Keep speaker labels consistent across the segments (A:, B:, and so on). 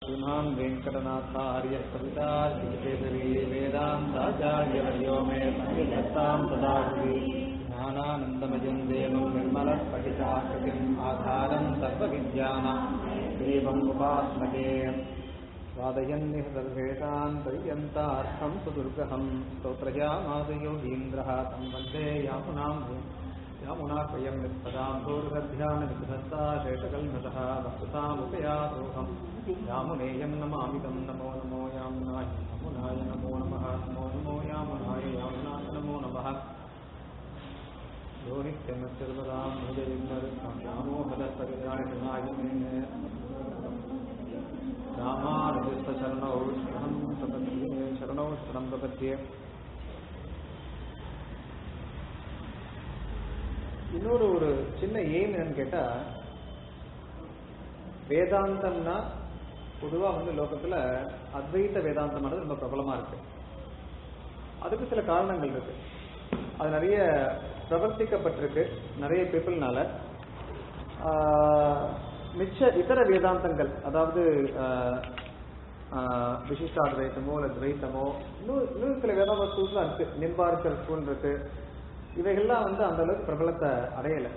A: श्रीमान् वेङ्कटनाथार्य कवितार्किकेसरी वेदान्ताचार्यवर्यो मे सन्निधत्तां सदाहृति ज्ञानानन्दमयं देवं निर्मलस्फटिकाकृतिम् आधारं सर्वविद्यानां देवम् उपास्मके स्वादयन्निह सर्वेषाम् पर्यन्तार्थं सुदुर्गहम् स्तोत्रयामादयोगीन्द्रः तं वन्दे यामुनाम् यामुनाश्रयं निष्पदां भूर्गध्यानविधस्ता शेषकल्मषः वस्तुतामुपयातोऽहम् यामुनेयं नमामि तं नमो नमो यामुनाय यमुनाय नमो नमः नमो नमो यामुनाय यामुनाय नमो नमः रोहित्यमश्चर्वदां भुजरिन्दर्यामोहदस्परिदाय रामानुजस्थशरणौ शरणं प्रपद्ये शरणौ शरणं प्रपद्ये இன்னொரு ஒரு சின்ன எய்ம் என்னன்னு கேட்டா வேதாந்தம்னா பொதுவா வந்து லோகத்துல அத்வைத வேதாந்தமானது ரொம்ப பிரபலமா இருக்கு அதுக்கு சில காரணங்கள் இருக்கு அது நிறைய பிரவர்த்திக்கப்பட்டிருக்கு நிறைய பீப்புள்னால மிச்ச இதர வேதாந்தங்கள் அதாவது விசிஷ்டாத்வைத்தமோ இல்லை துவைத்தமோ இன்னும் இன்னும் சில வேதாந்த ஸ்கூல்ஸ்லாம் இருக்கு நிம்பார்க்கர் ஸ்கூல் இருக்கு இவைகள்லாம் வந்து அந்த அளவுக்கு பிரபலத்தை அடையலை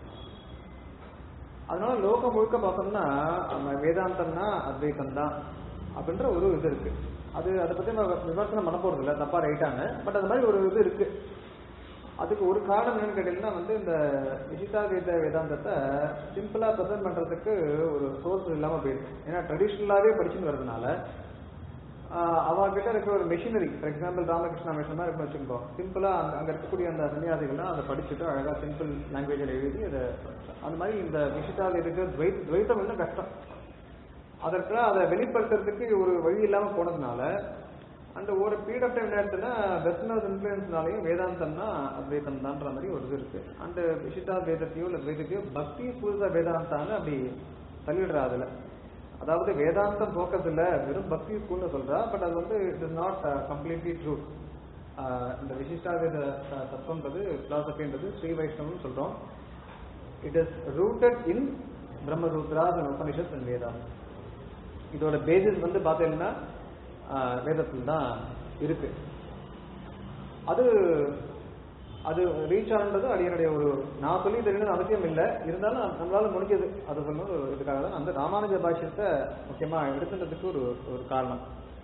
A: அதனால லோகம் முழுக்க பார்த்தோம்னா நம்ம வேதாந்தம்னா அத்வைத்தம் தான் அப்படின்ற ஒரு இது இருக்கு அது அதை பத்தி நம்ம விமர்சனம் பண்ண போறது இல்லை தப்பா ரைட்டாங்க பட் அது மாதிரி ஒரு இது இருக்கு அதுக்கு ஒரு காரணம் என்னன்னு கேட்டீங்கன்னா வந்து இந்த விசிதாத்வைத வேதாந்தத்தை சிம்பிளா ப்ரெசென்ட் பண்றதுக்கு ஒரு சோர்ஸ் இல்லாம போயிருக்கு ஏன்னா ட்ரெடிஷ்னலாவே படிச்சுன்னு வரதுனால அவகிட்ட இருக்கிற ஒரு machinery for example Ramakrishna mission மாதிரி இருக்குன்னு வச்சுக்கோ சிம்பிளா அங்க அங்க இருக்கக்கூடிய அந்த சன்னியாசிகள்லாம் அதை படிச்சுட்டு அழகா சிம்பிள் லாங்குவேஜில் எழுதி அதை அந்த மாதிரி இந்த விஷயத்தால் இருக்கிற துவைத் துவைத்தம் இன்னும் கஷ்டம் அதற்கு அதை வெளிப்படுத்துறதுக்கு ஒரு வழி இல்லாம போனதுனால அந்த ஒரு பீரியட் ஆஃப் டைம் நேரத்துல வெஸ்டர்னர்ஸ் இன்ஃபுளுன்ஸ்னாலையும் வேதாந்தம்னா அத்வைத்தம் தான்ற மாதிரி ஒரு இது இருக்கு அந்த விஷிதா வேதத்தையோ இல்லை துவைதத்தையோ பக்தி பூர்வ வேதாந்தான்னு அப்படி தள்ளிடுறா அதுல அதாவது வேதாந்தம் ஃபோக்கஸ் இல்ல வெறும் பக்தி ஸ்கூல்னு சொல்றா பட் அது வந்து it is not completely true இந்த விசிஷ்டாவேத தத்துவன்றது பிலாசபின்றது ஸ்ரீ வைஷ்ணவம் சொல்றோம் it is rooted in Brahmasutra and Upanishad and Veda இதோட பேசிஸ் வந்து பார்த்தீங்கன்னா வேதத்தில் தான் இருக்கு அது அது ரீச் ஆனது அடியனுடைய ஒரு நான் சொல்லி தெரியணும்னு அவசியம் இல்லை இருந்தாலும் நம்மளால முடிஞ்சது அது சொல்லணும் இதுக்காக தான் அந்த ராமானுஜ பாஷ்யத்தை முக்கியமா எடுத்துன்றதுக்கு ஒரு ஒரு காரணம்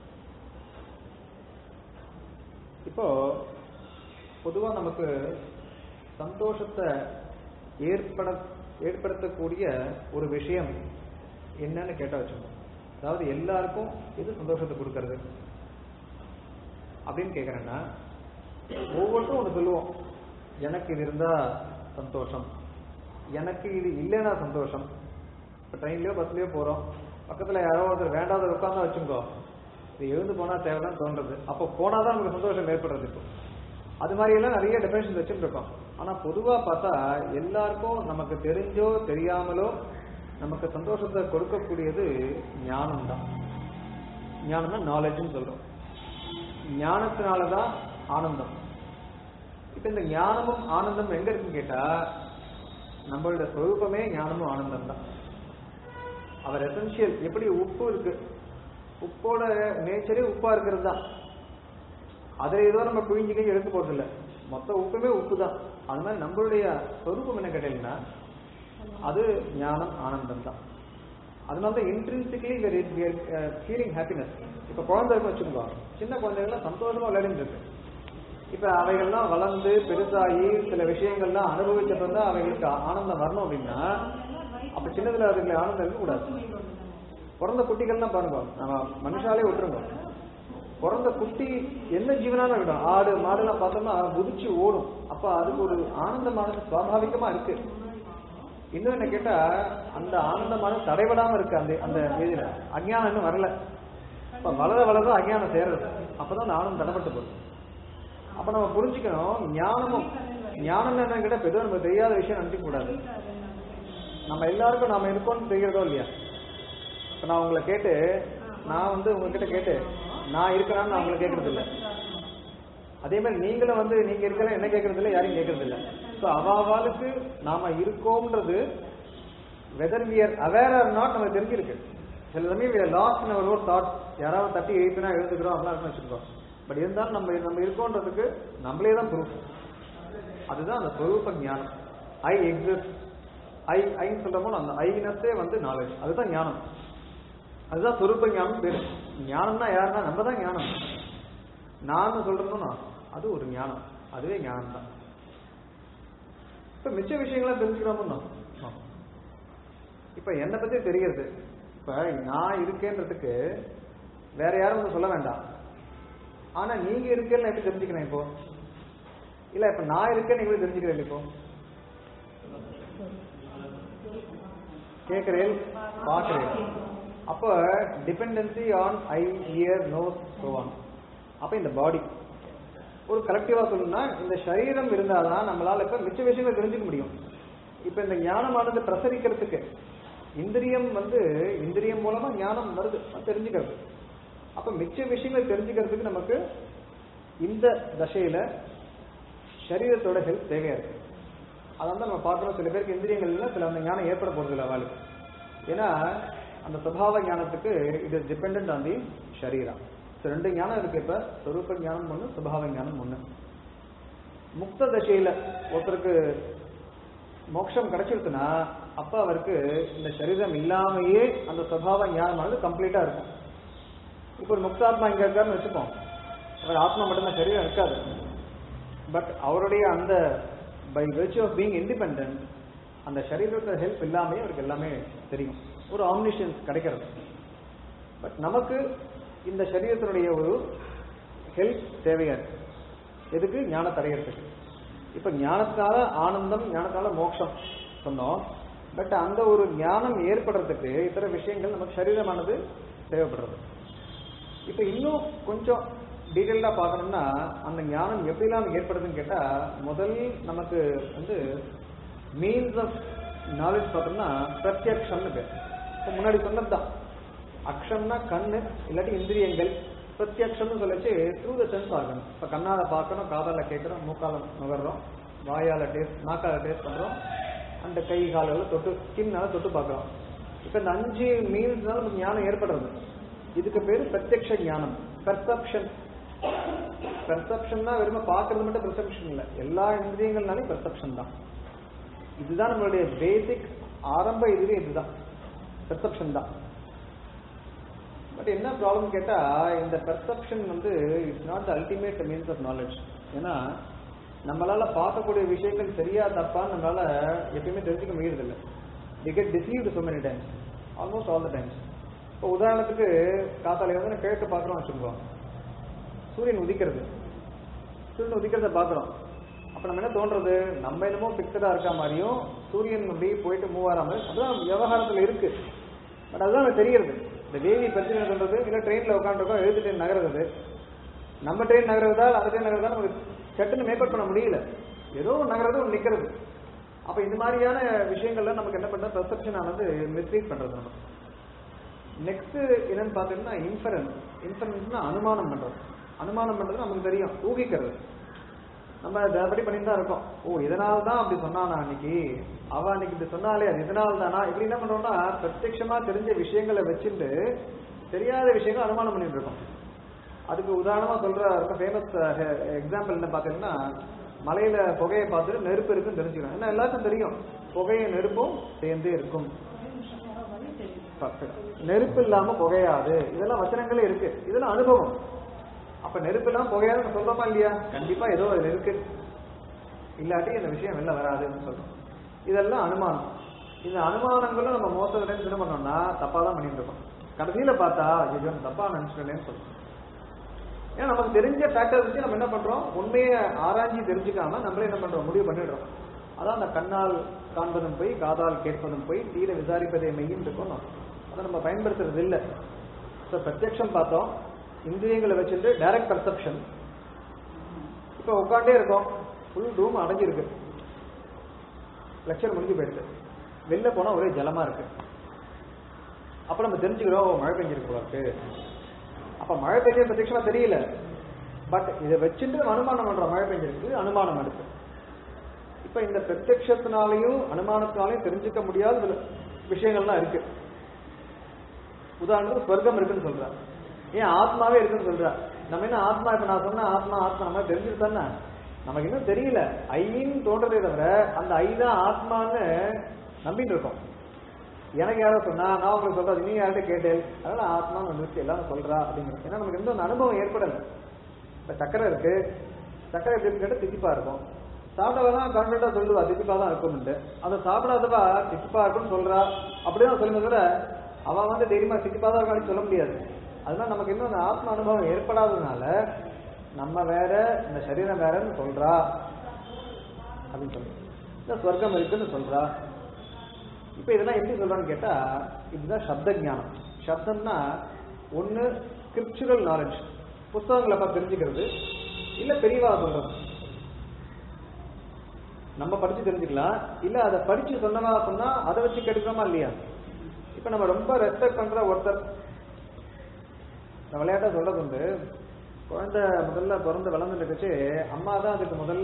A: இப்போ பொதுவா நமக்கு சந்தோஷத்தை ஏற்பட ஏற்படுத்தக்கூடிய ஒரு விஷயம் என்னன்னு கேட்டா வச்சுக்கோங்க அதாவது எல்லாருக்கும் எது சந்தோஷத்தை கொடுக்கறது அப்படின்னு கேக்குறேன்னா ஒவ்வொருத்தரும் ஒன்று சொல்லுவோம் எனக்கு இது இருந்தா சந்தோஷம் எனக்கு இது இல்லைன்னா சந்தோஷம் இப்போ ட்ரெயின்லயோ பஸ்லயோ போறோம் பக்கத்துல யாரோ ஒருத்தர் வேண்டாத உட்காந்தா வச்சுக்கோ இது எழுந்து போனா தேவைதான் தோன்றது அப்போ போனாதான் நமக்கு சந்தோஷம் ஏற்படுறது இப்போ அது மாதிரி எல்லாம் நிறைய டெபினேஷன் வச்சுட்டு இருக்கோம் ஆனா பொதுவா பார்த்தா எல்லாருக்கும் நமக்கு தெரிஞ்சோ தெரியாமலோ நமக்கு சந்தோஷத்தை கொடுக்கக்கூடியது ஞானம் தான் ஞானம் தான் நாலேஜ்னு சொல்றோம் ஞானத்தினாலதான் ஆனந்தம் இப்ப இந்த ஞானமும் ஆனந்தம் எங்க இருக்குன்னு கேட்டா நம்மளோட சொரூபமே ஞானமும் ஆனந்தம் தான் அவர் எசென்சியல் எப்படி உப்பு இருக்கு உப்போட நேச்சரே உப்பா இருக்கிறது தான் அதை ஏதோ நம்ம புழிஞ்சிக்க எடுக்க போறது இல்லை மொத்த உப்புமே உப்பு தான் அது மாதிரி நம்மளுடைய சொரூபம் என்ன கேட்டீங்கன்னா அது ஞானம் ஆனந்தம் தான் அதனால தான் இன்ட்ரின்சிக்கலி ஃபீலிங் ஹாப்பினஸ் இப்ப குழந்தை இருக்கு வச்சுக்கோ சின்ன குழந்தைகள்லாம் சந்தோஷமா விளையாடிட்டு இருக்கு இப்ப அவைகள்லாம் வளர்ந்து பெருசாகி சில விஷயங்கள்லாம் அனுபவிச்ச பிறந்தா அவைகளுக்கு ஆனந்தம் வரணும் அப்படின்னா அப்ப சின்னதுல அதுக்கு ஆனந்தம் இருக்கக்கூடாது பிறந்த குட்டிகள்லாம் பாருங்க நம்ம மனுஷாலே விட்டுருங்க பிறந்த குட்டி என்ன ஜீவனாலும் இருக்கட்டும் ஆடு மாடுலாம் பார்த்தோம்னா குதிச்சு ஓடும் அப்ப அதுக்கு ஒரு ஆனந்தமானது சுவாபாவிகமா இருக்கு இன்னும் என்ன கேட்டா அந்த ஆனந்தமானது தடைபடாம இருக்கு அந்த அந்த இதுல அஜ்ஞானம் இன்னும் வரல இப்ப வளர வளர அஜ்ஞானம் சேருது அப்பதான் அந்த ஆனந்தம் தடைப்பட்டு போகுது அப்ப நம்ம புரிஞ்சுக்கணும் ஞானமும் ஞானம் என்ன கேட்டா பெரிய நமக்கு தெரியாத விஷயம் நினைக்க கூடாது நம்ம எல்லாருக்கும் நாம இருக்கோம்னு தெரிகிறதோ இல்லையா இப்ப நான் உங்களை கேட்டு நான் வந்து உங்ககிட்ட கேட்டு நான் இருக்கிறான்னு நான் உங்களை கேட்கறது இல்லை அதே மாதிரி நீங்களும் வந்து நீங்க இருக்கிற என்ன கேட்கறது இல்லை யாரையும் கேட்கறது இல்லை ஸோ அவாவாளுக்கு நாம இருக்கோம்ன்றது whether we are aware or not நமக்கு தெரிஞ்சிருக்கு சில சமயம் லாஸ்ட் இன் அவர் ஓர் தாட் யாராவது தட்டி எழுப்பினா எழுதுக்கிறோம் அப்படிலாம் இருக்குன்னு வச்சுருக்கோம் பட் இருந்தாலும் நம்ம நம்ம இருக்கோன்றதுக்கு நம்மளே தான் ப்ரூஃப் அதுதான் அந்த ஸ்வரூப ஞானம் ஐ எக்ஸிஸ்ட் ஐ ஐன்னு சொல்றமோ அந்த ஐனஸே வந்து நாலேஜ் அதுதான் ஞானம் அதுதான் சொரூப ஞானம் பேரு ஞானம்னா யாருன்னா நம்ம தான் ஞானம் நான் சொல்றோம்னா அது ஒரு ஞானம் அதுவே ஞானம் தான் இப்ப மிச்ச விஷயங்களை தெரிஞ்சுக்கிறோம்னா இப்ப என்னை பத்தி தெரிகிறது இப்ப நான் இருக்கேன்றதுக்கு வேற யாரும் வந்து சொல்ல வேண்டாம் ஆனா நீங்க இருக்கேன்னு எப்படி தெரிஞ்சுக்கிறேன் இப்போ இல்ல இப்ப நான் இருக்கேன்னு எப்படி தெரிஞ்சுக்கிறேன் இப்போ கேட்கிறேன் பார்க்கிறேன் அப்ப dependency on eye ear nose சோவான் அப்ப இந்த பாடி ஒரு கலெக்டிவா சொல்லணும்னா இந்த சரீரம் இருந்தாதான் நம்மளால இப்ப மிச்ச விஷயங்களை தெரிஞ்சுக்க முடியும் இப்ப இந்த ஞானமானது பிரசரிக்கிறதுக்கு இந்திரியம் வந்து இந்திரியம் மூலமா ஞானம் வருது அது தெரிஞ்சுக்கிறது அப்ப மிச்ச விஷயங்களை தெரிஞ்சுக்கிறதுக்கு நமக்கு இந்த தசையில சரீரத்தோட ஹெல்ப் தேவையா இருக்கு அதான் நம்ம பார்க்கிறோம் சில பேருக்கு இந்திரியங்கள்ல சில அந்த ஞானம் ஏற்பட போறது இல்லை அவளுக்கு ஏன்னா அந்த சுபாவ ஞானத்துக்கு it is depend on the ஷரீரா So, ரெண்டு ஞானம் இருக்கு இப்ப சொரூப ஞானம் ஒண்ணு சுபாவ ஞானம் ஒண்ணு முக்த தசையில ஒருத்தருக்கு மோட்சம் கிடைச்சிருக்குன்னா அப்ப அவருக்கு இந்த சரீரம் இல்லாமையே அந்த சுபாவ ஞானமானது கம்ப்ளீட்டா இருக்கும் இப்போ ஒரு முக்தாத்மா இங்க இருக்காருன்னு வச்சுப்போம் அவர் ஆத்மா மட்டும்தான் சரீரம் இருக்காது பட் அவருடைய அந்த by virtue of being independent அந்த சரீரத்தோட ஹெல்ப் இல்லாமே அவருக்கு எல்லாமே தெரியும் ஒரு ஆம்னிஷன்ஸ் கிடைக்கிறது பட் நமக்கு இந்த சரீரத்தினுடைய ஒரு ஹெல்ப் தேவையா இருக்கு எதுக்கு ஞானத்தை அடையிறதுக்கு இப்ப ஞானத்தால ஆனந்தம் ஞானத்தால மோட்சம் சொன்னோம் பட் அந்த ஒரு ஞானம் ஏற்படுறதுக்கு இத்தர விஷயங்கள் நமக்கு சரீரமானது தேவைப்படுறது இப்ப இன்னும் கொஞ்சம் டீட்டெயில்டா பார்க்கணும்னா அந்த ஞானம் எப்படிலாம் ஏற்படுதுன்னு கேட்டா முதல் நமக்கு வந்து மீன்ஸ் ஆஃப் நாலேஜ் பார்த்தோம்னா பிரத்யக்ஷம்னு பேர் இப்ப முன்னாடி சொன்னதுதான் அக்ஷம்னா கண்ணு இல்லாட்டி இந்திரியங்கள் பிரத்யக்ஷம்னு சொல்லச்சு த்ரூ த சென்ஸ் ஆகணும் இப்ப கண்ணால பார்க்கணும் காதால கேட்கறோம் மூக்கால நுகர்றோம் வாயால டேஸ்ட் நாக்கால டேஸ்ட் பண்றோம் அந்த கை காலில் தொட்டு ஸ்கின்னால தொட்டு பார்க்கறோம் இப்ப இந்த அஞ்சு மீன்ஸ்னால நமக்கு ஞானம் ஏற்படுறது இதுக்கு பேரு பிரத்யக்ஷ ஞானம் பெர்செப்ஷன் பெர்செப்ஷன்னா வெறும பார்க்கறது மட்டும் பெர்செப்ஷன் இல்ல எல்லா இந்திரியங்கள்னாலும் பெர்செப்ஷன் தான் இதுதான் நம்மளுடைய பேசிக் ஆரம்ப இதுவே இதுதான் பெர்செப்ஷன் தான் பட் என்ன ப்ராப்ளம் கேட்டா இந்த பெர்செப்ஷன் வந்து it's not the ultimate means of knowledge ஏன்னா நம்மளால பார்க்கக்கூடிய விஷயங்கள் சரியா தப்பான்னு நம்மளால எப்பயுமே தெரிஞ்சுக்க முடியறது இல்லை we get deceived so many times almost all the times இப்போ உதாரணத்துக்கு காத்தால வந்து கிழக்கு பார்க்குறோம் வச்சுக்கோங்க சூரியன் உதிக்கிறது சூரியன் உதிக்கிறத பார்க்குறோம் அப்ப நம்ம என்ன தோன்றது நம்ம என்னமோ பிக்சடா இருக்க மாதிரியும் சூரியன் அப்படியே போயிட்டு மூவ் ஆகிற மாதிரி அதுதான் விவகாரத்துல இருக்கு பட் அதுதான் எனக்கு தெரியறது இந்த வேவி பிரச்சனை சொல்றது இல்ல ட்ரெயின்ல உட்காந்துருக்கோம் எழுத்து ட்ரெயின் நகருது நம்ம ட்ரெயின் நகர்றதா அந்த ட்ரெயின் நகர்றதா நமக்கு சட்டுன்னு மேக்கப் பண்ண முடியல ஏதோ ஒரு நகர்றது ஒன்று நிக்கிறது அப்ப இந்த மாதிரியான விஷயங்கள்ல நமக்கு என்ன பண்ற பெர்செப்ஷன் ஆனது மிஸ்லீட் பண்றது நம்ம நெக்ஸ்ட் என்னன்னு பாத்தீங்கன்னா இன்ஃபரன்ஸ் இன்ஃபரன்ஸ்னா அனுமானம் பண்றது அனுமானம் பண்றது நமக்கு தெரியும் ஊகிக்கிறது நம்ம அப்படி பண்ணிட்டு தான் இருக்கோம் ஓ இதனால தான் அப்படி சொன்னானா அன்னைக்கு அவ அன்னைக்கு இப்படி சொன்னாலே அது இதனால தானா இப்படி என்ன பண்றோம்னா பிரத்யட்சமா தெரிஞ்ச விஷயங்களை வச்சுட்டு தெரியாத விஷயங்கள் அனுமானம் பண்ணிட்டு இருக்கோம் அதுக்கு உதாரணமா சொல்ற ரொம்ப ஃபேமஸ் எக்ஸாம்பிள் என்ன பாத்தீங்கன்னா மலையில புகையை பார்த்துட்டு நெருப்பு இருக்குன்னு தெரிஞ்சுக்கணும் ஏன்னா எல்லாருக்கும் தெரியும் புகையும் நெருப்பும் சேர்ந்தே இருக்கும் Perfect. நெருப்பு இல்லாம புகையாது இதெல்லாம் வச்சனங்களே இருக்கு இதெல்லாம் அனுபவம் அப்ப நெருப்பு இல்லாம புகையாதுன்னு சொல்றோமா இல்லையா கண்டிப்பா ஏதோ அதுல இருக்கு இல்லாட்டி இந்த விஷயம் வெளில வராதுன்னு சொல்றோம் இதெல்லாம் அனுமானம் இந்த அனுமானங்களும் நம்ம மோசம் டைம் என்ன பண்ணோம்னா தப்பா தான் பண்ணிட்டு இருக்கோம் கடைசியில பார்த்தா ஐயோ தப்பா நினைச்சிட்டேன்னு சொல்றோம் ஏன்னா நமக்கு தெரிஞ்ச ஃபேக்டர் வச்சு நம்ம என்ன பண்றோம் உண்மையை ஆராய்ச்சி தெரிஞ்சுக்காம நம்மளே என்ன பண்றோம் முடிவு பண்ணிடுறோம் அதான் அந்த கண்ணால் காண்பதும் போய் காதால் கேட்பதும் போய் தீர விசாரிப்பதே மெய்யும் இருக்கணும் அதை நம்ம பயன்படுத்துறது இல்லை ஸோ பிரத்யக்ஷம் பார்த்தோம் இந்திரியங்களை வச்சுட்டு டைரக்ட் பர்செப்ஷன் இப்போ உட்காண்டே இருக்கோம் ஃபுல் ரூம் அடைஞ்சிருக்கு லெக்சர் முடிஞ்சு போயிடுது வெளில போனா ஒரே ஜலமா இருக்கு அப்ப நம்ம தெரிஞ்சுக்கிறோம் ஓ, மழை பெஞ்சிருக்கு போல இருக்கு அப்ப மழை பெய்ய பிரத்யட்சமா தெரியல பட் இதை வச்சுட்டு நம்ம அனுமானம் பண்றோம் மழை பெஞ்சிருக்கு அனுமானம் இருக்கு இப்ப இந்த பிரத்யட்சத்தினாலையும் அனுமானத்தினாலையும் தெரிஞ்சுக்க முடியாத சில விஷயங்கள்லாம் இருக்கு உதாரணத்துக்கு ஸ்வர்க்கம் இருக்குன்னு சொல்றா ஏன் ஆத்மாவே இருக்குன்னு சொல்றா நம்ம என்ன ஆத்மா இப்ப நான் சொன்ன ஆத்மா ஆத்மா நம்ம தெரிஞ்சுட்டு தானே நமக்கு இன்னும் தெரியல ஐன்னு தோன்றதே தவிர அந்த ஐ தான் ஆத்மான்னு நம்பிட்டு இருக்கோம் எனக்கு யாரோ சொன்னா நான் உங்களுக்கு சொல்றது நீங்க யார்கிட்ட கேட்டேன் அதனால ஆத்மான்னு வந்துருச்சு எல்லாரும் சொல்றா அப்படிங்கிறது ஏன்னா நமக்கு எந்த ஒரு அனுபவம் ஏற்படல இப்ப சக்கரை இருக்கு சக்கரை எப்படி இருக்குன்னு கேட்டா தித்திப்பா இருக்கும் சாப்பிட்டவெல்லாம் கான்பிடண்டா சொல்லுவா தித்திப்பா தான் இருக்கும்னு அதை சாப்பிடாதவா தித்திப்பா இருக்கும்னு சொல்றா அப்படிதான் சொல்லுங்க தவிர அவ வந்து தைரியமா தித்திப்பா தான் இருக்கான்னு சொல்ல முடியாது அதனால நமக்கு இன்னும் அந்த ஆத்ம அனுபவம் ஏற்படாததுனால நம்ம வேற இந்த சரீரம் வேறன்னு சொல்றா அப்படின்னு சொல்றோம் இந்த ஸ்வர்க்கம் இருக்குன்னு சொல்றா இப்ப இதெல்லாம் எப்படி சொல்றான்னு கேட்டா இதுதான் சப்த ஞானம் சப்தம்னா ஒண்ணு ஸ்கிரிப்சுரல் நாலேஜ் புஸ்தகங்களை பார்த்து தெரிஞ்சுக்கிறது இல்ல பெரியவா சொல்றது நம்ம படிச்சு தெரிஞ்சுக்கலாம் இல்ல அதை படிச்சு சொன்னவா சொன்னா அதை வச்சு கெடுக்கணுமா இல்லையா இப்ப நம்ம ரொம்ப ரெஸ்பெக்ட் பண்ற ஒருத்தர் நான் விளையாட்டா சொல்றது உண்டு குழந்தை முதல்ல பிறந்து வளர்ந்துட்டு இருந்துச்சு அம்மா தான் அதுக்கு முதல்ல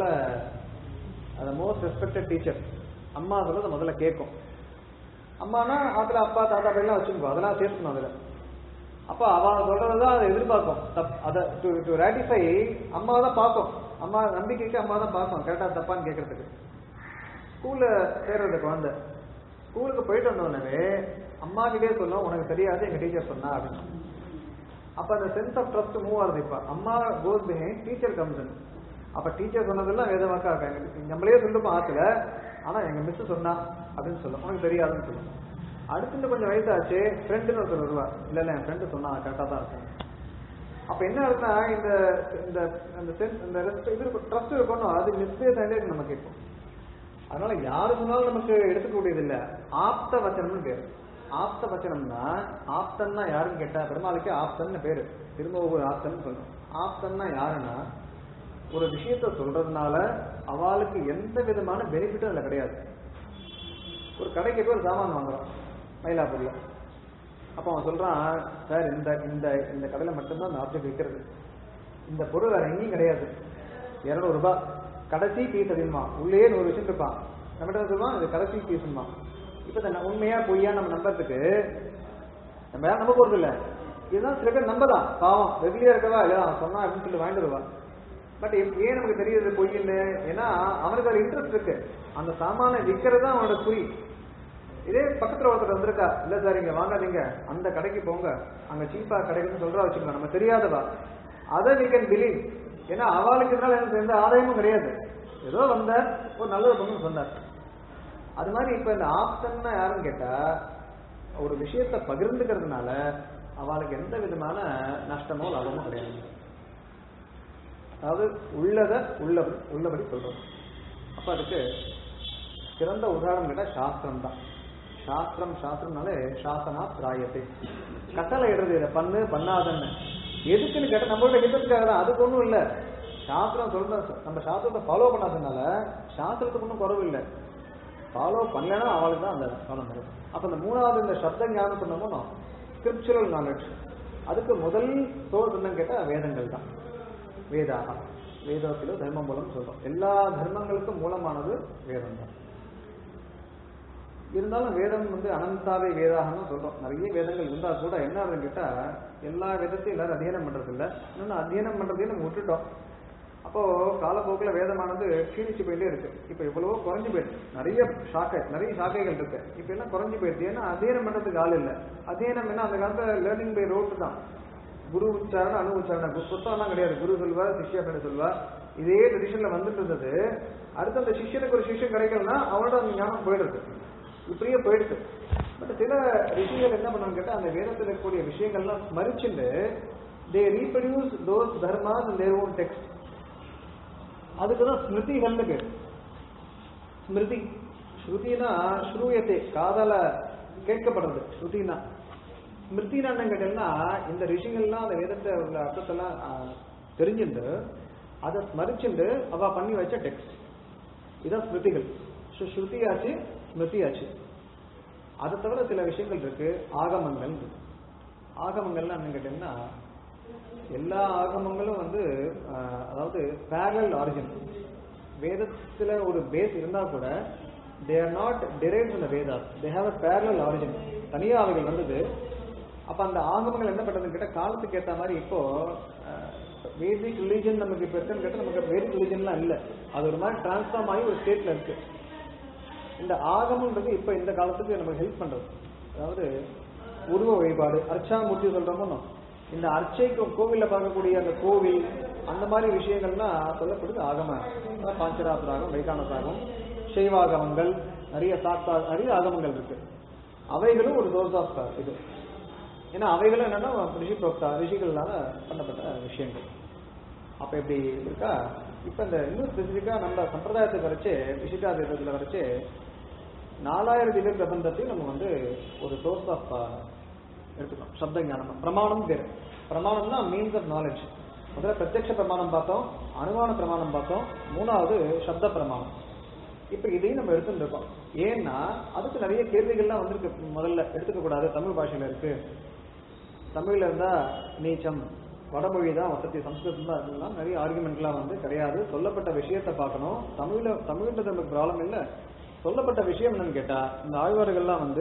A: அது மோஸ்ட் ரெஸ்பெக்டட் டீச்சர் அம்மா சொல்றது முதல்ல கேட்கும் அம்மானா ஆத்துல அப்பா தாத்தா அப்படிலாம் வச்சுக்கோ அதெல்லாம் சேர்த்துக்கணும் அதுல அப்ப அவ சொல்றதுதான் அதை எதிர்பார்க்கும் தப் அதை டு டு ராட்டிஃபை அம்மா தான் பார்க்கும் அம்மா நம்பிக்கைக்கு அம்மா தான் பார்க்கும் கரெக்டா தப்பான்னு கேட்கறதுக்கு ஸ்கூல்ல சேர்றது குழந்தை ஸ்கூலுக்கு போயிட்டு வந்தோடனே அம்மா கிட்டே சொல்லும் உனக்கு தெரியாது எங்க டீச்சர் சொன்னா அப்படின்னு அப்ப அந்த சென்ஸ் ஆஃப் ட்ரஸ்ட் மூவ் ஆகுது இப்ப அம்மா goes behind teacher comes in அப்ப டீச்சர் சொன்னதெல்லாம் வேதவாக்கா இருக்காங்க நம்மளே சொல்லுப்போம் ஆத்துல ஆனா எங்க மிஸ் சொன்னா அப்படின்னு சொல்லும் உனக்கு தெரியாதுன்னு சொல்லும் அடுத்து இன்னும் கொஞ்சம் வயசாச்சு ஃப்ரெண்டுன்னு ஒருத்தர் வருவா இல்ல இல்ல என் ஃப்ரெண்டு சொன்னா கரெக்டா தான் இருக்கும் அப்ப என்ன இருக்குன்னா இந்த இந்த அந்த சென்ஸ் இந்த ரெஸ்ட் இது ட்ரஸ்ட் இருக்கணும் அது மிஸ்பேஸ் ஆகிட்டே இருக்கு நமக்கு இப்போ அதனால யாரு சொன்னாலும் நமக்கு எடுத்துக்கூடியது இல்ல ஆப்த வச்சனம்னு பேரு ஆப்த வச்சனம்னா ஆப்தன்னா யாருன்னு கேட்டா பெருமாளுக்கே ஆப்தன்னு பேரு திரும்ப ஒரு ஆப்தன்னு சொல்லணும் ஆப்தன்னா யாருன்னா ஒரு விஷயத்த சொல்றதுனால அவளுக்கு எந்த விதமான பெனிஃபிட்டும் அதுல கிடையாது ஒரு கடைக்கு போய் ஒரு சாமான் வாங்குறான் மயிலாப்பூர்ல அப்ப அவன் சொல்றான் சார் இந்த இந்த இந்த கடையில மட்டும்தான் அந்த ஆப்ஜெக்ட் விற்கிறது இந்த பொருள் வேற எங்கேயும் கிடையாது இருநூறு ரூபாய் கடைசி பீஸ் அதிகமா உள்ளே நூறு விஷயம் இருப்பான் நம்ம என்ன சொல்லுவான் இது கடைசி பீஸ்மா இப்ப இந்த உண்மையா பொய்யா நம்ம நம்புறதுக்கு நம்ம யாரும் நம்ப போறது இல்ல இதுதான் சில பேர் நம்பலாம் பாவம் ரெகுலியா இருக்கவா இல்ல அவன் சொன்னா அப்படின்னு சொல்லி வாங்கிட்டு வருவா பட் ஏன் நமக்கு தெரியுது பொய்ன்னு ஏன்னா அவனுக்கு ஒரு இன்ட்ரெஸ்ட் இருக்கு அந்த சாமானை விற்கிறது தான் அவனோட குறி இதே பக்கத்துல ஒருத்தர் வந்திருக்கா இல்ல சார் இங்க வாங்காதீங்க அந்த கடைக்கு போங்க அங்க சீப்பா கிடைக்குன்னு சொல்றா வச்சுக்கோங்க நம்ம தெரியாதவா அதை வி கேன் பிலீவ் ஏன்னா அவளுக்கு இருந்தாலும் எனக்கு எந்த ஆதாயமும் கிடையாது ஏதோ வந்தார் ஒரு நல்லது பொண்ணு சொன்னார் அது மாதிரி இப்ப இந்த ஆப்ஷன்னா யாருன்னு கேட்டா ஒரு விஷயத்தை பகிர்ந்துக்கிறதுனால அவளுக்கு எந்த விதமான நஷ்டமோ லாபமோ கிடையாது அதாவது உள்ளத உள்ளபடி உள்ளபடி சொல்றோம் அப்ப அதுக்கு சிறந்த உதாரணம் கேட்டா சாஸ்திரம் தான் சாஸ்திரம் சாஸ்திரம்னாலே சாசனா பிராயத்தை கட்டளை இடுறது இதை பண்ணு பண்ணாதன்னு எதுக்குன்னு கேட்டா நம்மளோட ஹிதத்துக்காக தான் அதுக்கு ஒண்ணும் இல்ல சாஸ்திரம் சொல்ற நம்ம சாஸ்திரத்தை ஃபாலோ பண்ணாததுனால சாஸ்திரத்துக்கு ஒன்றும் குறவு இல்லை ஃபாலோ பண்ணலன்னா அவளுக்கு தான் அந்த காலம் வரும் அப்ப இந்த மூணாவது இந்த சப்த ஞானம் சொன்னோமோ ஸ்கிரிப்சுரல் நாலேஜ் அதுக்கு முதல் சோர்ஸ் என்னன்னு கேட்டா வேதங்கள் தான் வேதாக வேதத்திலோ தர்ம மூலம் சொல்றோம் எல்லா தர்மங்களுக்கும் மூலமானது வேதம் தான் இருந்தாலும் வேதம் வந்து அனந்தாவே வேதாகன்னு சொல்றோம் நிறைய வேதங்கள் இருந்தா கூட என்ன ஆகுதுன்னு கேட்டா எல்லா வேதத்தையும் எல்லாரும் அத்தியனம் பண்றது இல்ல இன்னொன்னு அத்தியனம் பண்றதையும் நம்ம விட்டுட்டோம் அப்போ காலப்போக்கில் வேதமானது க்ஷீணிச்சு போயிட்டே இருக்கு இப்ப எவ்வளவோ குறைஞ்சு போயிடுச்சு நிறைய சாக்கை நிறைய சாக்கைகள் இருக்கு இப்ப எல்லாம் குறைஞ்சு போயிடுச்சு ஏன்னா அத்தியனம் பண்றதுக்கு ஆள் இல்லை அத்தியனம் என்ன அந்த காலத்துல லேர்னிங் பை ரோட் தான் குரு உச்சாரணம் அணு உச்சாரணம் கு- புத்தகம்லாம் கிடையாது குரு சொல்வா சிஷ்யா பண்ண சொல்வா இதே ட்ரெடிஷன்ல வந்துட்டு இருந்தது அடுத்து அந்த சிஷ்யனுக்கு ஒரு சிஷ்யம் கிடைக்கலன்னா அவனோட அந்த ஞானம் போயிடுது இப்படியே போயிடுது பட் சில ரிஷிகள் என்ன பண்ணான்னு கேட்டா அந்த வேதத்தில் இருக்கக்கூடிய விஷயங்கள்லாம் ஸ்மரிச்சுட்டு they reproduce those dharmas their own text அதுக்குதான் ஸ்மிருதிகள்னு பேர் ஸ்மிருதி ஸ்ருதினா ஸ்ரூயத்தை காதால கேட்கப்படுறது ஸ்ருதினா ஸ்மிருதினா என்ன கேட்டீங்கன்னா இந்த ரிஷிகள்லாம் அந்த வேதத்தை உள்ள அர்த்தத்தெல்லாம் ஆ, தெரிஞ்சுண்டு அதை ஸ்மரிச்சுண்டு அவ பண்ணி வச்ச டெக்ஸ்ட் இதான் ஸ்மிருதிகள் So, ஸ்ருதி ஆச்சு ஸ்மிருதி ஆச்சு அதை தவிர சில விஷயங்கள் இருக்கு ஆகமங்கள் இருக்கு. ஆகமங்கள்லாம் என்னன்னு கேட்டீங்கன்னா எல்லா ஆகமங்களும் வந்து ஆஹ், அதாவது பேரல் ஆரிஜின் வேதத்துல ஒரு பேஸ் இருந்தா கூட தே ஆர் நாட் டிரைவ் இந்த Veda they have a parallel origin தனியா அவைகள் வந்தது அப்ப அந்த ஆகமங்கள் என்ன பண்றதுன்னு கேட்டா காலத்துக்கு ஏத்த மாதிரி இப்போ பேசிக் ரிலீஜன் நமக்கு இப்போ இருக்குன்னு கேட்டா நமக்கு பேசிக் ரிலீஜன்லாம் இல்ல அது ஒரு மாதிரி டிரான்ஸ்ஃபார்ம் ஆகி ஒரு ஸ்டேட்ல இருக்கு இந்த ஆகமன்றது இப்ப இந்த காலத்துக்கு நமக்கு ஹெல்ப் பண்றது அதாவது உருவ வழிபாடு அர்ச்சாமூர்த்தி சொல்றோமோ இந்த அர்ச்சைக்கு கோவில்ல பார்க்கக்கூடிய அந்த கோவில் அந்த மாதிரி விஷயங்கள்லாம் சொல்லப்படுது ஆகம அதாவது பாஞ்சராத்திராகம் வைகானசாகம் சைவாகமங்கள் நிறைய சாத்தா நிறைய ஆகமங்கள் இருக்கு அவைகளும் ஒரு சோர்ஸ் ஆஃப் இது ஏன்னா அவைகளும் என்னன்னா ரிஷி புரோக்தா ரிஷிகள்னால பண்ணப்பட்ட விஷயங்கள் அப்ப எப்படி இருக்கா இப்ப இந்த இன்னும் ஸ்பெசிபிக்கா நம்ம சம்பிரதாயத்துக்கு வரைச்சு விஷிகாதீதத்துல வரைச்சு நாலாயிரம் திவ்ய பிரபந்தத்தையும் நம்ம வந்து ஒரு சோர்ஸ் ஆஃப் எடுத்துக்கணும் சப்த ஞானம் பிரமாணம் பேரு பிரமாணம்னா மீன்ஸ் ஆஃப் நாலேஜ் முதல்ல பிரத்யக்ஷ பிரமாணம் பார்த்தோம் அனுமான பிரமாணம் பார்த்தோம் மூணாவது சப்த பிரமாணம் இப்ப இதையும் நம்ம எடுத்துட்டு இருக்கோம் ஏன்னா அதுக்கு நிறைய கேள்விகள்லாம் வந்திருக்கு முதல்ல எடுத்துக்க கூடாது தமிழ் பாஷையில இருக்கு தமிழ்ல இருந்தா நீச்சம் வடமொழி தான் வசதி சம்ஸ்கிருதம் தான் இருக்கலாம் நிறைய ஆர்குமெண்ட்லாம் வந்து கிடையாது சொல்லப்பட்ட விஷயத்தை பார்க்கணும் தமிழ்ல தமிழ்ன்றது நமக்கு ப்ராப்ளம் இல்லை சொல்லப்பட்ட விஷயம் என்னன்னு கேட்டா இந்த ஆழ்வார்கள்லாம் வந்து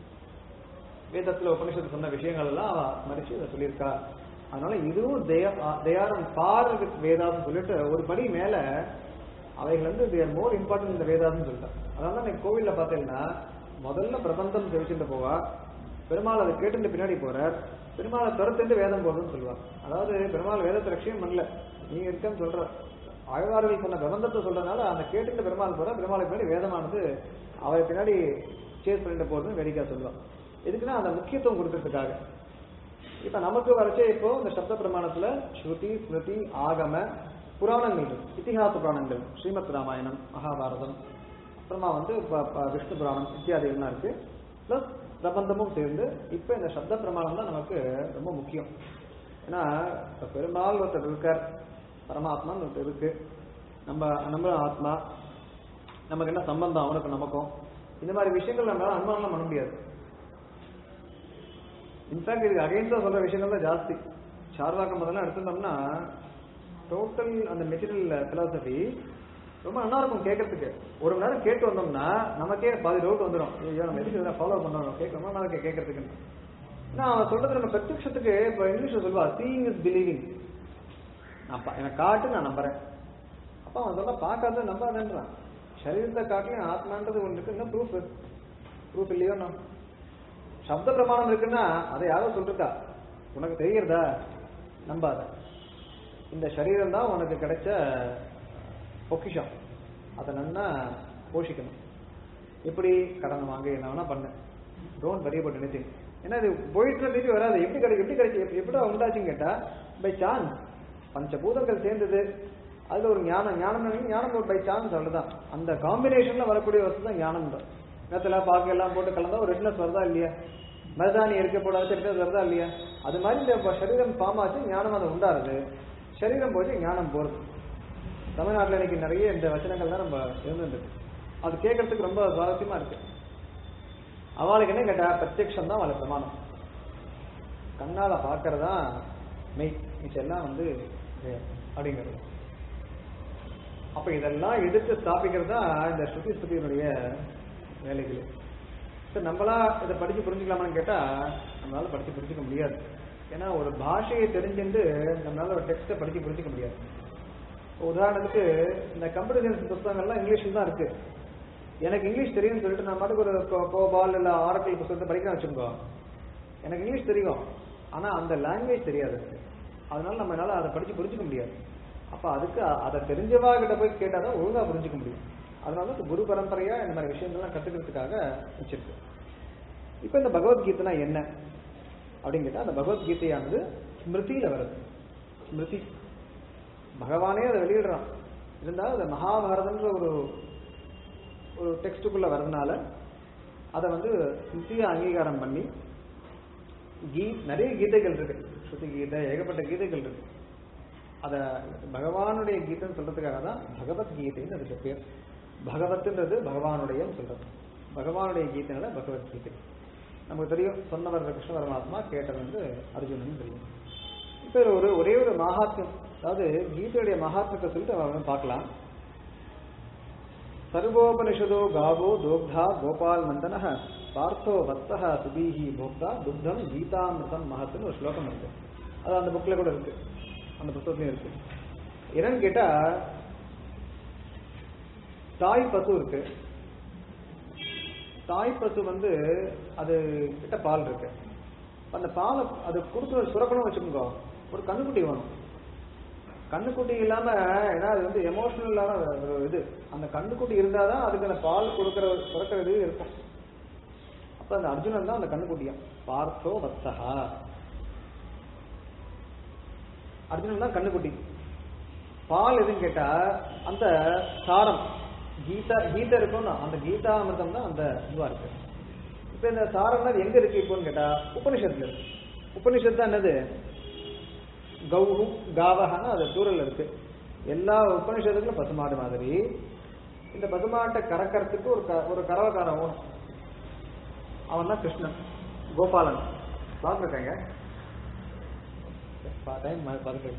A: வேதத்துல உபனிஷத்து சொன்ன விஷயங்கள் எல்லாம் அவ மறிச்சு இதை சொல்லியிருக்கா அதனால இதுவும் தயாரம் பார் வேதான்னு சொல்லிட்டு ஒரு படி மேல அவைகள் வந்து தேர் மோர் இம்பார்ட்டன்ட் இந்த வேதான்னு சொல்லிட்டான் அதனால நீ கோவில்ல பார்த்தீங்கன்னா முதல்ல பிரபந்தம் தெரிவிச்சுட்டு போவா பெருமாள் அதை கேட்டுட்டு பின்னாடி போறார் பெருமாளை துரத்துட்டு வேதம் போடுறதுன்னு சொல்லுவார் அதாவது பெருமாள் வேதத்தை லட்சியம் பண்ணல நீ இருக்கன்னு சொல்ற ஆழ்வார்கள் சொன்ன பிரபந்தத்தை சொல்றதுனால அந்த கேட்டுட்டு பெருமாள் போற பெருமாளுக்கு பின்னாடி வேதமானது அவரை பின்னாடி சேஸ் பண்ணிட்டு போறதுன்னு வேடிக்கை சொல்லுவான் எதுக்குன்னா அந்த முக்கியத்துவம் கொடுக்கறதுக்காக இப்ப நமக்கு வரைச்சே இப்போ இந்த சப்த பிரமாணத்துல ஸ்ருதி ஸ்மிருதி ஆகம புராணங்கள் இருக்கு இத்திஹாச புராணங்கள் ஸ்ரீமத் ராமாயணம் மகாபாரதம் அப்புறமா வந்து ப- ப- விஷ்ணு புராணம் இத்தியாதிகள்லாம் இருக்கு பிளஸ் பிரபந்தமும் சேர்ந்து இப்ப இந்த சப்த பிரமாணம் தான் நமக்கு ரொம்ப முக்கியம் ஏன்னா இப்ப பெரும்பால் ஒருத்தர் இருக்கார் பரமாத்மான்னு ஒருத்தர் இருக்கு நம்ம நம்ம ஆத்மா நமக்கு என்ன சம்பந்தம் அவனுக்கு நமக்கும் இந்த மாதிரி விஷயங்கள் நம்மளால அனுமானம் பண்ண முடியாது இன்ஃபேக்ட் இதுக்கு அகைன்ஸ்டா சொல்ற விஷயங்கள் தான் ஜாஸ்தி சார்வாக்கம் முதல்ல எடுத்துட்டோம்னா டோட்டல் அந்த மெட்டீரியல் பிலாசபி ரொம்ப நல்லா இருக்கும் கேட்கறதுக்கு ஒரு மணி நேரம் கேட்டு வந்தோம்னா நமக்கே பாதி டவுட் வந்துடும் ஐயோ நம்ம எதுக்கு இதெல்லாம் ஃபாலோ பண்றோம் கேட்க ரொம்ப நாளைக்கு கேட்கறதுக்கு ஏன்னா அவன் சொல்றது நம்ம பிரத்யக்ஷத்துக்கு இப்போ இங்கிலீஷ்ல சொல்லுவா சீயிங் இஸ் பிலீவிங் நான் பா- எனக்கு காட்டு நான் நம்புறேன் அப்ப அவன் சொல்ல பார்க்காத நம்பாதன்றான் சரீரத்தை காட்டிலும் ஆத்மான்றது ஒன்று இருக்கு என்ன ப்ரூஃப் ப்ரூஃப் இல்லையோ நான் சப்த பிரமாணம் இருக்குன்னா அதை யாரோ சொல்லிருக்கா உனக்கு தெரிகிறதா நம்பாத இந்த சரீரம் தான் உனக்கு கிடைச்ச பொக்கிஷம் அதை நன்னா போஷிக்கணும் எப்படி கடன் வாங்க என்ன வேணா பண்ணு டோன்ட் வரி அபவுட் எனிதிங் ஏன்னா இது போயிட்டு திருப்பி வராது எப்படி கிடைக்கும் எப்படி கிடைச்சி எப்படி எப்படி உண்டாச்சுன்னு கேட்டா பை சான்ஸ் பஞ்சபூதங்கள் சேர்ந்தது அதுல ஒரு ஞானம் ஞானம் என்ன? ஞானம் ஒரு பை சான்ஸ் அவ்வளவுதான் அந்த காம்பினேஷன்ல வரக்கூடிய வசதி தான் ஞானம் தான் நேரத்துல பாக்கு எல்லாம் போட்டு கலந்தா ஒரு ரெட்னஸ் வருதா இல்லையா மருதாணி இருக்க போடாத ரெட்னஸ் வருதா இல்லையா அது மாதிரி இந்த ப- சரீரம் ஃபார்ம் ஆச்சு ஞானம் அது உண்டாருது சரீரம் போச்சு ஞானம் போறது தமிழ்நாட்டுல இன்னைக்கு நிறைய இந்த வச்சனங்கள் தான் நம்ம இருந்துருக்கு அது கேட்கறதுக்கு ரொம்ப சுவாரஸ்யமா இருக்கு அவளுக்கு என்ன கேட்டா பிரத்யக்ஷம் தான் அவளுக்கு பிரமாணம் கண்ணால பார்க்கறதா மெய் மிச்சம் எல்லாம் வந்து வேறு அப்படிங்கிறது அப்ப இதெல்லாம் எதிர்த்து ஸ்தாபிக்கிறது தான் இந்த ஸ்ருதி ஸ்ருதியினுடைய வேலைகள் சரி நம்மளா இதை படிச்சு புரிஞ்சுக்கலாமான்னு கேட்டா நம்மளால படிச்சு புரிஞ்சுக்க முடியாது ஏன்னா ஒரு பாஷையை தெரிஞ்சுட்டு நம்மளால ஒரு டெக்ஸ்ட்டை படிச்சு புரிஞ்சுக்க முடியாது இப்போ உதாரணத்துக்கு இந்த கம்ப்யூட்டர் சயின்ஸ் புத்தகங்கள்லாம் இங்கிலீஷ்ல தான் இருக்கு எனக்கு இங்கிலீஷ் தெரியும்னு சொல்லிட்டு நான் பாட்டுக்கு ஒரு கோ- கோபால் இல்ல ஆரக்கிள் புத்தகத்தை படிக்கிறேன் வச்சுக்கோ எனக்கு இங்கிலீஷ் தெரியும் ஆனா அந்த லாங்குவேஜ் தெரியாது எனக்கு அதனால நம்ம என்னால அதை படிச்சு புரிஞ்சுக்க முடியாது அப்ப அதுக்கு அ- அதை தெரிஞ்சவா கிட்ட போய் கேட்டாதான் ஒழுங்கா புரிஞ்சுக்க முடியும் அதனால தான் குரு பரம்பரையா இந்த மாதிரி விஷயங்கள்லாம் கத்துக்கிறதுக்காக வச்சிருக்கு இப்ப இந்த பகவத்கீதைனா என்ன அப்படின்னு கேட்டா அந்த பகவத்கீதையானது ஸ்மிருதியில வருது ஸ்மிருதி பகவானே அதை வெளியிடுறான் இருந்தாலும் அந்த மகாபாரதம்ன்ற ஒரு ஒரு டெக்ஸ்டுக்குள்ள வரதுனால அதை வந்து ஸ்மிருதியை அங்கீகாரம் பண்ணி கீ நிறைய கீதைகள் இருக்கு ஸ்ருதி கீதை ஏகப்பட்ட கீதைகள் இருக்கு அத பகவானுடைய கீதைன்னு சொல்றதுக்காக தான் பகவத்கீதைன்னு அதுக்கு பேர் பகவத்துன்றது பகவானுடையன்னு சொல்றது பகவானுடைய கீதைனால பகவத்கீதை நமக்கு தெரியும் சொன்னவர் கிருஷ்ண பரமாத்மா கேட்டது வந்து அர்ஜுனன் தெரியும் இப்போ ஒரு ஒரே ஒரு மகாத்மியம் அதாவது கீதையுடைய மகாத்மியத்தை சொல்லிட்டு அவன் பார்க்கலாம் சர்வோபனிஷதோ காவோ தோக்தா கோபால் நந்தன பார்த்தோ வத்தஹ சுபீஹி போக்தா துக்தம் கீதாமிருதம் மகத்துன்னு ஒரு ஸ்லோகம் இருக்கு அது அந்த புக்ல கூட இருக்கு அந்த புத்தகத்துலயும் இருக்கு என்னன்னு கேட்டா தாய் பசு இருக்கு தாய் பசு வந்து அது கிட்ட பால் இருக்கு அந்த பாலை அது கொடுக்குற சுரக்கணும் வச்சுக்கோங்க ஒரு கண்ணுக்குட்டி வேணும் கண்ணுக்குட்டி இல்லாம ஏன்னா அது வந்து எமோஷனலான ஒரு இது அந்த கண்ணுக்குட்டி இருந்தாதான் அதுக்கு அந்த பால் கொடுக்கற சுரக்கிற இது இருக்கும் அப்ப அந்த அர்ஜுனன் தான் அந்த கண்ணுக்குட்டியா பார்த்தோ வத்சகா அர்ஜுனன் தான் கண்ணுக்குட்டி பால் எதுன்னு கேட்டா அந்த சாரம் கீதா கீதை இருக்கும்னா அந்த கீதா அமிர்தம் தான் அந்த இதுவா இருக்கு இப்ப இந்த சாரம்னா அது எங்க இருக்கு இப்போன்னு கேட்டா உபனிஷத்துல இருக்கு உபனிஷத்து தான் என்னது கௌஹு காவகன்னு அது தூரல்ல இருக்கு எல்லா உபனிஷத்துக்கும் பசுமாடு மாதிரி இந்த பசுமாட்டை கறக்கறதுக்கு ஒரு க- ஒரு கறவைக்காரன் ஓணும் அவன் தான் கிருஷ்ணன் கோபாலன் பார்த்துருக்காங்க டைம் பார்த்துருக்கேன்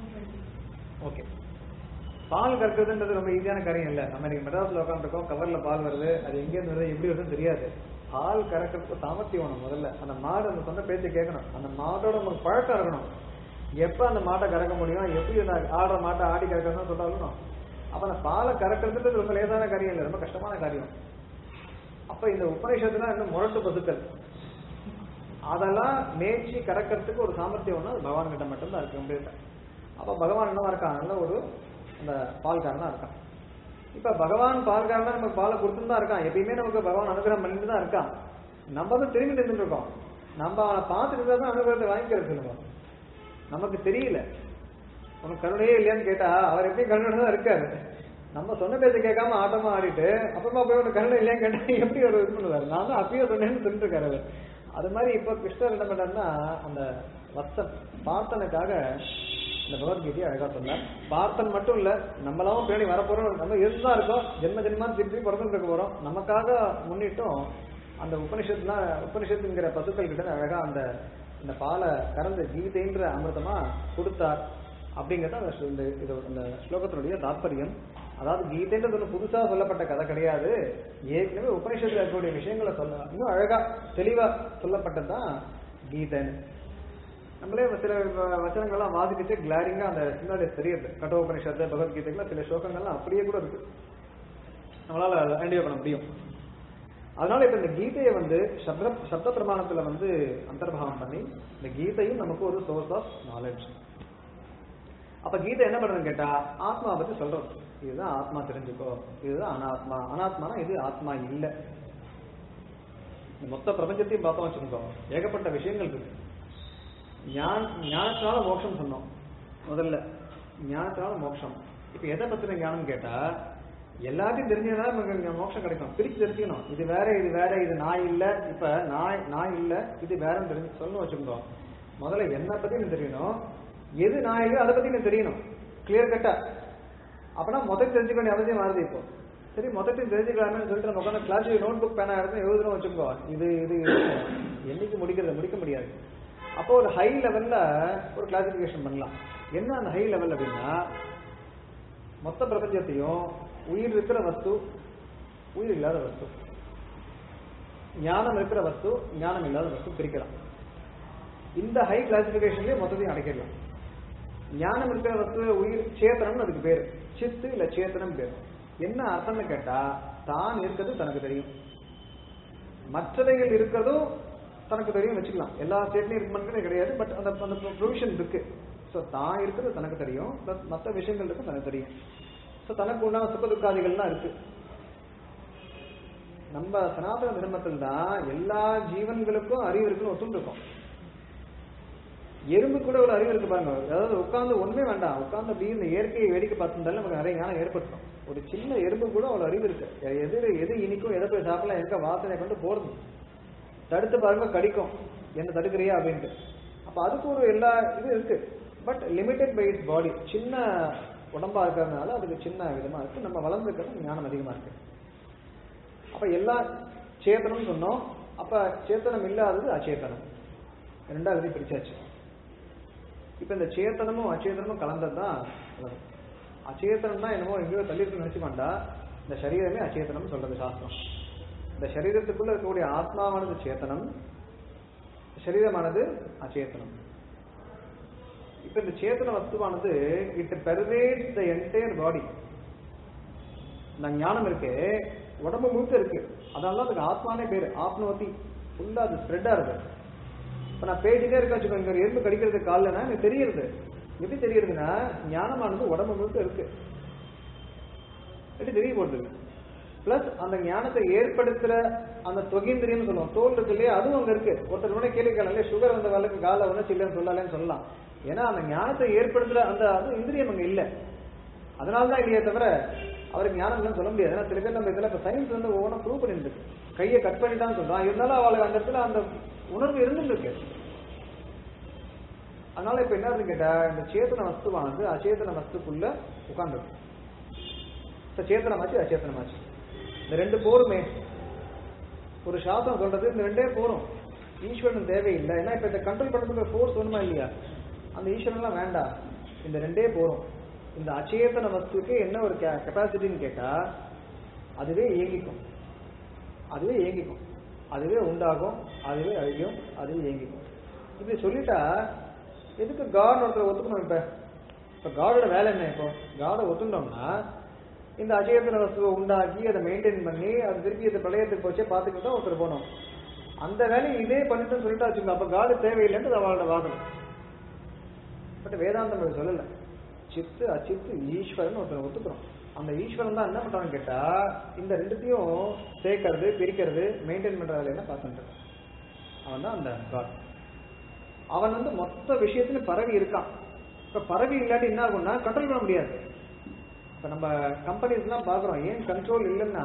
A: ஓகே பால் கறக்குறதுன்றது ரொம்ப ஈஸியான காரியம் இல்லை நம்ம இன்னைக்கு மெட்ராஸ்ல உட்காந்துருக்கோம் கவர்ல பால் வருது அது எங்கேருந்து வருது எப்படி வருதுன்னு தெரியாது பால் கறக்கிறதுக்கு சாமர்த்தியம் வேணும் முதல்ல அந்த மாடு அந்த சொந்த பேச்சை கேட்கணும் அந்த மாட்டோட நமக்கு பழக்கம் இருக்கணும் எப்ப அந்த மாட்டை கறக்க முடியும் எப்படி அந்த ஆடுற மாட்டை ஆடி கறக்கணும்னு சொல்லணும் அப்ப அந்த பாலை கறக்கிறதுன்றது ரொம்ப லேசான காரியம் இல்லை ரொம்ப கஷ்டமான காரியம் அப்ப இந்த உபநிஷத்துலாம் இன்னும் முரட்டு பசுக்கள் அதெல்லாம் மேய்ச்சி கறக்கிறதுக்கு ஒரு சாமர்த்தியம் ஒன்று அது பகவான் கிட்ட மட்டும்தான் இருக்கு கம்ப்ளீட்டா அப்ப பகவான் என்னவா இருக்கான் நல்ல ஒரு அந்த பால்காரனா இருக்கான் இப்ப பகவான் பால்காரனா நமக்கு பாலை கொடுத்துட்டு தான் இருக்கான் எப்பயுமே நமக்கு பகவான் அனுகிரகம் பண்ணிட்டு தான் இருக்கான் நம்ம தான் திரும்பி நின்றுட்டு இருக்கோம் நம்ம அவனை பார்த்துட்டு தான் அனுகிரகத்தை வாங்கிக்கிறது நம்ம நமக்கு தெரியல உனக்கு கருணையே இல்லையான்னு கேட்டா அவர் எப்பயும் கருணை தான் இருக்காரு நம்ம சொன்ன பேச்ச கேட்காம ஆட்டமா ஆடிட்டு அப்புறமா போய் உனக்கு கருணை இல்லையான்னு கேட்டா எப்படி ஒரு இது பண்ணுவாரு நான் தான் அப்பயே சொன்னேன்னு சொல்லிட்டு இருக்காரு அவர் அது மாதிரி இப்ப கிருஷ்ணர் என்ன பண்ணாருன்னா அந்த வத்சன் பார்த்தனுக்காக இந்த பகவத்கீதையை அழகா சொன்னார் பார்த்தன் மட்டும் இல்ல நம்மளாவும் பேணி வரப்போறோம் நம்ம இருந்துதான் இருக்கோம் ஜென்ம ஜென்மான்னு திருப்பி பிறந்துட்டு இருக்க போறோம் நமக்காக முன்னிட்டும் அந்த உபனிஷத்துலாம் உபனிஷத்துங்கிற பசுக்கள் கிட்ட அழகா அந்த இந்த பாலை கறந்து கீதைன்ற அமிர்தமா கொடுத்தார் அப்படிங்கிறது அந்த ஸ்லோ- இந்த இது இந்த ஸ்லோகத்தினுடைய தாற்பயம் அதாவது கீதைன்றது ஒண்ணு புதுசா சொல்லப்பட்ட கதை கிடையாது ஏற்கனவே உபனிஷத்துல இருக்கக்கூடிய விஷயங்களை சொல்ல இன்னும் அழகா தெளிவா சொல்லப்பட்டதுதான் கீதைன்னு நம்மளே சில வ- வசனங்கள்லாம் வாசிக்கிட்டு கிளாரிங்கா அந்த சின்னாடி தெரியுது கட்டோபனிஷத்து பகவத்கீதைக்குலாம் சில ஸ்லோகங்கள்லாம் அப்படியே கூட இருக்கு நம்மளால ஐடியா பண்ண முடியும் அதனால இப்ப இந்த கீதையை வந்து சப்த சப்த பிரமாணத்துல வந்து அந்தர்பாவம் பண்ணி இந்த கீதையும் நமக்கு ஒரு சோர்ஸ் ஆஃப் நாலேஜ் அப்ப கீதை என்ன பண்றதுன்னு கேட்டா ஆத்மா பத்தி சொல்றோம் இதுதான் ஆத்மா தெரிஞ்சுக்கோ இதுதான் அனாத்மா அனாத்மானா இது ஆத்மா இல்ல இந்த மொத்த பிரபஞ்சத்தையும் பார்த்தோம் வச்சுக்கோ ஏகப்பட்ட விஷயங்கள் இருக்கு ஞான ஞானத்தினால மோட்சம் சொன்னோம் முதல்ல ஞானத்தினால மோட்சம் இப்ப எதை பத்தின ஞானம் கேட்டா எல்லாத்தையும் தெரிஞ்சதுனால நமக்கு இங்க மோட்சம் கிடைக்கும் பிரிச்சு தெரிஞ்சுக்கணும் இது வேற இது வேற இது நான் இல்ல இப்ப நான் நான் இல்ல இது வேறன்னு தெரிஞ்சு சொல்லணும் வச்சுக்கோ முதல்ல என்ன பத்தி எனக்கு தெரியணும் எது நான் இல்லையோ அதை பத்தி எனக்கு தெரியணும் கிளியர் கட்டா அப்பனா முதல் தெரிஞ்சுக்க வேண்டிய அவசியம் வருது இப்போ சரி முதத்தையும் தெரிஞ்சுக்கலாமே சொல்லிட்டு நம்ம உட்காந்து கிளாஸ் நோட் புக் பேனா எடுத்து எழுதுறோம் வச்சுக்கோ இது இது இது. என்னைக்கு முடிக்கிறது முடிக்க முடியாது அப்போ ஒரு ஹை லெவல்ல ஒரு கிளாசிபிகேஷன் பண்ணலாம் என்ன அந்த ஹை லெவல் அப்படின்னா மொத்த பிரபஞ்சத்தையும் உயிர் இருக்கிற வஸ்து உயிர் இல்லாத வஸ்து ஞானம் இருக்கிற வஸ்து ஞானம் இல்லாத வஸ்து பிரிக்கலாம் இந்த ஹை கிளாசிபிகேஷன்லயே மொத்தத்தையும் அடைக்கலாம் ஞானம் இருக்கிற வஸ்து உயிர் சேத்தனம்னு அதுக்கு பேரு சித்து இல்ல சேத்தனம் பேரு என்ன அர்த்தம்னு கேட்டா தான் இருக்கிறது தனக்கு தெரியும் மற்றவைகள் இருக்கிறதும் தனக்கு தெரியும் வச்சுக்கலாம் எல்லா ஸ்டேட்லயும் இருக்குமான்னு கிடையாது பட் அந்த அந்த ப்ரொவிஷன் இருக்கு ஸோ தான் இருக்கிறது தனக்கு தெரியும் பட் மற்ற விஷயங்கள் இருக்கு தனக்கு தெரியும் ஸோ தனக்கு உண்டான சுக துக்காதிகள்லாம் இருக்கு நம்ம சனாதன தர்மத்தில் தான் எல்லா ஜீவன்களுக்கும் அறிவு இருக்குன்னு ஒத்துண்டு இருக்கோம் எறும்பு கூட ஒரு அறிவு இருக்கு பாருங்க அதாவது உட்கார்ந்து ஒண்ணுமே வேண்டாம் உட்கார்ந்து அப்படியே இந்த இயற்கையை வேடிக்கை பார்த்துருந்தாலும் நமக்கு நிறைய ஞானம் ஏற்பட்டுரும் ஒரு சின்ன எறும்பு கூட அவ்வளவு அறிவு இருக்கு எது எது இனிக்கும் எதை போய் சாப்பிடலாம் எங்க வாசனை கொண்டு போறது தடுத்து பாருங்க கடிக்கும் என்ன தடுக்கிறியா அப்படின்ட்டு அப்ப அதுக்கு ஒரு எல்லா இது இருக்கு but limited by its body சின்ன உடம்பா இருக்கிறதுனால அதுக்கு சின்ன விதமா இருக்கு நம்ம வளர்ந்துருக்கிறது ஞானம் அதிகமா இருக்கு அப்ப எல்லா சேத்தனம் சொன்னோம் அப்ப சேத்தனம் இல்லாதது அச்சேத்தனம் ரெண்டாவது இது பிரிச்சாச்சு இப்ப இந்த சேத்தனமும் அச்சேதனமும் கலந்ததுதான் உலகம். அச்சேதனம்னா என்னமோ எங்கேயோ தள்ளி இருக்கு நினைச்சு வேண்டா இந்த சரீரமே அச்சேதனம் சொல்றது சாஸ்திரம் இந்த சரீரத்துக்குள்ள இருக்கக்கூடிய ஆத்மாவானது சேத்தனம் சரீரமானது அச்சேதனம் இப்ப இந்த சேத்தன வஸ்துவானது it pervades the entire body இந்த ஞானம் இருக்கு உடம்பு முழுக்க இருக்கு அதனால தான் அதுக்கு ஆத்மானே பேரு ஆத்மவதி ஃபுல்லா அது ஸ்ப்ரெட்டா இருக்கு இப்ப நான் பேசிட்டே இருக்க வச்சுக்கோங்க இங்க ஒரு எறும்பு கடிக்கிறது கால்லனா எனக்கு தெரியுது எப்படி தெரியுதுன்னா ஞானமானது உடம்பு முழுக்க இருக்கு எப்படி தெரிய போறது பிளஸ் அந்த ஞானத்தை ஏற்படுத்துற அந்த தொகேந்திரியம்னு சொல்லுவோம் தோல் இருக்கு இல்லையா அதுவும் அங்க இருக்கு ஒருத்தர் முன்னே கேள்வி கேட்கல சுகர் வந்த வரலுக்கு கால உணர்ச்சி இல்லைன்னு சொல்லலன்னு சொல்லலாம் ஏன்னா அந்த ஞானத்தை ஏற்படுத்துற அந்த அது இந்திரியம் அங்க இல்ல அதனால தான் இல்லையே தவிர அவருக்கு ஞானம் இல்லைன்னு சொல்ல முடியாது ஏன்னா சில பேர் நம்ம இதுல இப்ப சயின்ஸ் வந்து ஒவ்வொன்றும் ப்ரூவ் பண்ணிட்டு இருக்கு கையை கட் பண்ணிட்டான்னு சொல்றான் இருந்தாலும் அவளுக்கு அந்த இடத்துல அந்த உணர்வு இருந்துட்டு இருக்கு அதனால இப்ப என்ன இருக்கு கேட்டா இந்த சேத்தன வஸ்துவானது அச்சேதன வஸ்துக்குள்ள உட்கார்ந்துருக்கு இப்ப சேத்தனமாச்சு அச்சேத்தனமாச்சு இந்த ரெண்டு போருமே ஒரு சாஸ்திரம் சொல்றது இந்த ரெண்டே போரும் ஈஸ்வரன் தேவையில்லை ஏன்னா இப்ப இதை கண்ட்ரோல் பண்றதுக்கு ஃபோர்ஸ் வேணுமா இல்லையா அந்த ஈஸ்வரன்லாம் வேண்டாம் இந்த ரெண்டே போரும் இந்த அச்சேதன வஸ்துக்கு என்ன ஒரு கெப்பாசிட்டின்னு கேட்டா அதுவே இயங்கிக்கும் அதுவே இயங்கிக்கும் அதுவே உண்டாகும் அதுவே அழியும் அதுவே இயங்கிக்கும் இப்படி சொல்லிட்டா எதுக்கு காட் ஒருத்தர் ஒத்துக்கணும் இப்ப இப்ப காடோட வேலை என்ன இப்போ காடை ஒத்துண்டோம்னா இந்த அச்சேதன வஸ்துவை உண்டாக்கி அதை மெயின்டைன் பண்ணி அது திருப்பி அதை பிரளயத்துக்கு போச்சே பார்த்துக்கிட்டு தான் ஒருத்தர் போகணும் அந்த வேலையை இதே பண்ணிட்டுன்னு சொல்லிட்டு வச்சுக்கோங்க அப்ப காடு தேவையில்லைன்றது அவளோட வாதம் பட் வேதாந்தம் அது சொல்லல சித்து அச்சித்து ஈஸ்வரன் ஒருத்தர் ஒத்துக்கிறோம் அந்த ஈஸ்வரன் தான் என்ன பண்றான்னு கேட்டா இந்த ரெண்டுத்தையும் சேர்க்கறது பிரிக்கிறது மெயின்டைன் பண்ற வேலையை என்ன பார்த்துட்டு அவன் தான் அந்த காட் அவன் வந்து மொத்த விஷயத்திலும் பரவி இருக்கான் இப்ப பரவி இல்லாட்டி என்ன ஆகும்னா கண்ட்ரோல் பண்ண முடியாது இப்ப நம்ம கம்பெனிஸ் எல்லாம் பாக்குறோம் ஏன் கண்ட்ரோல் இல்லைன்னா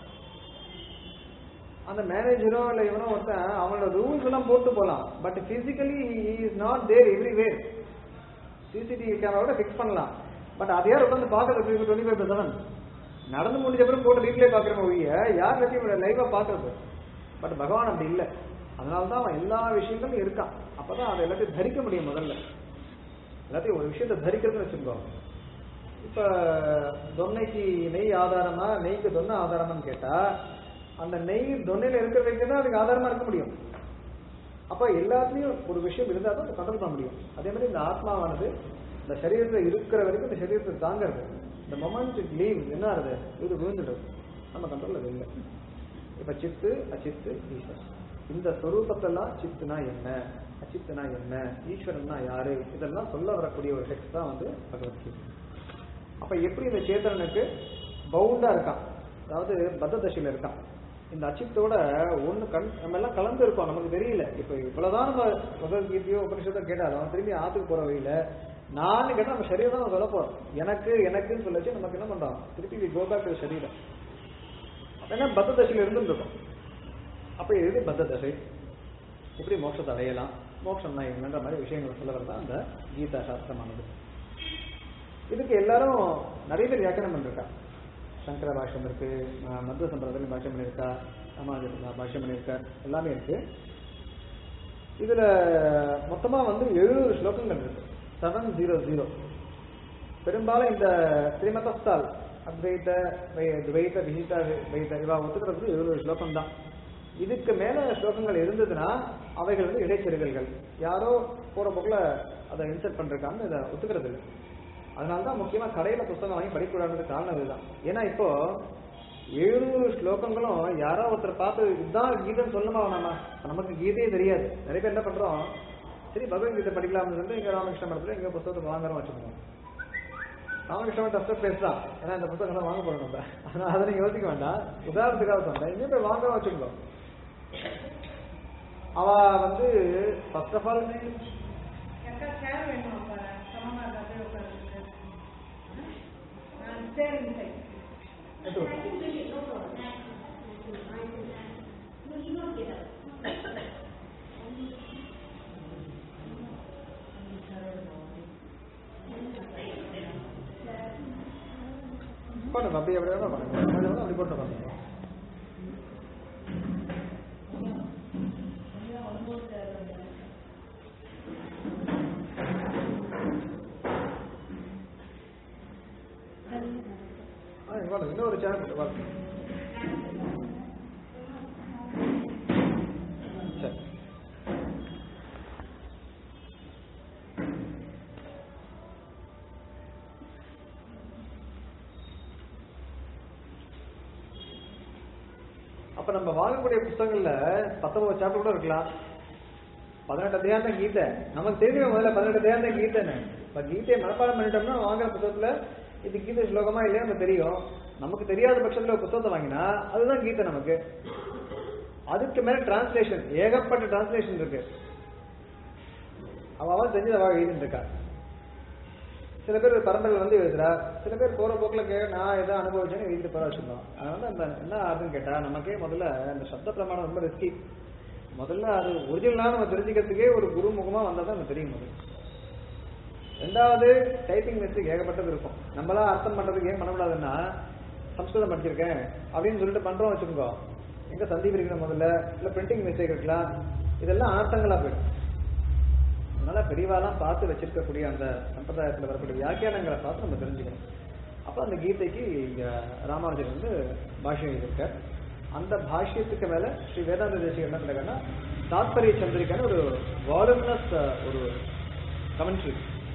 A: அந்த மேனேஜரோ இல்ல இவனோ ஒருத்தன் அவனோட ரூல்ஸ் எல்லாம் போட்டு போலாம் but physically is not there everywhere CCTV கேமராவோட ஃபிக்ஸ் பண்ணலாம் பட் அது யார் உட்காந்து பாக்குறது டுவெண்ட்டி ஃபைவ் செவன் நடந்து முடிஞ்ச பிறகு போட்டு வீட்லயே பாக்குற ஒழிய யார் எல்லாத்தையும் லைவா பாக்குறது பட் பகவான் அப்படி இல்லை அதனால தான் அவன் எல்லா விஷயங்களும் இருக்கான் அப்பதான் அதை எல்லாத்தையும் தரிக்க முடியும் முதல்ல எல்லாத்தையும் ஒரு விஷயத்தை தரிக்கிறதுன்னு வச்சுக்கோ இப்ப தொன்னைக்கு நெய் ஆதாரமா நெய்க்கு தொன்னை ஆதாரமான்னு கேட்டா அந்த நெய் தொன்னையில இருக்கிற வரைக்கும் தான் அதுக்கு ஆதாரமா இருக்க முடியும் அப்ப எல்லாத்துலயும் ஒரு விஷயம் இருந்தா தான் கண்ட்ரோல் பண்ண முடியும் அதே மாதிரி இந்த ஆத்மாவானது இந்த சரீரத்துல இருக்கிற வரைக்கும் இந்த சரீரத்தை தாங்கிறது இந்த மொமெண்ட் இட் லீவ் என்ன ஆகுது இது விழுந்துடுது நம்ம கண்ட்ரோல் அது இல்லை இப்ப சித்து அச்சித்து ஈஸ்வரன் இந்த ஸ்வரூபத்தெல்லாம் சித்துனா என்ன அச்சித்துனா என்ன ஈஸ்வரன்னா யாரு இதெல்லாம் சொல்ல வரக்கூடிய ஒரு டெக்ஸ்ட் தான் வந்து பகவத்கீதை அப்ப எப்படி இந்த சேத்தனனுக்கு பவுண்டா இருக்கான் அதாவது பத்த தசையில இருக்கான் இந்த அச்சித்தோட ஒண்ணு கண் நம்ம எல்லாம் கலந்து இருக்கோம் நமக்கு தெரியல இப்ப இவ்வளவுதான் நம்ம பகவத்கீதையோ உபனிஷத்தோ கேட்டாலும் அவன் திரும்பி ஆத்துக்கு போற வழியில நான் கேட்டா நம்ம சரீரம் தான் சொல்ல போறோம் எனக்கு எனக்குன்னு சொல்லச்சு நமக்கு என்ன பண்றோம் திருப்பி கோபாக்கு சரீரம் ஏன்னா பத்த தசையில இருந்துருக்கும் அப்ப இது பத்த தசை இப்படி மோட்சத்தை அடையலாம் மோட்சம்னா என்னன்ற மாதிரி விஷயங்கள் சொல்ல வரதான் அந்த கீதா சாஸ்திரமானது இதுக்கு எல்லாரும் நிறைய பேர் வியாக்கியானம் பண்ணிருக்கா சங்கர பாஷ்யம் இருக்கு அஹ் மத்வ சம்பிரதாயம் பாஷ்யம் பண்ணியிருக்கா ராமானுஜர் பாஷ்யம் பண்ணியிருக்கா எல்லாமே இருக்கு இதுல மொத்தமா வந்து எழுநூறு ஸ்லோகங்கள் இருக்கு செவன் ஜீரோ ஜீரோ பெரும்பாலும் இந்த ஸ்ரீமதஸ்தால் அத்வைத வை- துவைத விஹித வைத இவா ஒத்துக்கிறது எழுநூறு ஸ்லோகம் தான் இதுக்கு மேல ஸ்லோகங்கள் இருந்ததுன்னா அவைகள் வந்து இடைச்செருகல்கள் யாரோ போற போக்குல அதை இன்சர்ட் பண்றாங்கன்னு இதை ஒத்துக்கிறது இல்லை அதனால தான் முக்கியமா கடையில புத்தகம் வாங்கி படிக்கூடாதுக்கு காரணம் இதுதான் ஏன்னா இப்போ எழுநூறு ஸ்லோகங்களும் யாரோ ஒருத்தர் பார்த்து இதுதான் கீதைன்னு சொல்லணுமா வேணாமா நமக்கு கீதையே தெரியாது நிறைய பேர் என்ன பண்றோம் சரி பகவத்கீதை படிக்கலாம்னு சொல்லிட்டு இங்க ராமகிருஷ்ண மடத்துல இங்க புத்தகத்தை வாங்குறோம் வச்சுக்கோங்க ராமகிருஷ்ண மடம் டஸ்ட் பேஸ் தான் ஏன்னா இந்த புத்தகம் தான் வாங்க போறோம் நம்ம அதனால அதை நீங்க யோசிக்க வேண்டாம் உதாரணத்துக்காக சொன்னேன் இங்கே போய் வாங்குறோம் வச்சுக்கோ அவ வந்து ஃபர்ஸ்ட் ஆஃப் ஆல்
B: எக்கா சேர் வேணும் அப்ப சமமா அப்படியே உட்கார்ந்துருக்கு நான் சரிங்க சார்
A: பண்ணுங்க அப்படி அப்படியே வேணா பண்ணுங்க அப்படி வேணா அப்படி போட்டு பண்ணுங்க ஆ, இங்க வாங்க, இன்னொரு சேனல் வாங்க அப்ப நம்ம வாங்கக்கூடிய புத்தகங்கள்ல பத்தொன்பது சாப்டர் கூட இருக்கலாம் பதினெட்டு அத்தியாயம் தான் கீதை நமக்கு தெரியும் முதல்ல பதினெட்டு அத்தியாயம் தான் கீதைன்னு இப்ப கீதையை மனப்பாடம் பண்ணிட்டோம்னா வாங்குற புத்தகத்துல இது கீதை ஸ்லோகமா இல்லையா நமக்கு தெரியும் நமக்கு தெரியாத பட்சத்துல ஒரு புத்தகத்தை வாங்கினா அதுதான் கீதை நமக்கு அதுக்கு மேல டிரான்ஸ்லேஷன் ஏகப்பட்ட டிரான்ஸ்லேஷன் இருக்கு அவ அவன் செஞ்சு அவ எழுதிட்டு இருக்கா சில பேர் பரம்பரையில் வந்து எழுதுறா சில பேர் போற போக்குல கே நான் எதை அனுபவிச்சேன்னு எழுதிட்டு போற வச்சிருந்தோம் அதனால அந்த என்ன ஆகுதுன்னு கேட்டா நமக்கே முதல்ல அந்த சப்த பிரமாணம் ரொம்ப ரிஸ்கி முதல்ல அது ஒரிஜினலா நம்ம தெரிஞ்சுக்கிறதுக்கே ஒரு குரு முகமா வந்தா தான் நமக்கு தெரியும் முதல்ல ரெண்டாவது டைப்பிங் மிஸ்டேக் ஏகப்பட்டது இருக்கும் நம்மளா அர்த்தம் பண்றதுக்கு ஏன் பண்ணக்கூடாதுன்னா சம்ஸ்கிருதம் படிச்சிருக்கேன் அப்படின்னு சொல்லிட்டு பண்றோம் வச்சுக்கோ எங்க சந்தீப் இருக்கிற முதல்ல இல்ல பிரிண்டிங் மிஸ்டேக் இருக்கலாம் இதெல்லாம் அர்த்தங்களா போயிடும் அதனால பெரியவாலாம் பார்த்து வச்சிருக்கக்கூடிய அந்த சம்பிரதாயத்துல வரக்கூடிய வியாக்கியானங்களை பார்த்து நம்ம தெரிஞ்சுக்கணும் அப்ப அந்த கீதைக்கு இங்க ராமானுஜர் வந்து பாஷ்யம் எழுதியிருக்கார் அந்த பாஷ்யத்துக்கு மேல ஸ்ரீ வேதாந்த தேசிகர் என்ன பண்ணாங்கன்னா தாத்பரிய சந்திரிக்கான ஒரு வாலும்னஸ் ஒரு கமெண்ட்ரி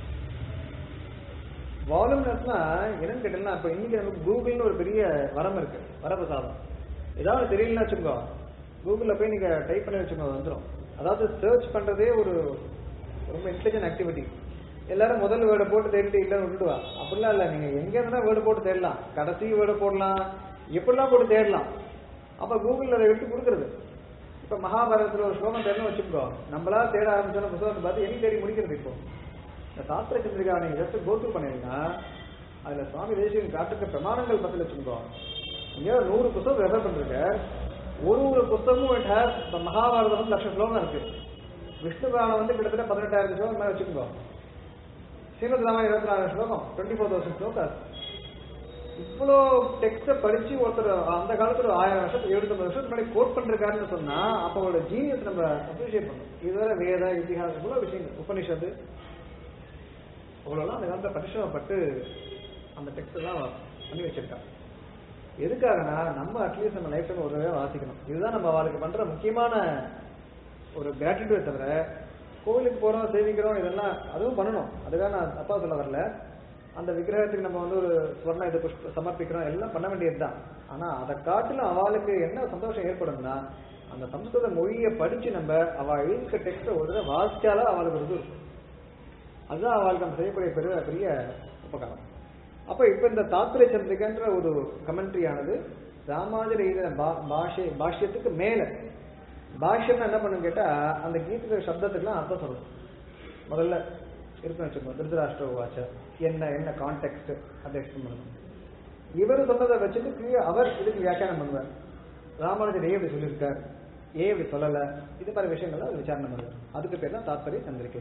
A: வாலும்னஸ்னா என்னன்னு கேட்டீங்கன்னா இப்ப இன்னைக்கு நமக்கு கூகுள்னு ஒரு பெரிய வரம் இருக்கு வரப்பிரசாதம் ஏதாவது தெரியலன்னு வச்சுக்கோ கூகுள்ல போய் நீங்க டைப் பண்ணி வச்சுக்கோ வந்துடும் அதாவது சர்ச் பண்றதே ஒரு ரொம்ப இன்டெலிஜென்ட் ஆக்டிவிட்டி எல்லாரும் முதல் வேர்டை போட்டு தேடிட்டு இல்லைன்னு விட்டுடுவா அப்படிலாம் இல்ல நீங்க எங்க இருந்தா வேர்டு போட்டு தேடலாம் கடைசி வேர்டு போடலாம் எப்படிலாம் போட்டு தேடலாம் அப்ப கூகுள்ல அதை எடுத்து கொடுக்கறது இப்ப மகாபாரதத்துல ஒரு ஸ்லோகம் தேடணும் வச்சுக்கோ நம்மளா தேட ஆரம்பிச்சோம் புத்தகத்தை பார்த்து எங்க தேடி முடிக்கிறது இப்போ இந்த சாஸ்திர சந்திரிகா நீங்க ஜஸ்ட் கோத்ரூ பண்ணீங்கன்னா அதுல சுவாமி தேசியன் காட்டுக்க பிரமாணங்கள் பத்தி வச்சுக்கோ இங்க நூறு புத்தகம் ரெஃபர் பண்றீங்க ஒரு ஒரு புத்தகமும் இட் ஹேஸ் இப்ப மகாபாரதம் வந்து லட்சம் ஸ்லோகம் இருக்கு விஷ்ணு புராணம் வந்து கிட்டத்தட்ட பதினெட்டாயிரம் ஸ்லோகம் மேல வச்சுக்கோ ஸ்ரீமத் ராமாயணம் இருபத்தி நாலு ஸ்லோகம் டுவெண்ட்டி ஃபோர் தௌசண்ட் ஸ்லோகம் இவ்வளோ டெக்ஸ்ட படிச்சு ஒருத்தர் அந்த காலத்துல ஒரு ஆயிரம் வருஷத்துக்கு எழுபத்தொன்பது வருஷத்துக்கு முன்னாடி கோட் பண்றாருன்னு சொன்னா அப்ப அவரோட ஜீனியஸ் நம்ம அப்ரிஷியேட் பண்ணணும் இதுவரை வேத இத்திஹாசம் இவ்வளவு விஷயங்கள் உபனிஷத்து அவ்வளோலாம் அந்த காலத்துல பரிசிரமப்பட்டு அந்த டெக்ஸ்ட் எல்லாம் பண்ணி வச்சிருக்காங்க எதுக்காகனா நம்ம அட்லீஸ்ட் நம்ம லைஃப்ல ஒரு தடவை வாசிக்கணும் இதுதான் நம்ம அவளுக்கு பண்ற முக்கியமான ஒரு கிராட்டிடியூட் தவிர கோவிலுக்கு போறோம் சேவிக்கிறோம் இதெல்லாம் அதுவும் பண்ணணும் அதுக்காக நான் அப்பா சொல்ல வரல அந்த விக்கிரகத்துக்கு நம்ம வந்து ஒரு ஸ்வர்ண இது புஷ்ப சமர்ப்பிக்கிறோம் எல்லாம் பண்ண வேண்டியதுதான் ஆனா அதை காட்டிலும் அவளுக்கு என்ன சந்தோஷம் ஏற்படும்னா அந்த சம்ஸ்கிருத மொழியை படிச்சு நம்ம அவ எழுதிக்க டெக்ஸ்ட ஒரு தடவை வாசிச்சாலும் அவளுக்கு ஒரு இது இருக்கும் அதுதான் அவளுக்கு நம்ம செய்யக்கூடிய பெரிய பெரிய உபகாரம் அப்ப இப்ப இந்த தாத்பரிய சந்திரிகன்ற ஒரு கமெண்ட்ரி ஆனது ராமானுஜர் எழுதின பா- பாஷை பாஷ்யத்துக்கு மேல பாஷ்யம் என்ன பண்ணும் கேட்டா அந்த கீத சப்தத்துக்குலாம் அர்த்தம் சொல்லணும் முதல்ல இருக்குன்னு வச்சுக்கோங்க திருதராஷ்டிர வாச்ச என்ன என்ன கான்டெக்ட் அதை எக்ஸ்பிளைன் பண்ணணும் இவர் சொன்னதை வச்சுட்டு கீழே அவர் இதுக்கு வியாக்கியானம் பண்ணுவார் ராமானுஜர் ஏன் இப்படி சொல்லியிருக்கார் ஏன் இப்படி சொல்லல இது மாதிரி விஷயங்கள்லாம் அவர் விசாரணை பண்ணுவார் அதுக்கு பேர் தான் தாத்பரிய சந்திரிகை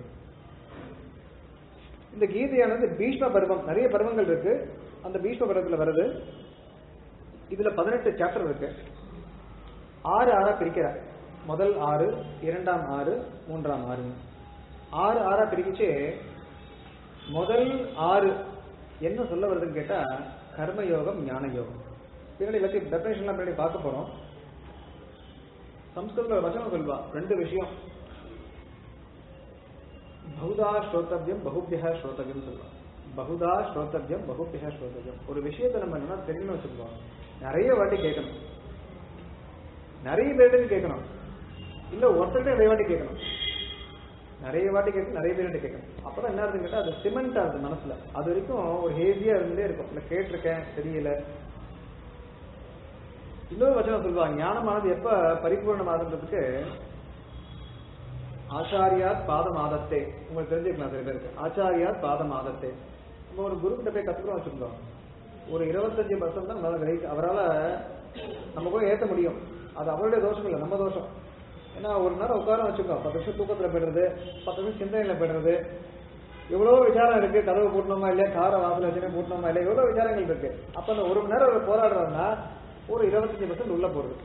A: இந்த கீதையானது பீஷ்ம பருவம் நிறைய பருவங்கள் இருக்கு அந்த பீஷ்ம பருவத்துல வருது இதுல பதினெட்டு சாப்டர் இருக்கு ஆறு ஆறா பிரிக்கிறார் முதல் ஆறு இரண்டாம் ஆறு மூன்றாம் ஆறு ஆறு ஆறா பிரிக்கிச்சு முதல் ஆறு என்ன சொல்ல வருதுன்னு கேட்டா கர்மயோகம் ஞான யோகம் பின்னாடி பத்தி டெபினேஷன்லாம் பின்னாடி பார்க்க போறோம் சம்ஸ்கிருதத்துல ஒரு வச்சனம் சொல்வா ரெண்டு விஷயம் பகுதா ஸ்ரோத்தவியம் பகுபியா ஸ்ரோத்தவியம் சொல்லுவோம் பகுதா ஸ்ரோத்தவியம் பகுபியா ஸ்ரோத்தவியம் ஒரு விஷயத்தை நம்ம என்ன தெரிஞ்சு வச்சுருக்கோம் நிறைய வாட்டி கேட்கணும் நிறைய பேர்கிட்ட கேட்கணும் இல்ல ஒருத்தர்கிட்ட நிறைய வாட்டி கேட்கணும் நிறைய வாட்டி கேட்கணும் நிறைய பேர்கிட்ட கேட்கணும் அப்பதான் என்ன ஆகுதுன்னு கேட்டா அது சிமெண்ட் ஆகுது மனசுல அது வரைக்கும் ஒரு ஹேசியா இருந்தே இருக்கும் இல்ல கேட்டிருக்கேன் தெரியல இன்னொரு வச்சனம் சொல்லுவாங்க ஞானமானது எப்ப பரிபூர்ணமாகுன்றதுக்கு ஆச்சாரியாத் பாதமாதத்தே உங்களுக்கு தெரிஞ்சுக்கலாம் சில பேருக்கு ஆச்சாரியாத் பாதமாதத்தே நம்ம ஒரு குரு கிட்ட போய் கத்துக்கிறோம் வச்சிருந்தோம் ஒரு இருபத்தஞ்சு பர்சன்ட் தான் நம்மளால கிரகிக்க அவரால நம்ம போய் ஏத்த முடியும் அது அவருடைய தோஷம் இல்லை நம்ம தோஷம் ஏன்னா ஒரு நேரம் உட்கார வச்சுக்கோ பத்து நிமிஷம் தூக்கத்துல போயிடுறது பத்து நிமிஷம் சிந்தனையில போயிடுறது எவ்வளவு விசாரம் இருக்கு கதவு பூட்டணுமா இல்லையா காரை வாசல வச்சுன்னு பூட்டணுமா இல்லையா எவ்வளவு விசாரங்கள் இருக்கு அப்ப அந்த ஒரு மணி நேரம் அவர் போராடுறாருன்னா ஒரு இருபத்தஞ்சு பர்சன்ட் உள்ள போறது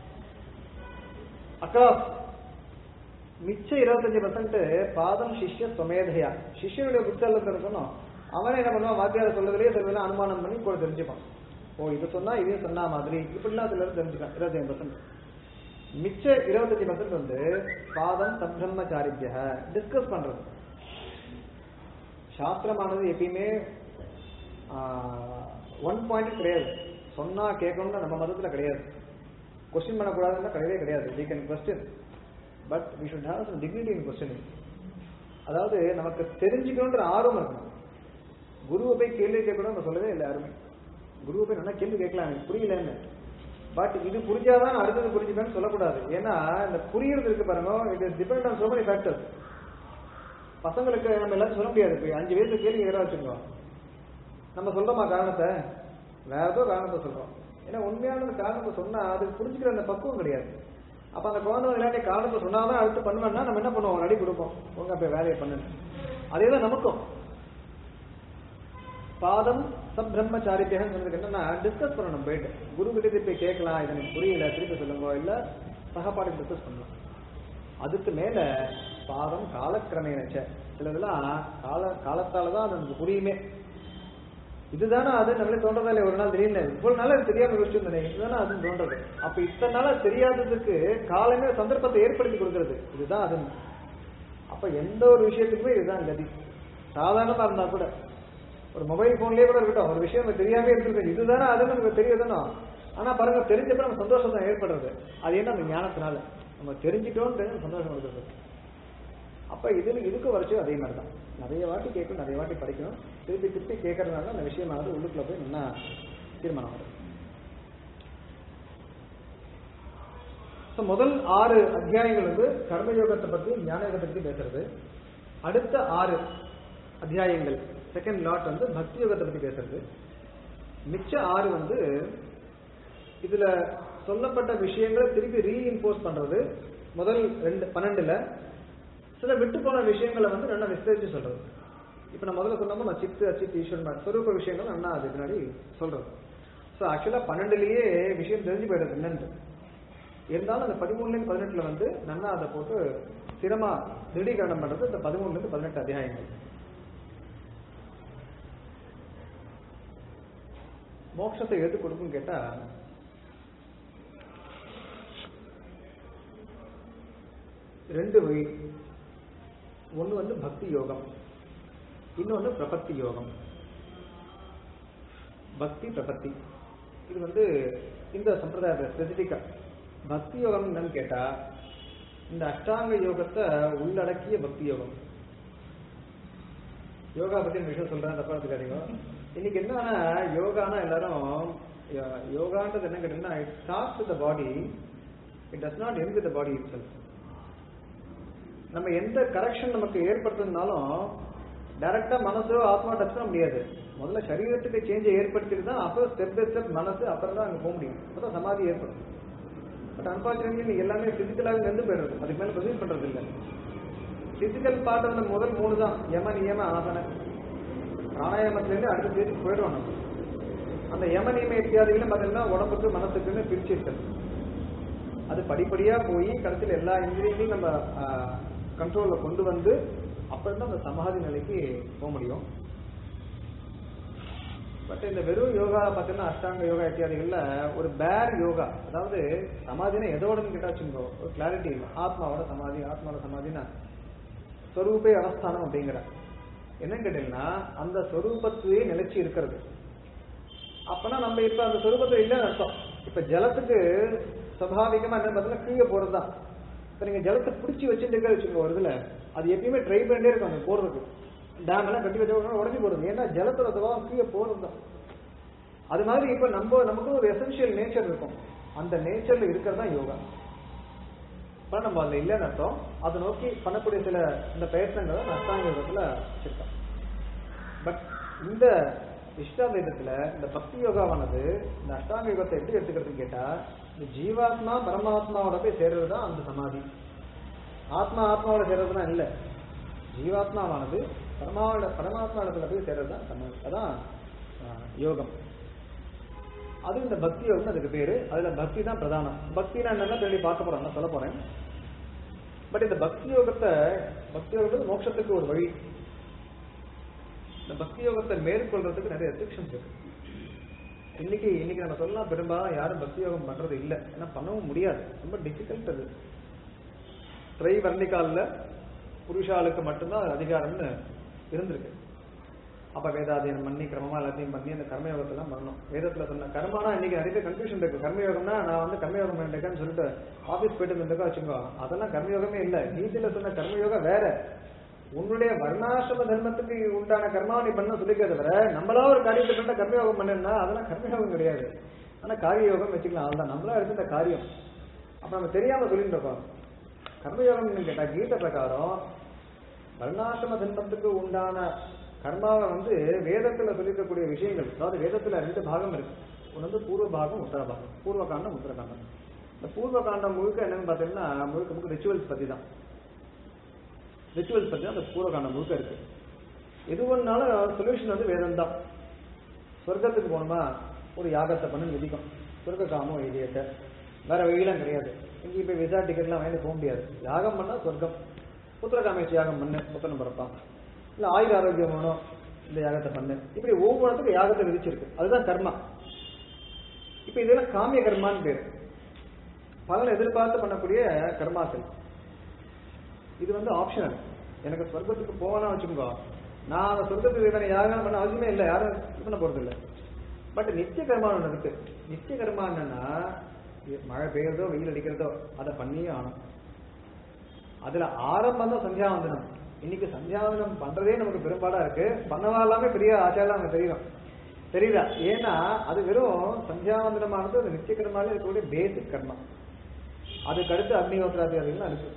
A: அக்கா மிச்சம் இருபத்தஞ்சு பர்சன்ட் பாதம் சிஷ்ய சுமேதையா சிஷ்யனுடைய புத்தகத்தில் சொன்னோம் அவனே என்ன பண்ணுவான் வாத்தியார சொல்றதுலயே சில அனுமானம் பண்ணி கூட தெரிஞ்சுப்பான் ஓ இது சொன்னா இதையும் சொன்னா மாதிரி இப்படிலாம் சிலர் தெரிஞ்சுக்கான் இருபத்தஞ்சு பர்சன்ட் மிச்ச இருபத்தஞ்சு பர்சன்ட் வந்து பாதம் சம்பிரம்மச்சாரிபிய டிஸ்கஸ் பண்றது சாஸ்திரமானது எப்பயுமே ஒன் பாயிண்ட் கிடையாது சொன்னா கேட்கணும்னு நம்ம மதத்துல கிடையாது கொஸ்டின் பண்ணக்கூடாதுன்னா கிடையவே கிடையாது we can question but we should have some dignity in questioning அதாவது நமக்கு தெரிஞ்சுக்கணுன்ற ஆர்வம் இருக்கணும் குருவை போய் கேள்வி கேட்கணும் நம்ம சொல்லவே இல்லை யாருமே குருவை போய் நல்லா கேள்வி கேட்கலாம் எனக்கு புரியலன்னு பட் இது புரிஞ்சாதான் நான் அடுத்தது புரிஞ்சுப்பேன்னு சொல்லக்கூடாது ஏன்னா இந்த புரியுறது இருக்கு பாருங்க இது depend on so many factors பசங்களுக்கு நம்ம எல்லாரும் சொல்ல முடியாது இப்போ அஞ்சு வயசு கேள்வி கேட்க வச்சுருக்கோம் நம்ம சொல்றோமா காரணத்தை வேற ஏதோ காரணத்தை சொல்றோம் ஏன்னா உண்மையான காரணத்தை சொன்னா அதுக்கு புரிஞ்சுக்கிற அந்த பக்குவம் கிடையாது அப்ப அந்த குழந்தை விளையாட்டு காரணத்தை சொன்னாதான் அடுத்து பண்ணுவேன்னா நம்ம என்ன பண்ணுவோம் நடி கொடுப்போம் உங்க போய் வேலையை பண்ணுங்க அதே தான் நமக்கும் பாதம் சப்ரம்மச்சாரித்தியன்னு சொன்னதுக்கு என்னன்னா டிஸ்கஸ் பண்ணணும் போயிட்டு குரு கிட்ட போய் கேட்கலாம் இது எனக்கு புரியல திருப்பி சொல்லுங்க இல்ல சகப்பாடு டிஸ்கஸ் பண்ணலாம் அதுக்கு மேல பாதம் காலக்கிரமேனச்ச சிலதெல்லாம் கால காலத்தால தான் அது நமக்கு புரியுமே இதுதானே அது நம்மளே தோன்றதா இல்லையா ஒரு நாள் திடீர்னு இவ்வளவு நாள் அது தெரியாம யோசிச்சிருந்தேன் இதுதானே அது தோன்றது அப்ப இத்தனை நாளா தெரியாததுக்கு காலமே சந்தர்ப்பத்தை ஏற்படுத்தி கொடுக்கறது இதுதான் அது அப்ப எந்த ஒரு விஷயத்துக்குமே இதுதான் கதி சாதாரணமா இருந்தா கூட ஒரு மொபைல் போன்லயே கூட இருக்கட்டும் ஒரு விஷயம் நமக்கு தெரியாம இருந்திருக்கு இதுதானே அதுன்னு நமக்கு தெரியுதுன்னா ஆனா பாருங்க தெரிஞ்சப்ப நம்ம சந்தோஷம் தான் ஏற்படுறது அது என்ன அந்த ஞானத்தினால நம்ம தெரிஞ்சுட்டோம்னு தெரிஞ்சு சந்தோஷம் கொடுக்குறது அப்ப இதுல இதுக்கு வரைச்சும் அதே மாதிரி தான் நிறைய வாட்டி கேட்கணும் நிறைய வாட்டி படிக்கணும் திருப்பி திருப்பி கேட்கறதுனால அந்த விஷயமானது உள்ளுக்குள்ள போய் நல்லா தீர்மானம் வரும் So, முதல் ஆறு அத்தியாயங்கள் வந்து கர்மயோகத்தை பத்தி ஞான யோகத்தை பத்தி பேசுறது அடுத்த ஆறு அத்தியாயங்கள் செகண்ட் லாட் வந்து பக்தி யோகத்தை பத்தி பேசுறது மிச்ச ஆறு வந்து இதுல சொல்லப்பட்ட விஷயங்களை திருப்பி ரீஇன்போஸ் பண்றது முதல் ரெண்டு பன்னெண்டுல சில விட்டு போன விஷயங்களை வந்து நல்லா விஸ்தரிச்சு சொல்றது இப்ப நான் முதல்ல சொன்னோமோ நான் சித்து அச்சித் ஈஸ்வரன் சொரூப விஷயங்கள் அண்ணா அது பின்னாடி சொல்றது ஸோ ஆக்சுவலா பன்னெண்டுலயே விஷயம் தெரிஞ்சு போயிடுறது என்னன்னு இருந்தாலும் அந்த பதிமூணுல இருந்து பதினெட்டுல வந்து நன்னா அதை போட்டு ஸ்திரமா திருடீகரணம் பண்றது இந்த பதிமூணுல இருந்து பதினெட்டு அத்தியாயங்கள் மோட்சத்தை எது கொடுக்கும் கேட்டா ரெண்டு வழி ஒண்ணு வந்து பக்தி யோகம் இன்னொன்னு பிரபத்தி யோகம் பக்தி பிரபத்தி இது வந்து இந்த சம்பிரதாயத்தை ஸ்பெசிபிக்கா பக்தி யோகம் என்னன்னு கேட்டா இந்த அஷ்டாங்க யோகத்தை உள்ளடக்கிய பக்தி யோகம் யோகா பத்தி ஒரு விஷயம் சொல்றேன் தப்பா எடுத்துக்காதீங்க இன்னைக்கு என்னன்னா யோகானா எல்லாரும் யோ- யோகான்றது என்ன கேட்டீங்கன்னா it start with the body it does not end with the body it நம்ம எந்த கரெக்ஷன் நமக்கு ஏற்படுத்தினாலும் டைரக்டா மனசோ ஆத்மா டச் பண்ண முடியாது முதல்ல சரீரத்துக்கு சேஞ்சை ஏற்படுத்திட்டு தான் அப்புறம் ஸ்டெப் பை ஸ்டெப் மனசு அப்புறம் தான் அங்க போக முடியும் அப்பதான் சமாதி ஏற்படும் பட் அன்பார்ச்சுனேட்லி எல்லாமே பிசிக்கலாக நின்று போயிடுறது அதுக்கு மேல ப்ரொசீட் பண்றது இல்லை பிசிக்கல் பார்ட் வந்து முதல் மூணு தான் யம நியம ஆசன பிராணாயாமத்திலேருந்து அடுத்த ஸ்டேஜுக்கு போயிடுவோம் நம்ம அந்த யம நியம இத்தியாதிகளும் பார்த்தீங்கன்னா உடம்புக்கு மனசுக்குன்னு பிரிச்சு இருக்கிறது அது படிப்படியா போய் கடைசியில் எல்லா இந்திரியங்களையும் நம்ம கண்ட்ரோல்ல கொண்டு வந்து அப்புறம் தான் அந்த சமாதி நிலைக்கு போக முடியும் பட் இந்த வெறும் யோகா பார்த்தீங்கன்னா அஷ்டாங்க யோகா இத்தியாதிகள்ல ஒரு பேர் யோகா அதாவது சமாதினா எதோடன்னு கேட்டா வச்சுக்கோ ஒரு கிளாரிட்டி இல்லை ஆத்மாவோட சமாதி ஆத்மாவோட சமாதினா ஸ்வரூபே அவஸ்தானம் அப்படிங்கிற என்னன்னு கேட்டீங்கன்னா அந்த ஸ்வரூபத்துவே நிலைச்சு இருக்கிறது அப்பனா நம்ம இப்ப அந்த சொரூபத்துல இல்லைன்னு அர்த்தம் இப்ப ஜலத்துக்கு சுவாபாவிகமா என்ன பார்த்தீங்கன்னா கீழே போறதுதான் இப்ப நீங்க ஜலத்தை பிடிச்சி வச்சுட்டு இருக்க வச்சுக்கோங்க ஒரு இதுல அது எப்பயுமே ட்ரை பண்ணிட்டே இருக்கும் அங்க போறதுக்கு டேம் எல்லாம் கட்டி வச்ச உடஞ்சி போறது ஏன்னா ஜலத்தோட சுபாவம் கீழே போறதுதான் அது மாதிரி இப்ப நம்ம நமக்கு ஒரு எசென்ஷியல் நேச்சர் இருக்கும் அந்த நேச்சர்ல இருக்கிறது தான் யோகா இப்ப நம்ம அதுல இல்லைன்னு அர்த்தம் அதை நோக்கி பண்ணக்கூடிய சில இந்த பிரயத்னங்களை நான் அஷ்டாங்க யோகத்துல வச்சிருக்கேன் பட் இந்த இஷ்டாத்வைதத்துல இந்த பக்தி யோகாவானது இந்த அஷ்டாங்க யோகத்தை எப்படி எடுத்துக்கிறதுன்னு கேட்டா இந்த ஜீவாத்மா பரமாத்மாவோட போய் சேர்றது தான் அந்த சமாதி ஆத்மா ஆத்மாவோட சேர்றதுனா இல்ல ஜீவாத்மாவானது பரமாவோட பரமாத்மாவிடத்துல போய் சேர்றது தான் சமாதி அதான் ஆஹ், யோகம் அது இந்த பக்தி யோகம் அதுக்கு பேரு அதுல பக்தி தான் பிரதானம் பக்தினா என்னன்னா பின்னாடி பார்க்க போறோம் நான் சொல்ல போறேன் பட் இந்த பக்தி யோகத்தை பக்தி யோகத்துக்கு மோட்சத்துக்கு ஒரு வழி இந்த பக்தி யோகத்தை மேற்கொள்றதுக்கு நிறைய ரெஸ்ட்ரிக்ஷன்ஸ் இருக்கு இன்னைக்கு இன்னைக்கு நம்ம சொல்லலாம் பெரும்பாலும் யாரும் பக்தி யோகம் பண்றது இல்லை ஏன்னா பண்ணவும் முடியாது ரொம்ப டிஃபிகல்ட் அது திரை வர்ணிகாலில் புருஷாளுக்கு மட்டும்தான் அது அதிகாரம்னு இருந்திருக்கு அப்ப வேதாதீனம் பண்ணி கிரமமா எல்லாத்தையும் பண்ணி அந்த கர்மயோகத்தை தான் பண்ணணும் வேதத்துல சொன்ன கர்மானா இன்னைக்கு நிறைய பேர் கன்ஃபியூஷன் இருக்கு கர்மயோகம்னா நான் வந்து கர்மயோகம் பண்ணிருக்கேன்னு சொல்லிட்டு ஆபீஸ் போயிட்டு இருந்திருக்கா வச்சுக்கோ அதெல்லாம் கர்மயோகமே இல்ல கீதையில சொன்ன கர்மயோகம் வேற உன்னுடைய வர்ணாசிரம தர்மத்துக்கு உண்டான கர்மாவை நீ பண்ண சொல்லிக்கிறத தவிர நம்மளா ஒரு காரியத்தை பண்ண கர்மயோகம் பண்ணா அதெல்லாம் கர்மயோகம் கிடையாது ஆனா காரிய யோகம் வச்சுக்கலாம் அதுதான் நம்மளா எடுத்த இந்த காரியம் அப்ப நம்ம தெரியாம சொல்லிட்டு இருக்கோம் கர்மயோகம்னு கேட்டா கீதை பிரகாரம் வர்ணாசிரம தர்மத்துக்கு உண்டான கர்மாவை வந்து வேதத்துல சொல்லிருக்கக்கூடிய விஷயங்கள் அதாவது வேதத்துல ரெண்டு பாகம் இருக்கு ஒன்று வந்து பூர்வ பாகம் உத்தர பாகம் பூர்வ காண்டம் உத்தர காண்டம் இந்த பூர்வ காண்டம் முழுக்க என்னன்னு பார்த்தீங்கன்னா முழுக்க முழுக்க ரிச்சுவல்ஸ் பத்தி தான் ரிச்சுவல்ஸ் பத்தி தான் அந்த பூர்வ காண்டம் முழுக்க இருக்கு எது ஒன்னாலும் சொல்யூஷன் வந்து வேதம் தான் சொர்க்கத்துக்கு போகணுமா ஒரு யாகத்தை பண்ணு விதிக்கும் சொர்க்க காமம் எழுதியக்க வேற வழியெல்லாம் கிடையாது இங்கே போய் விசா டிக்கெட்லாம் வாங்கி போக முடியாது யாகம் பண்ணா சொர்க்கம் புத்திரகாமேஷ் யாகம் பண்ணு புத்தனம் பிறப்பான் இல்ல ஆயுர ஆரோக்கியம் வேணும் இந்த யாகத்தை பண்ணு இப்படி ஒவ்வொருத்துக்கும் யாகத்தை விதிச்சிருக்கு அதுதான் கர்மா இப்ப இதெல்லாம் காமிய கர்மான்னு பேரு பலன் எதிர்பார்த்து பண்ணக்கூடிய கர்மாக்கள் இது வந்து ஆப்ஷனல் எனக்கு சொர்க்கத்துக்கு போவேனா வச்சுக்கோ நான் அந்த சொர்க்கத்துக்கு இத்தனை யாகம் பண்ண அவசியமே இல்லை யாரும் இது பண்ண போறது இல்லை பட் நித்திய கர்மா ஒன்று இருக்கு நித்திய கர்மா என்னன்னா மழை பெய்யறதோ வெயில் அடிக்கிறதோ அதை பண்ணியே ஆகணும் அதுல ஆரம்பம் தான் சந்தியாவந்தனம் இன்னைக்கு சந்தியாவந்தனம் பண்றதே நமக்கு பெரும்பாடா இருக்கு பண்ணவா எல்லாமே பெரிய ஆச்சாரம் நமக்கு தெரியும் தெரியுதா ஏன்னா அது வெறும் சந்தியாவந்தனமானது அது நித்திய கர்மால இருக்கக்கூடிய பேசிக் கர்மா அதுக்கு அடுத்து அக்னிஹோத்திராதிகாரிகள் இருக்கு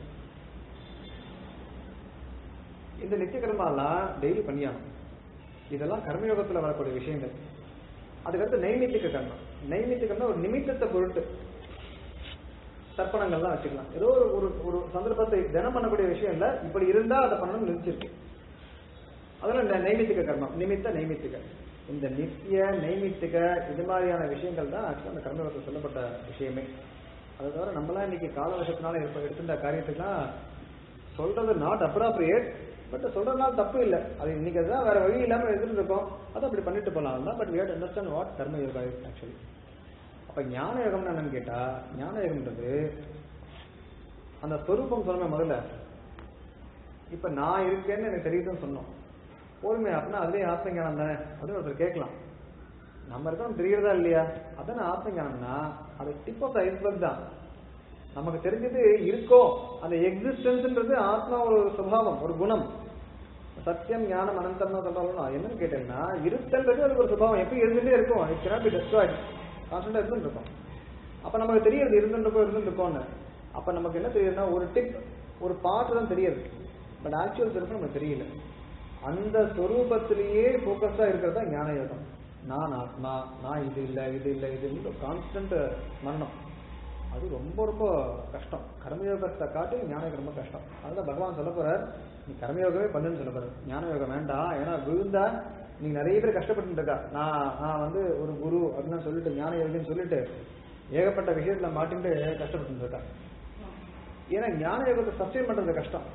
A: இந்த நித்திய கர்மாலாம் டெய்லி பண்ணியாகணும் இதெல்லாம் கர்மயோகத்துல வரக்கூடிய விஷயங்கள் அதுக்கடுத்து நைமித்திக கர்மம் நைமித்திக கர்மம் ஒரு நிமித்தத்தை பொருட்டு தர்ப்பணங்கள்லாம் வச்சுக்கலாம் ஏதோ ஒரு ஒரு ஒரு சந்தர்ப்பத்தை தினம் பண்ணக்கூடிய விஷயம் இல்ல இப்படி இருந்தா அதை பண்ணணும்னு நினைச்சிருக்கு அதெல்லாம் இந்த நைமித்திக கர்மம் நிமித்த நைமித்திக இந்த நித்திய நைமித்திக இது மாதிரியான விஷயங்கள் தான் ஆக்சுவலாக அந்த கர்மயோகத்தில் சொல்லப்பட்ட விஷயமே அதை தவிர நம்மளாம் இன்னைக்கு காலவசத்தினால இருப்ப எடுத்துட்ட காரியத்துக்குலாம் சொல்றது நாட் அப்ராப்ரியேட் பட் சொல்றதுனால தப்பு இல்லை அது இன்னைக்கு தான் வேற வழி இல்லாம எடுத்துட்டு இருக்கோம் அதை அப்படி பண்ணிட்டு போலாம் தான் but we had understand what karma yoga is actually அப்ப ஞான யோகம்னு என்னன்னு கேட்டா ஞான யோகம்ன்றது அந்த ஸ்வரூபம் சொன்ன முதல்ல இப்ப நான் இருக்கேன்னு எனக்கு தெரியுதுன்னு சொன்னோம் போதுமே அப்படின்னா அதுலயே ஆத்ம ஞானம் தானே அப்படின்னு ஒருத்தர் கேட்கலாம் நம்ம இருக்கோம் தெரியறதா இல்லையா அதானே ஆத்ம ஞானம்னா அது டிப் ஆஃப் த ஐஸ்பர்க் தான் நமக்கு தெரிஞ்சது இருக்கோ அந்த எக்ஸிஸ்டன்ஸ்ன்றது ஆத்மா ஒரு சுபாவம் ஒரு குணம் சத்தியம் ஞானம் அனந்தம்னு சொல்றாங்க என்னன்னு கேட்டேன்னா இருத்தல்ன்றது அதுக்கு ஒரு சுபாவம் எப்பயும் இருந்துட்டே இருக்கும் இட் cannot be destroyed கான்ஸ்டன்டா இருந்துட்டு இருக்கும் அப்ப நமக்கு தெரியுது இருந்துருக்கோம் இருந்துருக்கோம்னு அப்ப நமக்கு என்ன தெரியுதுன்னா ஒரு டிப் ஒரு பாட்டு தான் தெரியுது பட் ஆக்சுவல் செல்ஃப் நமக்கு தெரியல அந்த ஸ்வரூபத்திலேயே ஃபோக்கஸ்டா இருக்கிறது தான் ஞான யோகம் நான் ஆத்மா நான் இது இல்லை இது இல்லை இது கான்ஸ்டன்ட் மரணம் அது ரொம்ப ரொம்ப கஷ்டம் கர்மயோகத்தை காட்டி ஞானம் ரொம்ப கஷ்டம் அதுதான் பகவான் சொல்ல போறார் நீ கர்மயோகமே பண்ணுன்னு சொல்ல போறார் ஞான யோகம் வேண்டாம் ஏன்னா விழுந்தா நீ நிறைய பேர் கஷ்டப்பட்டு இருக்கா நான் நான் வந்து ஒரு குரு அப்படின்னு சொல்லிட்டு ஞான யோகின்னு சொல்லிட்டு ஏகப்பட்ட விஷயத்துல மாட்டிட்டு கஷ்டப்பட்டு இருக்கா ஏன்னா ஞான யோகத்தை சஸ்டெயின் பண்றது கஷ்டம்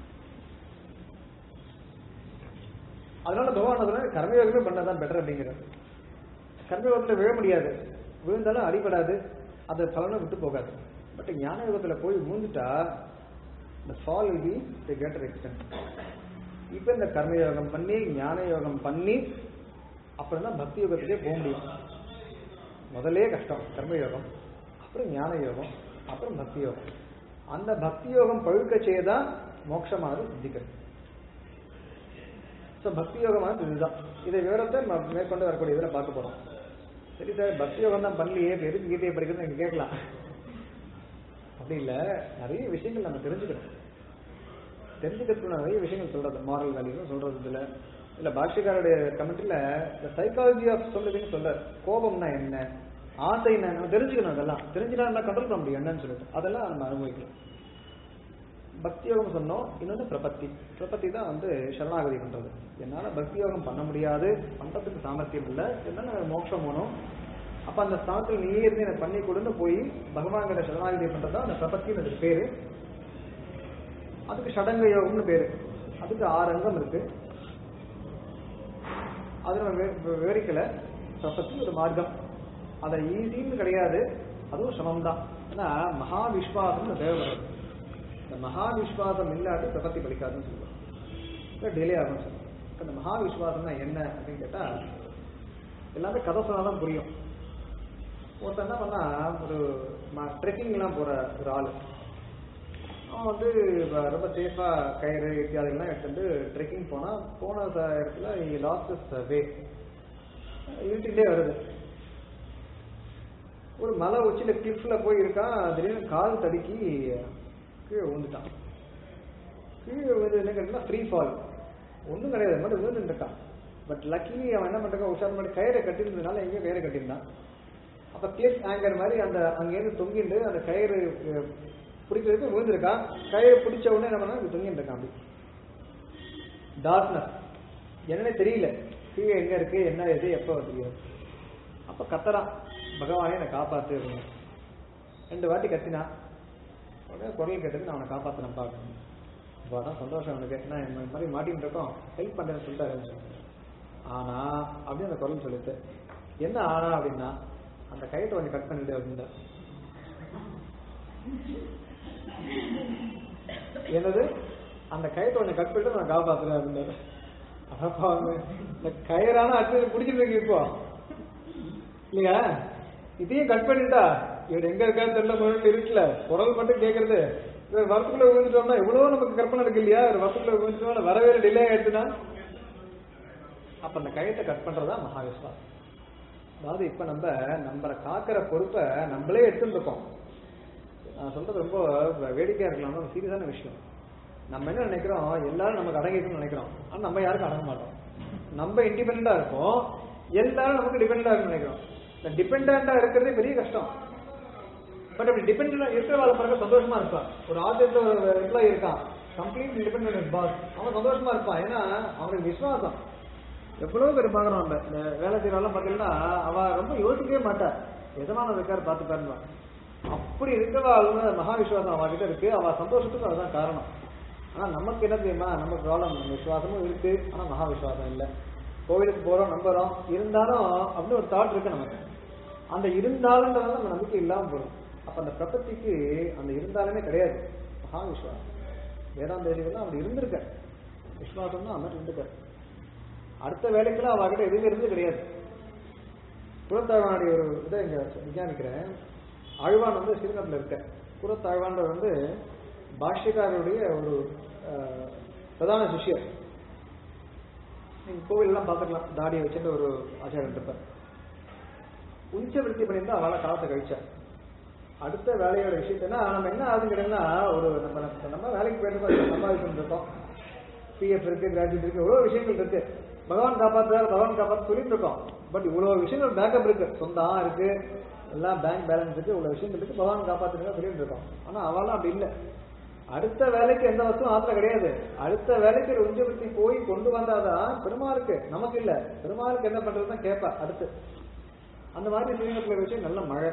A: அதனால பகவான் சொல்ல கர்மயோகமே பண்ணதான் பெட்டர் அப்படிங்கிறார் கர்மயோகத்துல விழ முடியாது விழுந்தாலும் அடிபடாது அது பலனை விட்டு போகாது பட் ஞான யோகத்துல போய் விழுந்துட்டா இந்த fall will be the greater extent இப்போ இந்த கர்மயோகம் பண்ணி ஞான யோகம் பண்ணி அப்புறம் தான் பக்தி யோகத்துக்கே போக முடியும் முதலே கஷ்டம் கர்மயோகம் அப்புறம் ஞான யோகம் அப்புறம் பக்தி யோகம் அந்த பக்தி யோகம் பழுக்க செய்யதான் மோட்சமானது சித்திக்கிறது ஸோ பக்தி யோகமானது இதுதான் இதை விவரத்தை நம்ம மேற்கொண்டு வரக்கூடிய இதில் பார்க்க போறோம் சரி சார் பக்தி யோகம் தான் பண்ணலையே இப்ப எதுக்கு கீதையை படிக்கிறது நீங்க கேட்கலாம் அப்படி இல்லை நிறைய விஷயங்கள் நம்ம தெரிஞ்சுக்கணும் தெரிஞ்சுக்கிறதுக்கு நிறைய விஷயங்கள் சொல்றது மாரல் வேல்யூ சொல்றது இதுல இல்ல பாஷ்யக்காரோடைய கமெண்ட்ல இந்த சைக்காலஜி ஆஃப் சொல்றதுன்னு சொல்றாரு கோபம்னா என்ன ஆசை என்ன நம்ம தெரிஞ்சுக்கணும் அதெல்லாம் தெரிஞ்சுனா நம்ம கண்ட்ரோல் பண்ண முடியும் என்னன்னு சொல்லிட்டு அதெல்லாம் நம்ம அனுபவிக்கலாம் பக்தி யோகம் சொன்னோம் இன்னொன்று பிரபத்தி பிரபத்தி தான் வந்து சரணாகதி பண்றது என்னால பக்தி யோகம் பண்ண முடியாது பண்றதுக்கு சாமர்த்தியம் இல்லை என்னால மோட்சம் வேணும் அப்ப அந்த ஸ்தானத்தில் நீ இருந்து எனக்கு பண்ணி கொடுன்னு போய் பகவான் கிட்ட சரணாகதி பண்றது அந்த பிரபத்தின்னு அதுக்கு பேரு அதுக்கு ஷடங்க யோகம்னு பேரு அதுக்கு ஆறு அங்கம் இருக்கு அது நம்ம வி- வி- விவரிக்கல பிரபத்தி ஒரு மார்க்கம் அதை ஈஸின்னு கிடையாது அதுவும் சிரமம் தான் ஏன்னா மகா விஸ்வாசம் தேவைப்படுறது இந்த மகா விஸ்வாசம் இல்லாட்டி பிரபத்தி பலிக்காதுன்னு சொல்லுவோம் டிலே ஆகும் சார் அந்த மகா விஸ்வாசம்னா என்ன அப்படின்னு கேட்டா எல்லாமே கதை சொன்னாதான் புரியும் ஒருத்தன் என்ன பண்ணா ஒரு ட்ரெக்கிங்லாம் போற ஒரு ஆளு அவன் வந்து வ- ரொம்ப சேஃபா கயிறு இத்தியாதிகள்லாம் எடுத்துட்டு ட்ரெக்கிங் போனா போன ச- இடத்துல லாஸ்ட் வே இருட்டிகிட்டே வருது ஒரு மலை உச்சியில கிளிஃப்ல போய் இருக்கான் திடீர்னு கால் தடுக்கி கீழே விழுந்துட்டான் கீழே விழுந்து என்ன கேட்டா ஃப்ரீ ஃபால் ஒன்றும் கிடையாது அது மட்டும் விழுந்துட்டு இருக்கான் பட் லக்கிலி அவன் என்ன பண்ணிருக்கான் உஷார் பண்ணி கயிறை கட்டியிருந்ததுனால எங்கேயும் கயிறை கட்டியிருந்தான் அப்ப கிளிஃப் ஆங்கர் மாதிரி அந்த அங்கேருந்து தொங்கிட்டு அந்த கயிறு அஹ், பிடிக்கிறதுக்கு விழுந்திருக்கான் கயிறு பிடிச்ச உடனே என்ன பண்ணா இப்படி தொங்கிட்டு இருக்கான் அப்படி டார்க்னஸ் என்னன்னே தெரியல கீழே எங்க இருக்கு என்ன இது எப்போ தெரியாது அப்ப கத்தறான் பகவானே என்னை காப்பாத்து அப்படின்னு. ரெண்டு வாட்டி கத்தினான் உடனே குரல் கேட்டது நான் அவனை காப்பாத்தினேன் பார்க்கணும் இப்போ அதான் சந்தோஷம் அவனுக்கு நான் இந்த மாதிரி மாட்டின்னு இருக்கோம் ஹெல்ப் பண்றேன்னு சொல்லிட்டாரு ஆனா அப்படின்னு அந்த குரல் சொல்லிட்டு என்ன ஆனா அப்படின்னா அந்த கயிற்றை கொஞ்சம் கட் பண்ணிட்டு அப்படின்னா என்னது அந்த கயிற்றை கொஞ்சம் கட் பண்ணிட்டு நான் காப்பாத்துறேன் அப்படின்னாரு அப்பா இந்த கயிறான அச்சு பிடிச்சிட்டு இருக்கு இப்போ இல்லையா இதையும் கட் பண்ணிட்டா இவர் எங்க இருக்காரு தெரியல முன்னாடி இருக்குல்ல குரல் மட்டும் கேக்குறது இவர் வரத்துக்குள்ள விழுந்துட்டோம்னா எவ்வளவு நமக்கு கற்பனை இருக்கு இல்லையா ஒரு வரத்துக்குள்ள விழுந்துட்டோம்னா வரவே டிலே ஆயிடுச்சுன்னா அப்ப அந்த கயத்தை கட் பண்றதா மகாவிஸ்வாசம் அதாவது இப்ப நம்ம நம்மளை காக்கிற பொறுப்பை நம்மளே எடுத்துட்டு இருக்கோம் நான் சொல்றது ரொம்ப வேடிக்கையா இருக்கலாம் சீரியஸான விஷயம் நம்ம என்ன நினைக்கிறோம் எல்லாரும் நமக்கு அடங்கிக்கணும்னு நினைக்கிறோம் ஆனா நம்ம யாருக்கும் அடங்க மாட்டோம் நம்ம இண்டிபெண்டா இருப்போம் எல்லாரும் நமக்கு டிபெண்டா இருக்கும்னு நினைக்கிறோம் இந்த டிபெண்டா இருக்கிறதே பெரிய கஷ்டம் பட் அப்படி டிபெண்டா இருக்கிற வாழ் பாருங்க சந்தோஷமா இருப்பான் ஒரு ஆஃபீஸ்ல ஒரு எம்ப்ளாயி இருக்கான் கம்ப்ளீட் டிபெண்ட் பாஸ் அவன் சந்தோஷமா இருப்பான் ஏன்னா அவனுக்கு விசுவாசம் எவ்வளவு பேர் பாக்குறோம் அந்த இந்த வேலை செய்யறவெல்லாம் பாத்தீங்கன்னா அவ ரொம்ப யோசிக்கவே மாட்டா எதமான இருக்காரு பார்த்து பாருங்க அப்படி இருக்கவா மகா விசுவாசம் அவ கிட்ட இருக்கு அவ சந்தோஷத்துக்கு அதுதான் காரணம் ஆனா நமக்கு என்ன தெரியுமா நம்ம ப்ராப்ளம் விசுவாசமும் இருக்கு ஆனா மகா விசுவாசம் இல்ல கோவிலுக்கு போறோம் நம்புறோம் இருந்தாலும் அப்படின்னு ஒரு தாட் இருக்கு நமக்கு அந்த இருந்தாலும்ன்றதால நம்ம நம்பிக்கை இல்லாம போறோம் அப்ப அந்த பிரபத்திக்கு அந்த இருந்தாலுமே கிடையாது மகா விசுவாசம் வேதாந்த தேதிகள்லாம் அப்படி இருந்திருக்க விசுவாசம் தான் மாதிரி இருந்திருக்க அடுத்த வேலைக்கெல்லாம் அவகிட்ட எதுவுமே இருந்து கிடையாது குலத்தாழ்வானுடைய ஒரு இதை இங்க விஞ்ஞானிக்கிறேன் ஆழ்வான் வந்து ஸ்ரீரங்கத்தில் இருக்க குலத்தாழ்வான்றது வந்து பாஷ்யக்காரருடைய ஒரு அஹ், பிரதான சிஷ்யர் நீங்க கோவில் எல்லாம் பார்த்துக்கலாம் தாடியை வச்சுட்டு ஒரு ஆச்சாரியன் இருப்பார் உச்ச விருத்தி பண்ணியிருந்தா அவளால் காலத்தை கழிச்சா அடுத்த வேலையோட விஷயத்தைனா நம்ம என்ன ஆகுதுன்னு கேட்டீங்கன்னா ஒரு நம்ம நம்ம- நம்ம வேலைக்கு போயிட்டு சம்பாதிச்சுட்டு இருக்கோம் பிஎஃப் இருக்கு கிராஜுவேட் இருக்கு இவ்வளவு விஷயங்கள் இருக்கு பகவான் காப்பாத்துறாரு பகவான் காப்பாத்து சொல்லிட்டு இருக்கோம் பட் இவ்வளவு விஷயங்கள் பேக்கப் இருக்கு சொந்தம் இருக்கு எல்லாம் பேங்க் பேலன்ஸ் இருக்கு இவ்வளவு விஷயங்கள் இருக்கு பகவான் காப்பாத்துறதா சொல்லிட்டு இருக்கோம் ஆனா அவளும் அப்படி இல்லை அடுத்த வேலைக்கு எந்த வசதியும் ஆத்துல கிடையாது அடுத்த வேலைக்கு ஒரு உஞ்சபத்தி போய் கொண்டு வந்தாதான் பெருமாளுக்கு நமக்கு இல்ல பெருமாளுக்கு என்ன பண்றதுதான் கேட்பா அடுத்து அந்த மாதிரி ஸ்ரீரங்கத்தில் வச்சு நல்ல மழை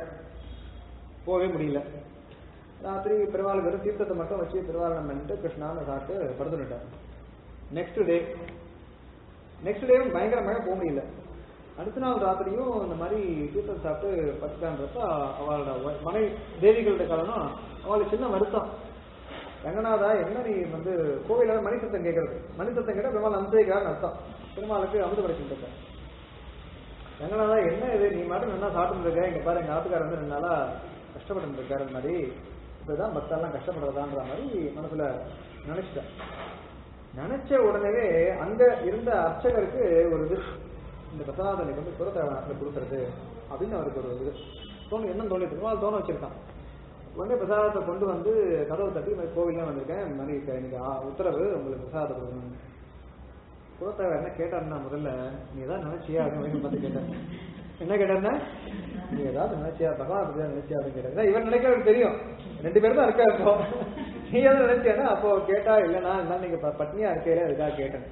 A: போகவே முடியல ராத்திரி பெருமாள் வெறும் தீர்த்தத்தை மட்டும் வச்சு திருவாரணம் பண்ணிட்டு கிருஷ்ணான்னு சாப்பிட்டு படுத்துட்டார் நெக்ஸ்ட் டே நெக்ஸ்ட் டேவும் பயங்கர மழை போக முடியல அடுத்த நாள் ராத்திரியும் இந்த மாதிரி தீர்த்தம் சாப்பிட்டு படுத்துட்டான்றப்ப அவளோட வ- மனை தேவிகளோட காரணம் அவளுக்கு சின்ன வருத்தம் ரங்கநாதா என்ன நீ வந்து கோவில மணி சத்தம் கேட்கறது மணி சத்தம் கேட்டா பெருமாள் அனுப்பிக்கிறான்னு அர்த்தம் பெருமாளுக்கு அமுது படைச்சுட்டு இருக்க ரங்கநாதா என்ன இது நீ மட்டும் நல்லா சாப்பிட்டு இருக்க இங்க பாரு எங்க ஆத்துக்காரர் வந்து ரெண்டு நாளா கஷ்டப்பட்டு இருக்காரு இந்த மாதிரி இப்பதான் பக்தெல்லாம் கஷ்டப்படுறதான்ற மாதிரி மனசுல நினைச்சிட்டேன் நினைச்ச உடனே அங்க இருந்த அர்ச்சகருக்கு ஒரு இது இந்த பிரசாதனை வந்து புறத்தேவனத்துல கொடுக்கறது அப்படின்னு அவருக்கு ஒரு இது தோணு என்ன தோணி பெருமாள் தோண வச்சிருக்கான் உடனே பிரசாதத்தை கொண்டு வந்து கதவு தட்டி இந்த மாதிரி கோவில்லாம் வந்திருக்கேன் இந்த மாதிரி இப்ப இன்னைக்கு ஆ- உத்தரவு உங்களுக்கு பிரசாதத்தை கொடுக்கணும் புறத்தேவர் என்ன கேட்டாருன்னா முதல்ல நீ ஏதாவது நினைச்சியா அப்படின்னு பார்த்து கேட்டேன் என்ன கேட்டாருன்னா நீ ஏதாவது நினைச்சியா பகவான் பத்தி ஏதாவது நினைச்சியா அப்படின்னு கேட்டாரு இவன் நினைக்கிறது தெரியும் ரெண்டு பேரும் தான் இருக்கா இப்போ நீ எதாவது நினைச்சியானா அப்போ கேட்டா இல்லைண்ணா என்ன நீங்க ப- பட்னியா இருக்கீங்களே அதுக்காக கேட்டேன்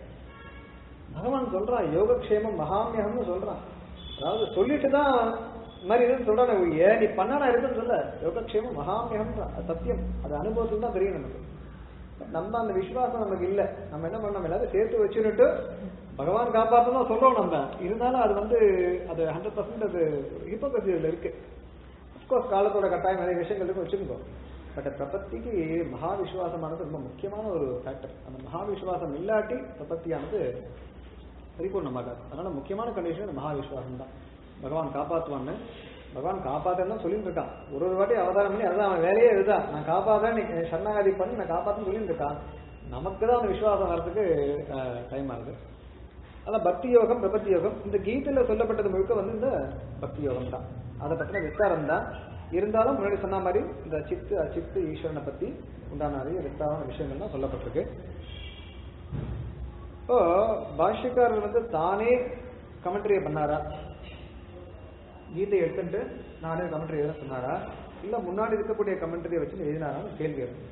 A: பகவான் சொல்றான் யோகக்ஷேமம் மகாமியகம்னு சொல்றான் அதாவது சொல்லிட்டு தான் இந்த மாதிரி இதுன்னு சொல்றானே ஒழிய நீ பண்ணனா இருக்குன்னு சொல்ல யோகக்ஷேமம் மகாமியகம் அது சத்தியம் அது அனுபவத்துல தான் தெரியும் நமக்கு நம்ம அந்த விசுவாசம் நமக்கு இல்ல நம்ம என்ன பண்ணோம் எல்லாரும் சேர்த்து வச்சுன்னுட்டு பகவான் காப்பாத்தணும் சொல்றோம் நம்ம இருந்தாலும் அது வந்து அது ஹண்ட்ரட் பர்சன்ட் அது ஹிப்போக்ரசி இதுல இருக்கு அப்கோர்ஸ் காலத்தோட கட்டாயம் நிறைய விஷயங்கள் இருக்கு வச்சுக்கோ பட் பிரபத்திக்கு மகா விசுவாசமானது ரொம்ப முக்கியமான ஒரு ஃபேக்டர் அந்த மகா விசுவாசம் இல்லாட்டி பிரபத்தியானது பரிபூர்ணமாகாது அதனால முக்கியமான கண்டிஷன் மகா விஸ்வாசம் தான் பகவான் காப்பாத்துவான்னு பகவான் காப்பாத்தன்னு தான் சொல்லிட்டு இருக்கான் ஒரு ஒரு வாட்டி அவதாரம் பண்ணி அதான் அவன் வேலையே இதுதான் நான் காப்பாத்தேன் நீ சரணாகதி பண்ணி நான் காப்பாத்தன்னு சொல்லிட்டு இருக்கான் நமக்கு தான் அந்த விசுவாசம் வர்றதுக்கு டைம் ஆகுது அதான் பக்தி யோகம் பிரபத்தி யோகம் இந்த கீதையில சொல்லப்பட்டது முழுக்க வந்து இந்த பக்தி யோகம் தான் அதை பத்தின விஸ்தாரம் தான் இருந்தாலும் முன்னாடி சொன்ன மாதிரி இந்த சித்து அச்சித்து ஈஸ்வரனை பத்தி உண்டான நிறைய விஸ்தாரமான விஷயங்கள் தான் சொல்லப்பட்டிருக்கு இப்போ பாஷ்யக்காரர் வந்து தானே கமெண்ட்ரியை பண்ணாரா கீதை எடுத்துட்டு நானே கமெண்ட்ரி எழுத சொன்னாரா இல்ல முன்னாடி இருக்கக்கூடிய கமெண்ட்ரியை வச்சு எழுதினாரான்னு கேள்வி இருக்கு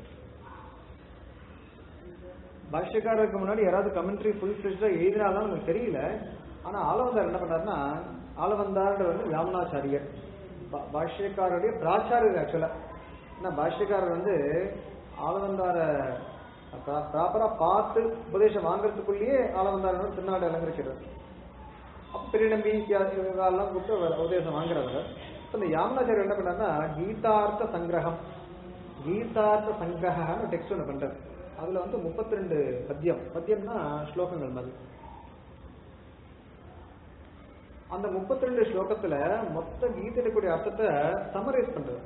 A: பாஷ்யக்காரருக்கு முன்னாடி யாராவது கமெண்ட்ரி ஃபுல் ஃபிளெஜ்டா எழுதினாலும் நமக்கு தெரியல ஆனா ஆலவந்தார் என்ன பண்ணாருன்னா ஆலவந்தார் வந்து யாமனாச்சாரியர் பா- பாஷ்யக்காரருடைய பிராச்சாரியர் ஆக்சுவலா ஏன்னா பாஷ்யக்காரர் வந்து ஆலவந்தார ப்ராப்பரா பார்த்து உபதேசம் வாங்குறதுக்குள்ளேயே ஆலவந்தார் வந்து திருநாடு அலங்கரிக்கிறார் அப்ப பெரிய நம்பி எல்லாம் கூப்பிட்டு அவர் உபதேசம் வாங்குறவர் இப்ப இந்த யாமனாச்சாரியர் என்ன பண்ணாருன்னா கீதார்த்த சங்கிரகம் கீதார்த்த சங்கிரகம்னு டெக்ஸ்ட் ஒன்று பண்றாரு அதுல வந்து 32 பத்தியம் பத்தியம்னா ஸ்லோகங்கள் மாதிரி அந்த 32 ஸ்லோகத்துல மொத்த கீதையில கூடிய அர்த்தத்தை சம்மரைஸ் பண்றது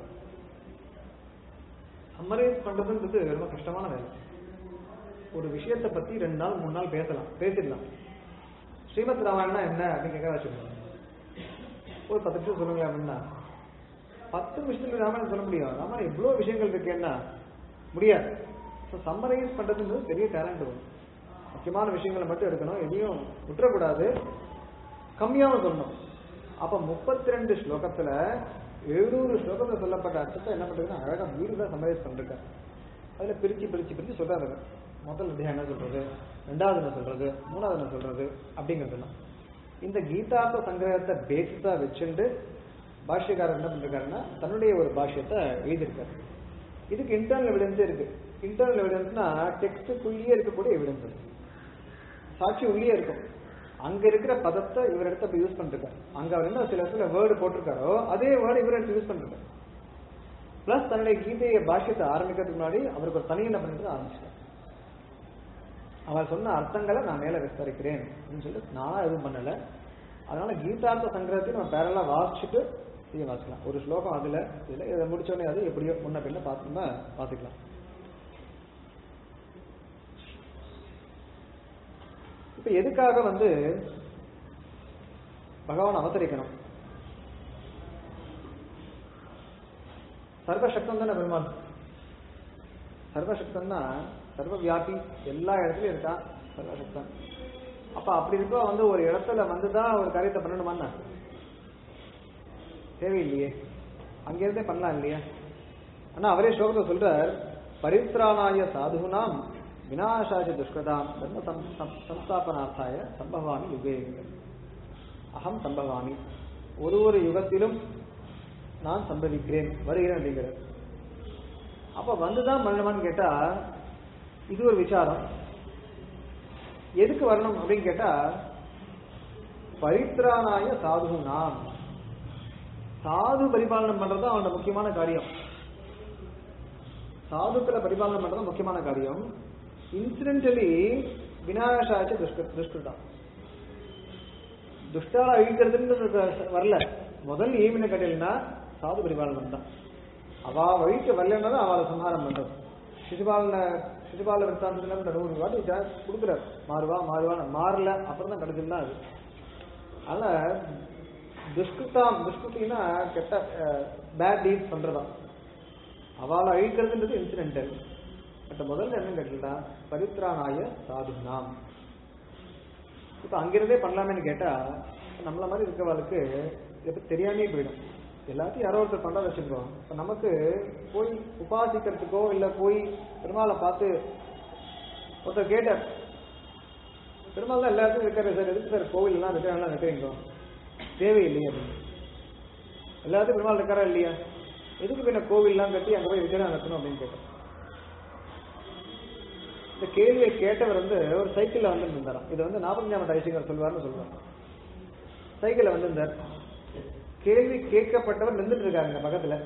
A: சம்மரைஸ் பண்றதுன்றது ரொம்ப கஷ்டமான வேலை ஒரு விஷயத்தை பத்தி ரெண்டு நாள் மூணு நாள் பேசலாம் பேசிடலாம் ஸ்ரீமத் ராமாயணம்னா என்ன அப்படின்னு கேட்க வச்சுக்கோங்க ஒரு பத்து நிமிஷம் சொல்லுங்களேன் அப்படின்னா பத்து நிமிஷத்துல ராமாயணம் சொல்ல முடியும் ராமாயணம் இவ்வளவு விஷயங்கள் இருக்கு என்ன முடியாது ஸோ சம்மரைஸ் பண்றதுன்றது பெரிய டேலண்ட் வரும் முக்கியமான விஷயங்களை மட்டும் எடுக்கணும் எதையும் விட்டுறக்கூடாது கம்மியாவும் சொல்லணும் அப்ப முப்பத்தி ரெண்டு ஸ்லோகத்துல எழுநூறு ஸ்லோகத்துல சொல்லப்பட்ட அர்த்தத்தை என்ன பண்றதுன்னா அழகா வீடு தான் சம்மரைஸ் பண்ணிருக்காரு அதுல பிரிச்சு பிரிச்சு பிரிச்சு சொல்றாரு அவர். முதல் அத்தியாயம் என்ன சொல்றது ரெண்டாவது என்ன சொல்றது மூணாவது என்ன சொல்றது அப்படிங்கிறதுலாம் இந்த கீதார்த்த சங்கிரகத்தை பேசிஸா வச்சுண்டு பாஷ்யக்காரர் என்ன பண்ணிருக்காருன்னா தன்னுடைய ஒரு பாஷ்யத்தை எழுதியிருக்காரு இதுக்கு இன்டர்னல் எவிடன்ஸ் இருக்கு இன்டர்னல் எவிடன்ஸ்னா டெக்ஸ்டுக்குள்ளேயே இருக்கக்கூடிய எவிடன்ஸ் இருக்கு சாட்சி உள்ளே இருக்கும் அங்க இருக்கிற பதத்தை இவர் எடுத்து அப்படி யூஸ் பண்ணிருக்காரு அங்க அவர் என்ன சில இடத்துல வேர்டு போட்டிருக்காரோ அதே வேர்டு இவர் எடுத்து யூஸ் பண்ணிருக்காரு பிளஸ் தன்னுடைய கீதையை பாஷ்யத்தை ஆரம்பிக்கிறதுக்கு முன்னாடி அவருக்கு ஒரு தனி என்ன பண்ணிட்டு ஆரம்பிச்சிட்டார் அவர் சொன்ன அர்த்தங்களை நான் மேல விஸ்தரிக்கிறேன் அப்படின்னு சொல்லிட்டு நான் எதுவும் பண்ணல அதனால கீதார்த்த சங்கிரகத்தையும் நம்ம பேரலா வாசிச்சுட்டு இதை வாசிக்கலாம் ஒரு ஸ்லோகம் அதுல இதுல இதை முடிச்ச உடனே அது எப்படியோ முன்ன பின்ன பார்த்தோம்னா பார்த்துக்கலாம் இப்ப எதுக்காக வந்து பகவான் அவதரிக்கணும் சர்வசக்தம் தானே பெருமாள் சர்வசக்தம்னா சர்வ வியாபி எல்லா இடத்துலயும் இருக்கான் சர்வசக்தன் அப்ப அப்படி இருக்க வந்து ஒரு இடத்துல வந்துதான் ஒரு காரியத்தை பண்ணணுமான்னா தேவையில்லையே அங்கிருந்தே பண்ணலாம் இல்லையா ஆனா அவரே ஸ்லோகத்தை சொல்றார் பரித்ராணாய சாதுகுனாம் விநாசாய துஷ்கிருதாம் தர்ம சம்- சம்- சம்ஸ்தாபனார்த்தாய சம்பவாமி யுகே யுகே. அகம் சம்பவாமி ஒரு ஒரு யுகத்திலும் நான் சம்பவிக்கிறேன் வருகிறேன் அப்படிங்கிறார் அப்ப வந்துதான் பண்ணணுமான்னு கேட்டா இது ஒரு விசாரம் எதுக்கு வரணும் அப்படின்னு கேட்டா பரித்ராணாய சாது நாம் சாது பரிபாலனம் பண்றது அவனோட முக்கியமான காரியம் சாதுக்களை பரிபாலனம் பண்றது முக்கியமான காரியம் இன்சிடென்டலி விநாயகாச்சு துஷ்க துஷ்கிருதம் துஷ்டால அழிக்கிறதுன்றது வரல முதல் ஈமின கடையில்னா சாது பரிபாலனம் தான் அவ வழிக்கு வரலன்னா அவளை சம்ஹாரம் பண்றது சிசுபாலன சிசுபால விற்த்தாந்தத்துல இந்த நூறு வாட்டி ஜா- கொடுக்குறாரு மாறுவா மாறுவான்னு மாறல அப்புறம் தான் கிடைச்சதுன்னா அது அதனால துஷ்கிருத்தாம் துஷ்கிருத்தின்னா கெட்ட பேட் டீட் பண்றதா அவளை அழிக்கிறதுன்றது இன்சிடென்டல் பட் முதல்ல என்ன கேட்டா பரித்ராணாய சாதுனாம் இப்ப அங்கிருந்தே பண்ணலாமேன்னு கேட்டா நம்மள மாதிரி இருக்கவளுக்கு இதை பத்தி தெரியாமே போயிடும் எல்லாத்தையும் யாரோ ஒருத்தர் பண்றத வச்சிருக்கோம் இப்ப நமக்கு போய் உபாசிக்கிறதுக்கோ இல்ல போய் பெருமாளை பார்த்து ஒருத்தர் கேட்டார் பெருமாள் தான் எல்லாத்துக்கும் இருக்காரு சார் எதுக்கு சார் கோவில் எல்லாம் விக்கிரகம்லாம் வைக்கிறீங்க தேவையில்லையே அப்படின்னு எல்லாத்துக்கும் பெருமாள் இருக்காரா இல்லையா எதுக்கு பின்ன கோவில்லாம் கட்டி அங்க போய் விக்கிரகம் வைக்கணும் அப்படின்னு கேட்டேன் இந்த கேள்வியை கேட்டவர் வந்து ஒரு சைக்கிள்ல வந்து இருந்தாராம் இது வந்து நாற்பத்தஞ்சாம் ஐசிங்கர் சொல்வார்னு சொல்லுவாங்க சைக்கிள்ல வந்திருந்தார் கேள்வி கேட்கப்பட்டவர் நின்றுட்டு இருக்காருங்க பக்கத்துல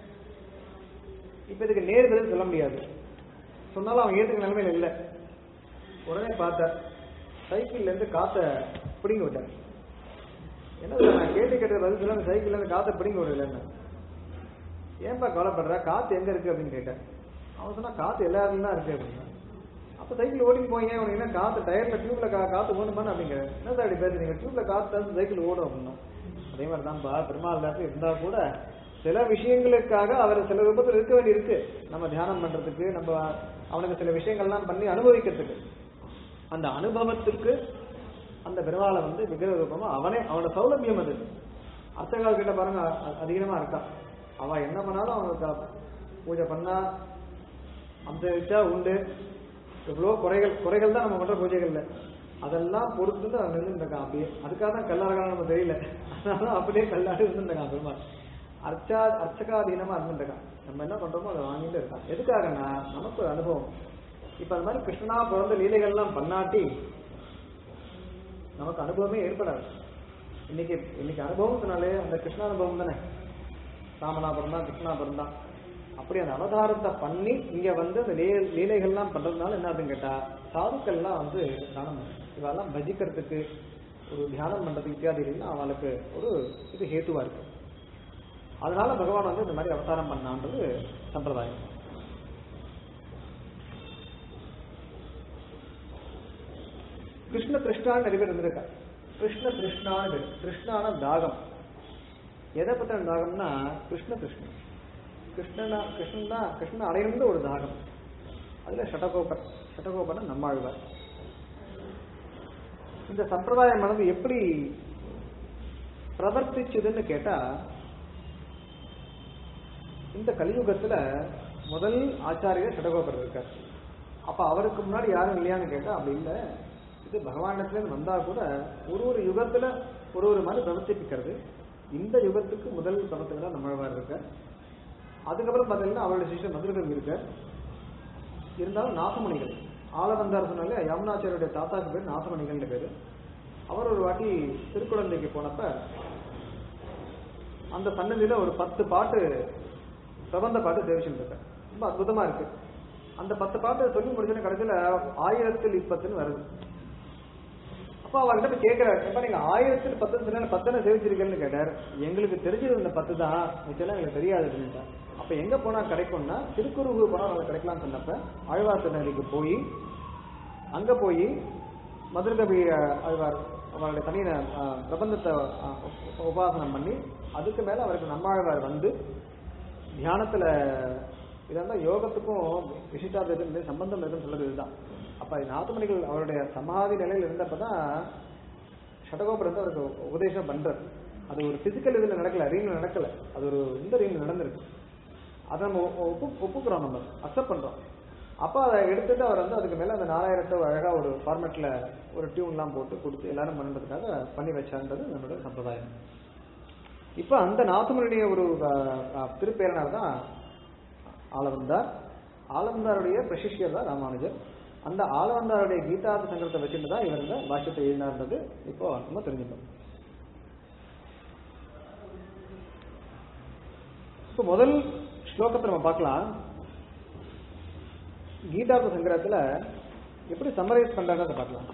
A: இப்ப இதுக்கு நேர் பதில் சொல்ல முடியாது சொன்னாலும் அவன் ஏத்துக்க நிலைமையில இல்ல உடனே பார்த்தார் சைக்கிள்ல இருந்து காத்த பிடிங்க விட்டார் என்ன சார், நான் கேட்டு கேட்ட பதில் சொல்ல சைக்கிள் இருந்து காத்தை பிடிங்க விடல என்ன ஏன்பா கவலைப்படுற காத்து எங்க இருக்கு அப்படின்னு கேட்டேன் அவன் சொன்னா காத்து எல்லா இடத்துலயும் தான் இருக்கு அப்படின்னா அப்ப சைக்கிள் ஓட்டிட்டு போய் உனக்கு என்ன காத்து டயர்ல டியூப்ல கா காத்து ஓடுமான்னு அப்படிங்கிற என்ன சார் இப்படி பேசுறீங்க டியூப்ல காத்து தான் சைக்கிள் ஓடும் அப்படின்னா அதே மாதிரி தான்ப்பா பெருமாள் நேரத்தில் இருந்தா கூட சில விஷயங்களுக்காக அவர் சில ரூபத்தில் இருக்க வேண்டி இருக்கு நம்ம தியானம் பண்றதுக்கு நம்ம அவனுக்கு சில விஷயங்கள்லாம் பண்ணி அனுபவிக்கிறதுக்கு அந்த அனுபவத்திற்கு அந்த பெருமாளை வந்து விக்கிர ரூபமா அவனே அவனோட சௌலபியம் அது அர்ச்சகால் கிட்ட பாருங்க அ- அதிகமா இருக்கா அவ என்ன பண்ணாலும் அவனுக்கு பூஜை பண்ணா அம்சரிச்சா உண்டு எவ்வளோ குறைகள் குறைகள் தான் நம்ம பண்ற பூஜைகள்ல அதெல்லாம் பொறுத்து தான் அவன் இருந்திருக்கான் அப்படியே அதுக்காக தான் கல்லாறுகாலம் நம்ம தெரியல அதனால அப்படியே கல்லாடு இருந்திருக்கான் பெருமாள் அர்ச்சா அர்ச்சகாதீனமா இருந்திருக்கான் நம்ம என்ன பண்றோமோ அதை வாங்கிட்டு இருக்கான் எதுக்காகன்னா நமக்கு ஒரு அனுபவம் இப்ப அந்த மாதிரி கிருஷ்ணனா பிறந்த லீலைகள்லாம் பண்ணாட்டி நமக்கு அனுபவமே ஏற்படாது இன்னைக்கு இன்னைக்கு அனுபவத்தினாலே அந்த கிருஷ்ண அனுபவம் தானே ராமனா பிறந்தான் கிருஷ்ணா பிறந்தான் அப்படி அந்த அவதாரத்தை பண்ணி இங்க வந்து அந்த லீ- லீலைகள்லாம் பண்றதுனால என்ன ஆகுதுன்னு கேட்டா சாதுக்கள்லாம் வந்து தானம் இவெல்லாம் பஜிக்கிறதுக்கு ஒரு தியானம் பண்றதுக்கு இத்தியாதிகள்லாம் அவளுக்கு ஒரு இது ஹேத்துவா இருக்கு அதனால பகவான் வந்து இந்த மாதிரி அவதாரம் பண்ணான்றது சம்பிரதாயம் கிருஷ்ண திருஷ்ணான்னு நிறைய பேர் இருந்திருக்கா கிருஷ்ண திருஷ்ணான்னு பேர் திருஷ்ணான தாகம் எதை பத்தின தாகம்னா கிருஷ்ண திருஷ்ணம் கிருஷ்ணனா கிருஷ்ணன் தான் கிருஷ்ணன் அடையணும்னு ஒரு தாகம் அதுல ஷடகோபர் ஷடகோபர் நம்மாழ்வார் இந்த சம்பிரதாயமானது எப்படி பிரவர்த்திச்சதுன்னு கேட்டா இந்த கலியுகத்துல முதல் ஆச்சாரியர் ஷடகோபர் இருக்கார் அப்ப அவருக்கு முன்னாடி யாரும் இல்லையான்னு கேட்டா அப்படி இல்ல இது பகவானிடத்துல இருந்து வந்தா கூட ஒரு ஒரு யுகத்துல ஒரு ஒரு மாதிரி பிரவர்த்திப்பிக்கிறது இந்த யுகத்துக்கு முதல் பிரவர்த்தகர் நம்மழ்வார் இருக்கார் அதுக்கப்புறம் பார்த்தீங்கன்னா அவருடைய சிஷ்யர் மதுரகம் இருக்கார் இருந்தாலும் நாசமணிகள் ஆலவந்தார் சொன்னாலே யமுனாச்சாரியுடைய தாத்தாக்கு பேர் நாசமணிகள்னு பேரு அவர் ஒரு வாட்டி திருக்குழந்தைக்கு போனப்ப அந்த சன்னதியில ஒரு பத்து பாட்டு பிரபந்த பாட்டு சேவிச்சுட்டு இருக்கார் ரொம்ப அற்புதமா இருக்கு அந்த பத்து பாட்டு சொல்லி முடிச்சோன்னு கடைசியில ஆயிரத்தில் இப்பத்துன்னு வருது அப்ப அவர்கிட்ட போய் கேட்கிறார் எப்ப நீங்க ஆயிரத்தில் பத்து சொன்னா பத்தனை சேவிச்சிருக்கேன்னு கேட்டார் எங்களுக்கு தெரிஞ்சது இந்த பத்து தான் மிச்சம்லாம் எங்களுக்கு தெரியாது அப்படின்ட்டார் அப்ப எங்க போனா கிடைக்கும்னா திருக்குறுகு போனா நமக்கு கிடைக்கலாம்னு சொன்னப்ப ஆழ்வார் திருநெல்லிக்கு போய் அங்க போய் மதுரகவி ஆழ்வார் அவருடைய தனிய அஹ், பிரபந்தத்தை அஹ், உப- உபாசனம் பண்ணி அதுக்கு மேல அவருக்கு நம்மாழ்வார் வந்து தியானத்துல இதெல்லாம் யோகத்துக்கும் விசிஷ்டாத்வைத்துக்கும் சம்பந்தம் இருக்குன்னு சொல்றது இதுதான் அப்ப நாத்துமணிகள் அவருடைய சமாதி நிலையில் இருந்தப்பதான் ஷடகோபுரம் வந்து அவருக்கு உபதேசம் பண்றாரு அது ஒரு பிசிக்கல் இதுல நடக்கல ரீங்ல நடக்கல அது ஒரு இந்த ரீங்ல நடந்திருக்கு அதை நம்ம ஒ- ஒப்பு ஒப்புக்கிறோம் நம்ம அக்செப்ட் பண்றோம் அப்ப அதை எடுத்துட்டு அவர் வந்து அதுக்கு மேல அந்த நாலாயிரத்தை அழகா ஒரு ஃபார்மேட்ல ஒரு டியூன்லாம் போட்டு கொடுத்து எல்லாரும் பண்ணுறதுக்காக பண்ணி வச்சான்றது நம்மளோட சம்பிரதாயம் இப்ப அந்த நாத்துமனுடைய ஒரு அஹ், அஹ், திருப்பேரனார் தான் ஆளவந்தார் ஆளவந்தாருடைய பிரசிஷ்யர் தான் ராமானுஜர் அந்த ஆளவந்தாருடைய கீதார்த்த சங்கரத்தை வச்சுட்டு தான் இவர் இந்த பாஷ்யத்தை எழுதினார்ன்றது இப்போ நம்ம தெரிஞ்சுக்கணும் இப்போ முதல் ஸ்லோகத்தை நம்ம பார்க்கலாம் கீதார்த்த சங்கரத்துல எப்படி சம்மரைஸ் பண்றாங்க அதை பார்க்கலாம்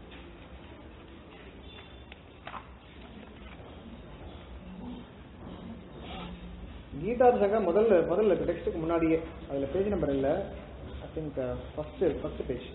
A: கீதார்த்த சங்கரம் முதல்ல முதல்ல இருக்கு டெக்ஸ்ட்டுக்கு முன்னாடியே அதுல பேஜ் நம்பர் இல்ல I think first first page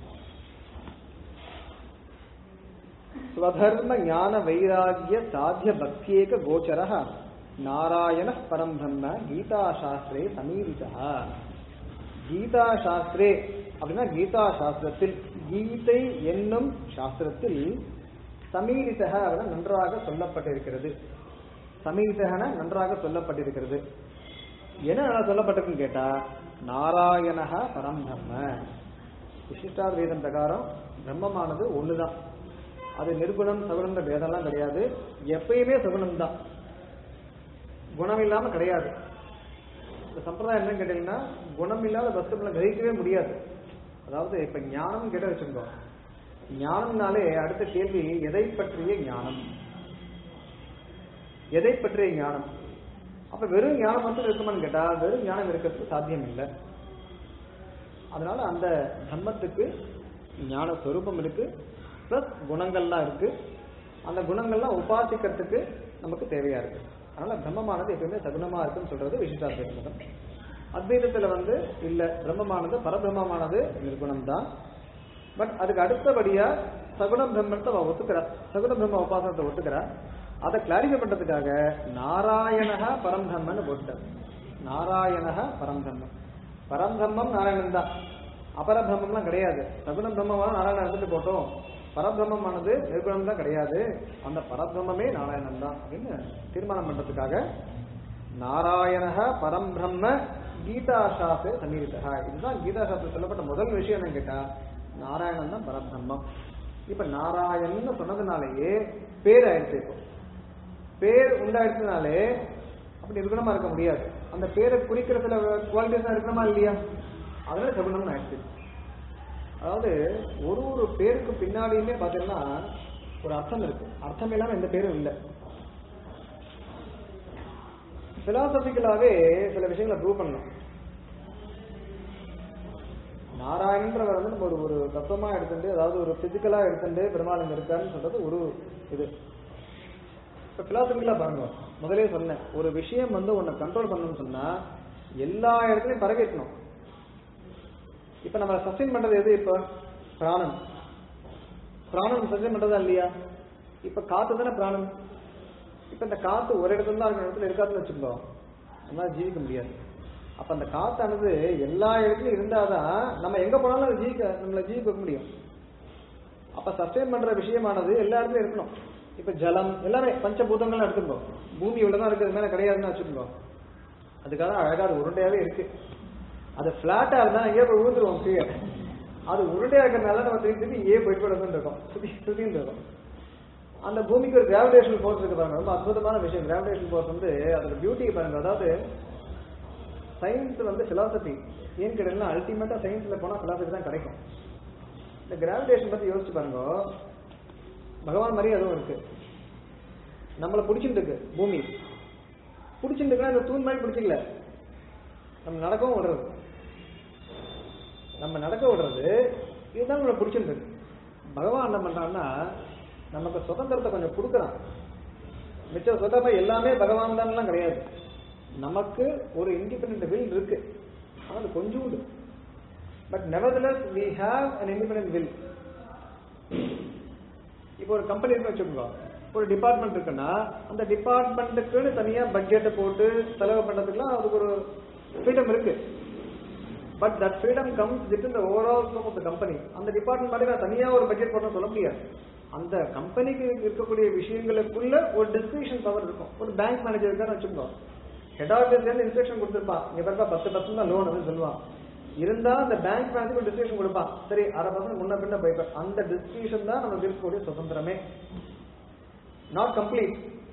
A: ஸ்வதர்ம ஞான வைராகிய சாத்திய பக்தியேக கோச்சர நாராயண பரம் பிரம்ம கீதா சாஸ்திரே சமீரிதா கீதா சாஸ்திரே அப்படின்னா கீதா சாஸ்திரத்தில் கீதை என்னும் சாஸ்திரத்தில் சமீரிதக அப்படின்னா நன்றாக சொல்லப்பட்டிருக்கிறது சமீரிதகன நன்றாக சொல்லப்பட்டிருக்கிறது என்ன நல்லா சொல்லப்பட்டிருக்குன்னு கேட்டா நாராயணஹ பரம் பிரம்ம விசிஷ்டார் வேதம் பிரகாரம் பிரம்மமானது ஒண்ணுதான் அது நிர்குணம் சகுணம்ன்ற பேதம்லாம் கிடையாது எப்பயுமே சகுணம் தான் குணம் இல்லாம கிடையாது இந்த சம்பிரதாயம் என்னன்னு கேட்டீங்கன்னா குணம் இல்லாத வஸ்துக்களை கிரகிக்கவே முடியாது அதாவது இப்ப ஞானம் கேட்ட வச்சுக்கோ ஞானம்னாலே அடுத்த கேள்வி எதை பற்றிய ஞானம் எதை பற்றிய ஞானம் அப்ப வெறும் ஞானம் மட்டும் இருக்குமான்னு கேட்டா வெறும் ஞானம் இருக்கிறதுக்கு சாத்தியம் இல்லை அதனால அந்த தர்மத்துக்கு ஞான ஸ்வரூபம் இருக்கு பிளஸ் குணங்கள்லாம் இருக்கு அந்த குணங்கள்லாம் உபாசிக்கிறதுக்கு நமக்கு தேவையா இருக்கு அதனால பிரம்மமானது எப்பயுமே சகுணமா இருக்குன்னு சொல்றது விசிஷ்டாத்வைத மதம் அத்வைதத்துல வந்து இல்ல பிரம்மமானது பரபிரம்மமானது நிர்குணம் தான் பட் அதுக்கு அடுத்தபடியா சகுண பிரம்மத்தை அவ ஒத்துக்கிறா சகுண பிரம்ம உபாசனத்தை ஒத்துக்கிறா அதை கிளாரிஃபை பண்றதுக்காக நாராயணக பரம்பிரம்மன் போட்டார் நாராயணக பரம்பிரம்மம் பரம்பிரம்மம் நாராயணன் தான் அபரபிரம்மம்லாம் கிடையாது சகுண பிரம்மமான நாராயணன் இருந்துட்டு போட்டோம் பரபிரம்மமானது நிர்குணம் தான் கிடையாது அந்த பரபிரம்மே நாராயணன் தான் அப்படின்னு தீர்மானம் பண்றதுக்காக நாராயணக பரம்பிரம்ம கீதா சாஸ்திர சமீரிதா இதுதான் கீதா சாஸ்திரம் சொல்லப்பட்ட முதல் விஷயம் என்னன்னு கேட்டா நாராயணன் தான் பரபிரம்மம் இப்ப நாராயணன் சொன்னதுனாலேயே பேர் ஆயிடுச்சு இப்போ பேர் உண்டாயிடுச்சதுனாலே அப்படி நிர்குணமா இருக்க முடியாது அந்த பேரை குறிக்கிற சில குவாலிட்டிஸ் இருக்கணுமா இல்லையா அதனால சகுணம்னு ஆயிடுச்சு அதாவது ஒரு ஒரு பேருக்கு பின்னாடியுமே பாத்தீங்கன்னா ஒரு அர்த்தம் இருக்கு அர்த்தம் இல்லாம எந்த பேரும் இல்லை பிலாசபிக்கலாவே சில விஷயங்களை ப்ரூவ் பண்ணலாம் நாராயணன்றவர் வந்து நம்ம ஒரு ஒரு தத்துவமா எடுத்துட்டு அதாவது ஒரு பிசிக்கலா எடுத்துட்டு பெருமாள் இங்க இருக்காருன்னு சொல்றது ஒரு இது இப்ப பிலாசபிக்கலா பாருங்க முதலே சொன்னேன் ஒரு விஷயம் வந்து உன்னை கண்ட்ரோல் பண்ணணும்னு சொன்னா எல்லா இடத்துலயும் பரவிட்டணும் இப்ப நம்ம சஸ்டைன் பண்றது எது இப்ப பிராணன் பிராணன் சஸ்டைன் பண்றதா இல்லையா இப்ப காத்து தானே பிராணன் இப்ப இந்த காத்து ஒரு இடத்துல தான் இருக்கிற இடத்துல இருக்காதுன்னு வச்சுக்கோ நம்மளால ஜீவிக்க முடியாது அப்ப அந்த காத்தானது எல்லா இடத்துலயும் இருந்தாதான் நம்ம எங்க போனாலும் அதை ஜீவிக்க நம்மள ஜீவிக்க வைக்க முடியும் அப்ப சஸ்டைன் பண்ற விஷயமானது எல்லா இடத்துலயும் இருக்கணும் இப்ப ஜலம் எல்லாமே பஞ்சபூதங்கள் எடுத்துக்கோ பூமி இவ்வளவுதான் இருக்குது மேல கிடையாதுன்னு வச்சுக்கோ அதுக்காக அழகா அது உருண்டையாவே இருக்கு அது பிளாட்டா இருந்தா எங்கேயோ போய் விழுந்துருவோம் கீழே அது உருண்டையா இருக்கிறதுனால நம்ம திருப்பி திருப்பி ஏ போயிட்டு போய் இருக்கோம் சுத்தி சுத்தின்னு இருக்கோம் அந்த பூமிக்கு ஒரு கிராவிடேஷனல் ஃபோர்ஸ் இருக்கு பாருங்க ரொம்ப அற்புதமான விஷயம் கிராவிடேஷனல் ஃபோர்ஸ் வந்து அதோட பியூட்டி பாருங்க அதாவது சயின்ஸ் வந்து பிலாசபி ஏன் கேட்டீங்கன்னா அல்டிமேட்டா சயின்ஸ்ல போனா பிலாசபி தான் கிடைக்கும் இந்த கிராவிடேஷன் பத்தி யோசிச்சு பாருங்க பகவான் மாதிரி அதுவும் இருக்கு நம்மள பிடிச்சிட்டு இருக்கு பூமி பிடிச்சிட்டு இருக்குன்னா இந்த தூண் மாதிரி பிடிச்சிக்கல நம்ம நடக்கவும் விடுறது நம்ம நடக்க விடுறது இதுதான் நம்மளை பிடிச்சிட்டு இருக்கு பகவான் என்ன பண்றான்னா நமக்கு சுதந்திரத்தை கொஞ்சம் கொடுக்குறான் மிச்ச சுதந்திரம் எல்லாமே பகவான் தான்லாம் கிடையாது நமக்கு ஒரு இண்டிபெண்ட் வில் இருக்கு ஆனால் அது கொஞ்சோண்டு but nevertheless we have an independent will இப்போ ஒரு கம்பெனி இருக்கு வச்சுக்கோங்க ஒரு டிபார்ட்மெண்ட் இருக்குன்னா அந்த டிபார்ட்மெண்ட்டுக்குன்னு தனியா பட்ஜெட்டை போட்டு செலவு பண்றதுக்குலாம் அதுக்கு ஒரு ஃப்ரீடம் இருக்கு but that freedom comes with இந்த overall scope of the company அந்த டிபார்ட்மெண்ட் மாதிரி நான் தனியா ஒரு பட்ஜெட் போட்டோம் சொல்ல முடியாது அந்த கம்பெனிக்கு இருக்கக்கூடிய விஷயங்களுக்குள்ள ஒரு டிஸ்கிரிப்ஷன் பவர் இருக்கும் ஒரு பேங்க் மேனேஜர் இருக்கான்னு வச்சுக்கோங்க ஹெட் ஆஃபீஸ்ல இருந்து இன்ஸ்ட்ரக்ஷன் கொடுத்துருப்பான் இங்க பாருப்பா பத்து பர்சன்ட் தான் லோன் அப்படின்னு சொல்லுவான் இருந்தா அந்த பேங்க் மேனேஜர் ஒரு டிஸ்கிரிப்ஷன் கொடுப்பான் சரி அரை பர்சன்ட் முன்ன பின்ன போய்ப்பார் அந்த டிஸ்கிரிப்ஷன் தான் நமக்கு இருக்கக்கூடிய சுதந்திரமே நாட் கம்ப்ளீட்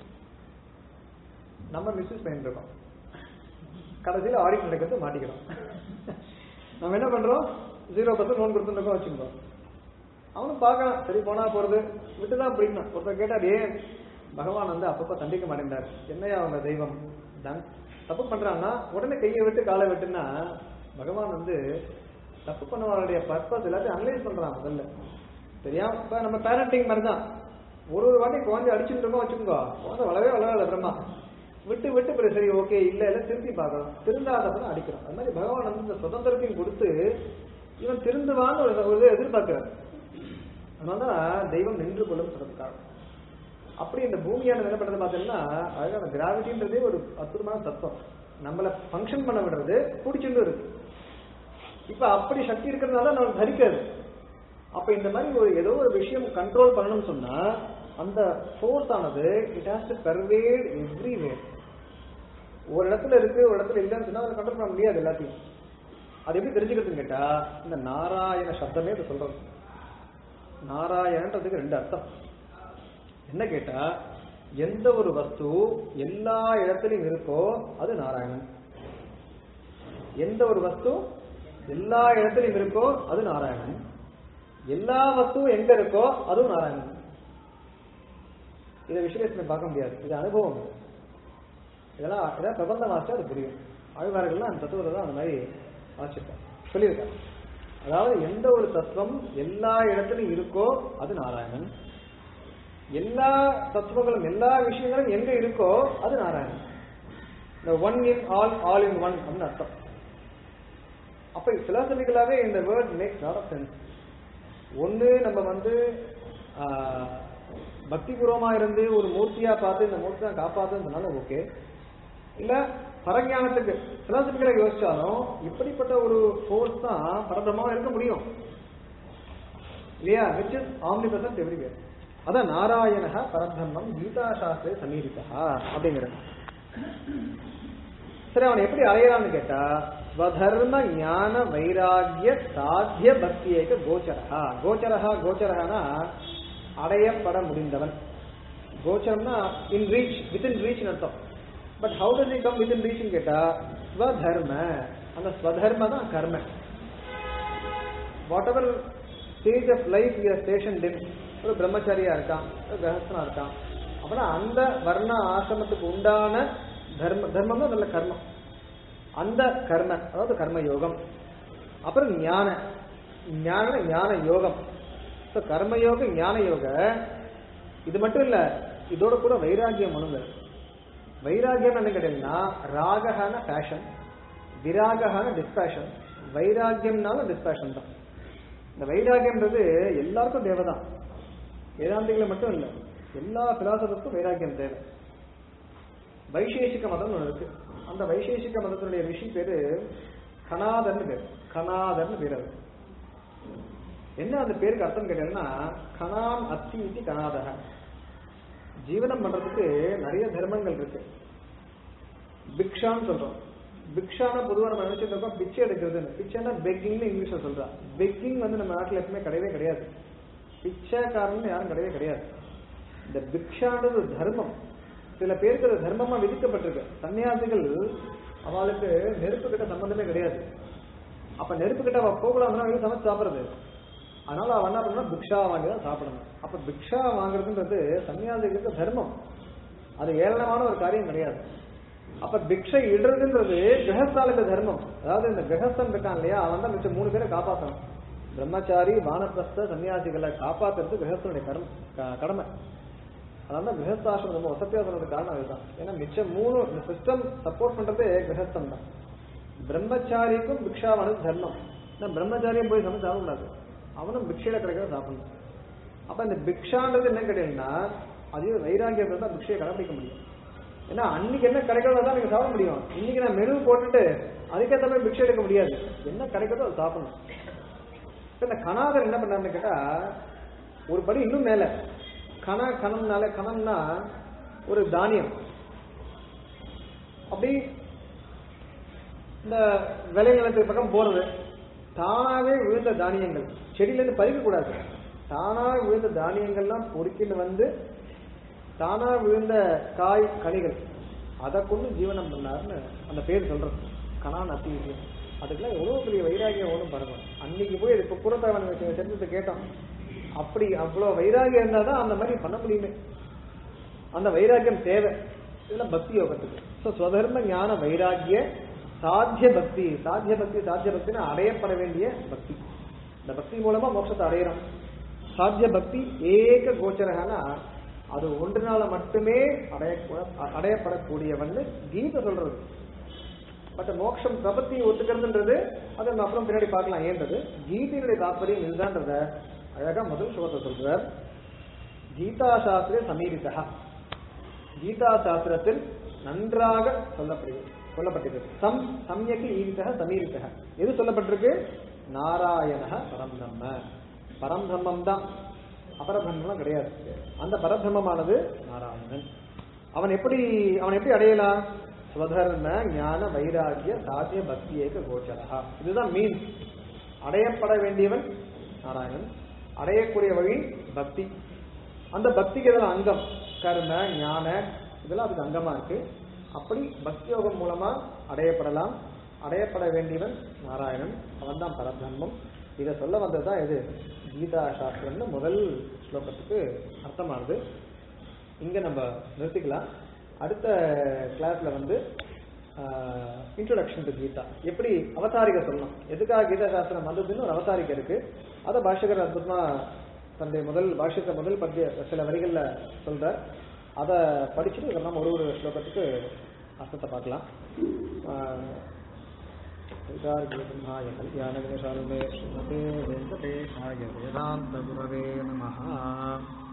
A: நம்ம மிஸ்யூஸ் பண்ணிட்டு இருக்கோம் கடைசியில் ஆடிட் நடக்கிறது மாட்டிக்கிறோம் நம்ம என்ன பண்றோம் ஜீரோ பர்சன்ட் லோன் கொடுத்துருக்கோம் வச்சுக்கோங்க அவனும் பார்க்கலாம் சரி போனா போறது விட்டுதான் பிடிக்கணும் ஒருத்தர் கேட்டார் ஏன் பகவான் வந்து அப்பப்ப தண்டிக்க மாட்டேங்கிறார் என்னையா அவங்க தெய்வம் தான் தப்பு பண்றான்னா உடனே கையை விட்டு காலை விட்டுன்னா பகவான் வந்து தப்பு பண்ணவருடைய பர்பஸ் எல்லாத்தையும் அனலைஸ் பண்றான் முதல்ல தெரியாம இப்ப நம்ம பேரண்டிங் மாதிரி தான் ஒரு ஒரு வாட்டி குழந்தை அடிச்சுட்டு இருக்கோம் வச்சுக்கோங்க குழந்தை வளரவே வளரல பிரம்மா விட்டு விட்டு பிறகு சரி ஓகே இல்ல இல்ல திருப்பி பார்க்கணும் திருந்தாதப்பதான் அடிக்கிறோம் அது மாதிரி பகவான் வந்து இந்த சுதந்திரத்தையும் கொடுத்து இவன் திருந்துவான்னு ஒரு ஒரு இதை எதிர்பார்க்கிறார் அதனாலதான் தெய்வம் நின்று கொள்ளும் சொல்றதுக்காக அப்படி இந்த பூமியானது என்ன பண்றது பாத்தீங்கன்னா அழகான கிராவிட்டின்றதே ஒரு அற்புதமான தத்துவம் நம்மள ஃபங்க்ஷன் பண்ண விடுறது பிடிச்சிட்டு இருக்கு இப்ப அப்படி சக்தி இருக்கிறதுனால நமக்கு தரிக்காது அப்ப இந்த மாதிரி ஒரு ஏதோ ஒரு விஷயம் கண்ட்ரோல் பண்ணணும்னு சொன்னா அந்த ஃபோர்ஸ் ஆனது it has to pervade everywhere ஒரு இடத்துல இருக்கு ஒரு இடத்துல இல்லைன்னு சொன்னா அதை கண்ட்ரோல் பண்ண முடியாது எல்லாத்தையும் அது எப்படி தெரிஞ்சுக்கிறதுன்னு கேட்டா இந்த நாராயண சப்தமே இது சொல்றது நாராயணன்றதுக்கு ரெண்டு அர்த்தம் என்ன கேட்டா எந்த ஒரு வஸ்து எல்லா இடத்துலயும் இருக்கோ அது நாராயணன் எந்த ஒரு வஸ்து எல்லா இடத்துலயும் இருக்கோ அது நாராயணன் எல்லா வஸ்துவும் எங்க இருக்கோ அதுவும் நாராயணன் இதை விசுலேஷனை பார்க்க முடியாது இது அனுபவம் இதெல்லாம் இதெல்லாம் பிரபந்தம் வாசிச்சா அது புரியும் ஆழ்வார்கள்லாம் அந்த தத்துவத்தை தான் அந்த மாதிரி வாசிச்சிருக்காங்க சொல்லியிருக்காங்க அதாவது எந்த ஒரு தத்துவம் எல்லா இடத்துலயும் இருக்கோ அது நாராயணன் எல்லா தத்துவங்களும் எல்லா விஷயங்களும் எங்க இருக்கோ அது நாராயணன் இந்த one in all all in one அப்படின்னு அர்த்தம் அப்ப பிலாசபிக்கலாவே இந்த word makes lot of sense ஒண்ணு நம்ம வந்து ஆஹ், பக்திபூர்வமா இருந்து ஒரு மூர்த்தியா பார்த்து இந்த மூர்த்தி தான் காப்பாத்துன்னு சொன்னாலும் ஓகே இல்ல பரஞானத்துக்கு பிலாசபிக்கலா யோசிச்சாலும் இப்படிப்பட்ட ஒரு ஃபோர்ஸ் தான் பரபிரமா இருக்க முடியும் இல்லையா which is omnipresent everywhere அதான் நாராயண பரபிரம்மம் கீதா சாஸ்திர சமீரிதா அப்படிங்கிறது சரி அவன் எப்படி அலையறான்னு கேட்டா ஸ்வதர்ம ஞான வைராகிய சாத்திய பக்தியேக கோச்சரஹா கோச்சரஹா கோச்சரஹானா அடையப்பட முடிந்தவன் கோச்சரம்னா in reach within reach அர்த்தம் but how does it come within reach கேட்டா ஸ்வதர்ம அந்த ஸ்வதர்ம தான் கர்ம whatever stage of life you station in ஒரு பிரம்மச்சாரியா இருக்கான் ஒரு கிரகஸ்தனா இருக்கான் அப்படின்னா அந்த வர்ண ஆசிரமத்துக்கு உண்டான தர்ம தர்மம்னா நல்ல கர்மம் அந்த கர்ம அதாவது கர்ம யோகம் அப்புறம் ஞான ஞான ஞான யோகம் ஸோ கர்மயோக ஞான யோக இது மட்டும் இல்ல இதோட கூட வைராகியம் ஒண்ணுங்க வைராகியம் என்ன கேட்டீங்கன்னா ராகஹான பேஷன் விராகஹான டிஸ்பேஷன் வைராகியம்னாலும் டிஸ்பேஷன் தான் இந்த வைராகியம்ன்றது எல்லாருக்கும் தேவைதான் வேதாந்திகளை மட்டும் இல்ல எல்லா பிலாசபருக்கும் வைராகியம் தேவை வைசேஷிக மதம்னு ஒன்று இருக்கு அந்த வைசேஷிக மதத்தினுடைய ரிஷி பேரு கணாதர்னு பேர் கணாதர்னு பேர் அது என்ன அந்த பேருக்கு அர்த்தம் கேட்டீங்கன்னா கணான் அத்தி இத்தி கணாதக ஜீவனம் பண்றதுக்கு நிறைய தர்மங்கள் இருக்கு பிக்ஷான்னு சொல்றோம் பிக்ஷான பொதுவாக நம்ம நினைச்சிட்டு இருக்கோம் பிச்சை எடுக்கிறதுன்னு பிச்சைன்னா பெக்கிங்னு இங்கிலீஷ்ல சொல்றா பெக்கிங் வந்து நம்ம நாட்டில் எப்பவுமே கிடையவே கிடையாது பிச்சைக்காரன் யாரும் கிடையவே கிடையாது இந்த பிக்ஷான்றது ஒரு தர்மம் சில பேருக்கு அது தர்மமா விதிக்கப்பட்டிருக்கு சன்னியாசிகள் அவளுக்கு நெருப்பு கிட்ட சம்பந்தமே கிடையாது அப்ப நெருப்பு கிட்ட அவ போகக்கூடாதுன்னா வெளியே சமைச்சு சாப்பிடுறது அதனால அவன் என்ன பண்ணா பிக்ஷா வாங்கி தான் சாப்பிடணும் அப்ப பிக்ஷா வாங்குறதுன்றது சன்னியாசிகளுக்கு தர்மம் அது ஏளனமான ஒரு காரியம் கிடையாது அப்ப பிக்ஷை இடுறதுன்றது கிரகஸ்தாலுக்கு தர்மம் அதாவது இந்த கிரகஸ்தன் இருக்கான் இல்லையா அவன் தான் மிச்சம் மூணு பேரை காப்பாற்றணும் பிரம்மச்சாரி வானப்பிரஸ்த சன்னியாசிகளை காப்பாத்துறது கிரகஸ்தனுடைய கர்ம க- கடமை அதனால தான் கிரகஸ்தாசிரம் ரொம்ப வசதியா சொன்னது காரணம் அதுதான் ஏன்னா மிச்சம் மூணு இந்த சிஸ்டம் சப்போர்ட் பண்றதே கிரகஸ்தம் தான் பிரம்மச்சாரிக்கும் பிக்ஷாவானது தர்மம் ஏன்னா பிரம்மச்சாரியும் போய் சமைச்சு சாப்பிடக்கூடாது அவனும் பிக்ஷையில கிடைக்கிறத சாப்பிடணும் அப்ப இந்த பிக்ஷான்றது என்ன கிடையாதுன்னா அதையும் வைராகியத்தை தான் பிக்ஷையை கடைபிடிக்க முடியும் ஏன்னா அன்னைக்கு என்ன கிடைக்கிறதோ தான் நீங்க சாப்பிட முடியும் இன்னைக்கு நான் மெனு போட்டுட்டு அதுக்கேற்ற மாதிரி பிக்ஷை எடுக்க முடியாது என்ன கிடைக்கிறதோ அதை சாப்பிடணும் இப்ப இந்த கணாதர் என்ன பண்ணாருன்னு கேட்டா ஒரு படி இன்னும் மேல கண கணம்னால கணம்னா ஒரு தானியம் அப்படி இந்த விளைநிலத்துக்கு பக்கம் போறது தானாவே விழுந்த தானியங்கள் செடியில இருந்து பறிக்க கூடாது தானா விழுந்த தானியங்கள்லாம் பொறுக்கின்னு வந்து தானா விழுந்த காய் கனிகள் அதை கொண்டு ஜீவனம் பண்ணாருன்னு அந்த பேர் சொல்றது கணான் அத்தீவியம் அதுக்கெல்லாம் எவ்வளவு பெரிய வைராகியம் ஒன்றும் பாருங்க அன்னைக்கு போய் இப்ப புறத்தவன் தெரிஞ்சதை கேட்டோம் அப்படி அவ்வளவு வைராகியம் இருந்தா தான் அந்த மாதிரி பண்ண முடியுமே அந்த வைராகியம் தேவை இதெல்லாம் பக்தி யோகத்துக்கு ஸோ ஸ்வதர்ம ஞான வைராகிய சாத்திய பக்தி சாத்திய பக்தி சாத்திய பக்தினா அடையப்பட வேண்டிய பக்தி இந்த பக்தி மூலமா மோட்சத்தை அடையிறோம் சாத்திய பக்தி ஏக கோச்சரகனா அது ஒன்றினால மட்டுமே அடைய அடையப்படக்கூடியவன்னு கீதை சொல்றது பட் மோட்சம் பிரபத்தி ஒத்துக்கிறதுன்றது அதை நம்ம அப்புறம் பின்னாடி பார்க்கலாம் ஏன்றது கீதையினுடைய தாற்பயம் இதுதான்றத அழகா முதல் ஸ்லோகத்தை சொல்றார் கீதா சாஸ்திர சமீரிதா கீதா சாஸ்திரத்தில் நன்றாக சொல்லப்படுகிறது சொல்லப்பட்டிருக்கு சம் சம்யக்கு ஈரிதக சமீரிதக எது சொல்லப்பட்டிருக்கு நாராயண பரம்பிரம்ம பரம்பிரம்மம் தான் அபரபிரம்மம் கிடையாது அந்த பரபிரம்மமானது நாராயணன் அவன் எப்படி அவன் எப்படி அடையலாம் ஸ்வதர்ம ஞான வைராகிய சாத்திய பக்தி ஏக கோச்சரா இதுதான் மீன் அடையப்பட வேண்டியவன் நாராயணன் அடையக்கூடிய வழி பக்தி அந்த பக்திக்கு இதெல்லாம் அங்கம் கர்ம ஞான இதெல்லாம் அதுக்கு அங்கமா இருக்கு அப்படி பக்தி யோகம் மூலமா அடையப்படலாம் அடையப்பட வேண்டியவன் நாராயணன் அவன் தான் பரபிரம்மம் இதை சொல்ல வந்ததுதான் இது கீதா சாஸ்திரம்னு முதல் ஸ்லோகத்துக்கு அர்த்தமானது இங்க நம்ம நிறுத்திக்கலாம் அடுத்த கிளாஸ்ல வந்து இன்ட்ரோடக்ஷன் டு கீதா எப்படி அவதாரிகை சொல்லணும் எதுக்காக கீதா சாஸ்திரம் வந்ததுன்னு ஒரு அவதாரிகை இருக்கு அதை பாஷகர் அற்புதமா தன்னுடைய முதல் பாஷ்யத்தை முதல் பத்திய சில வரிகள்ல சொல்றார் அதை படிச்சுட்டு இதுக்கு நம்ம ஒரு ஒரு ஸ்லோகத்துக்கு அர்த்தத்தை பார்க்கலாம் ஆஹ் वेदार्घ्यब्रह्माय कल्याणविशालमे श्रीमते वेङ्कटेशाय वेदान्तगुरवे नमः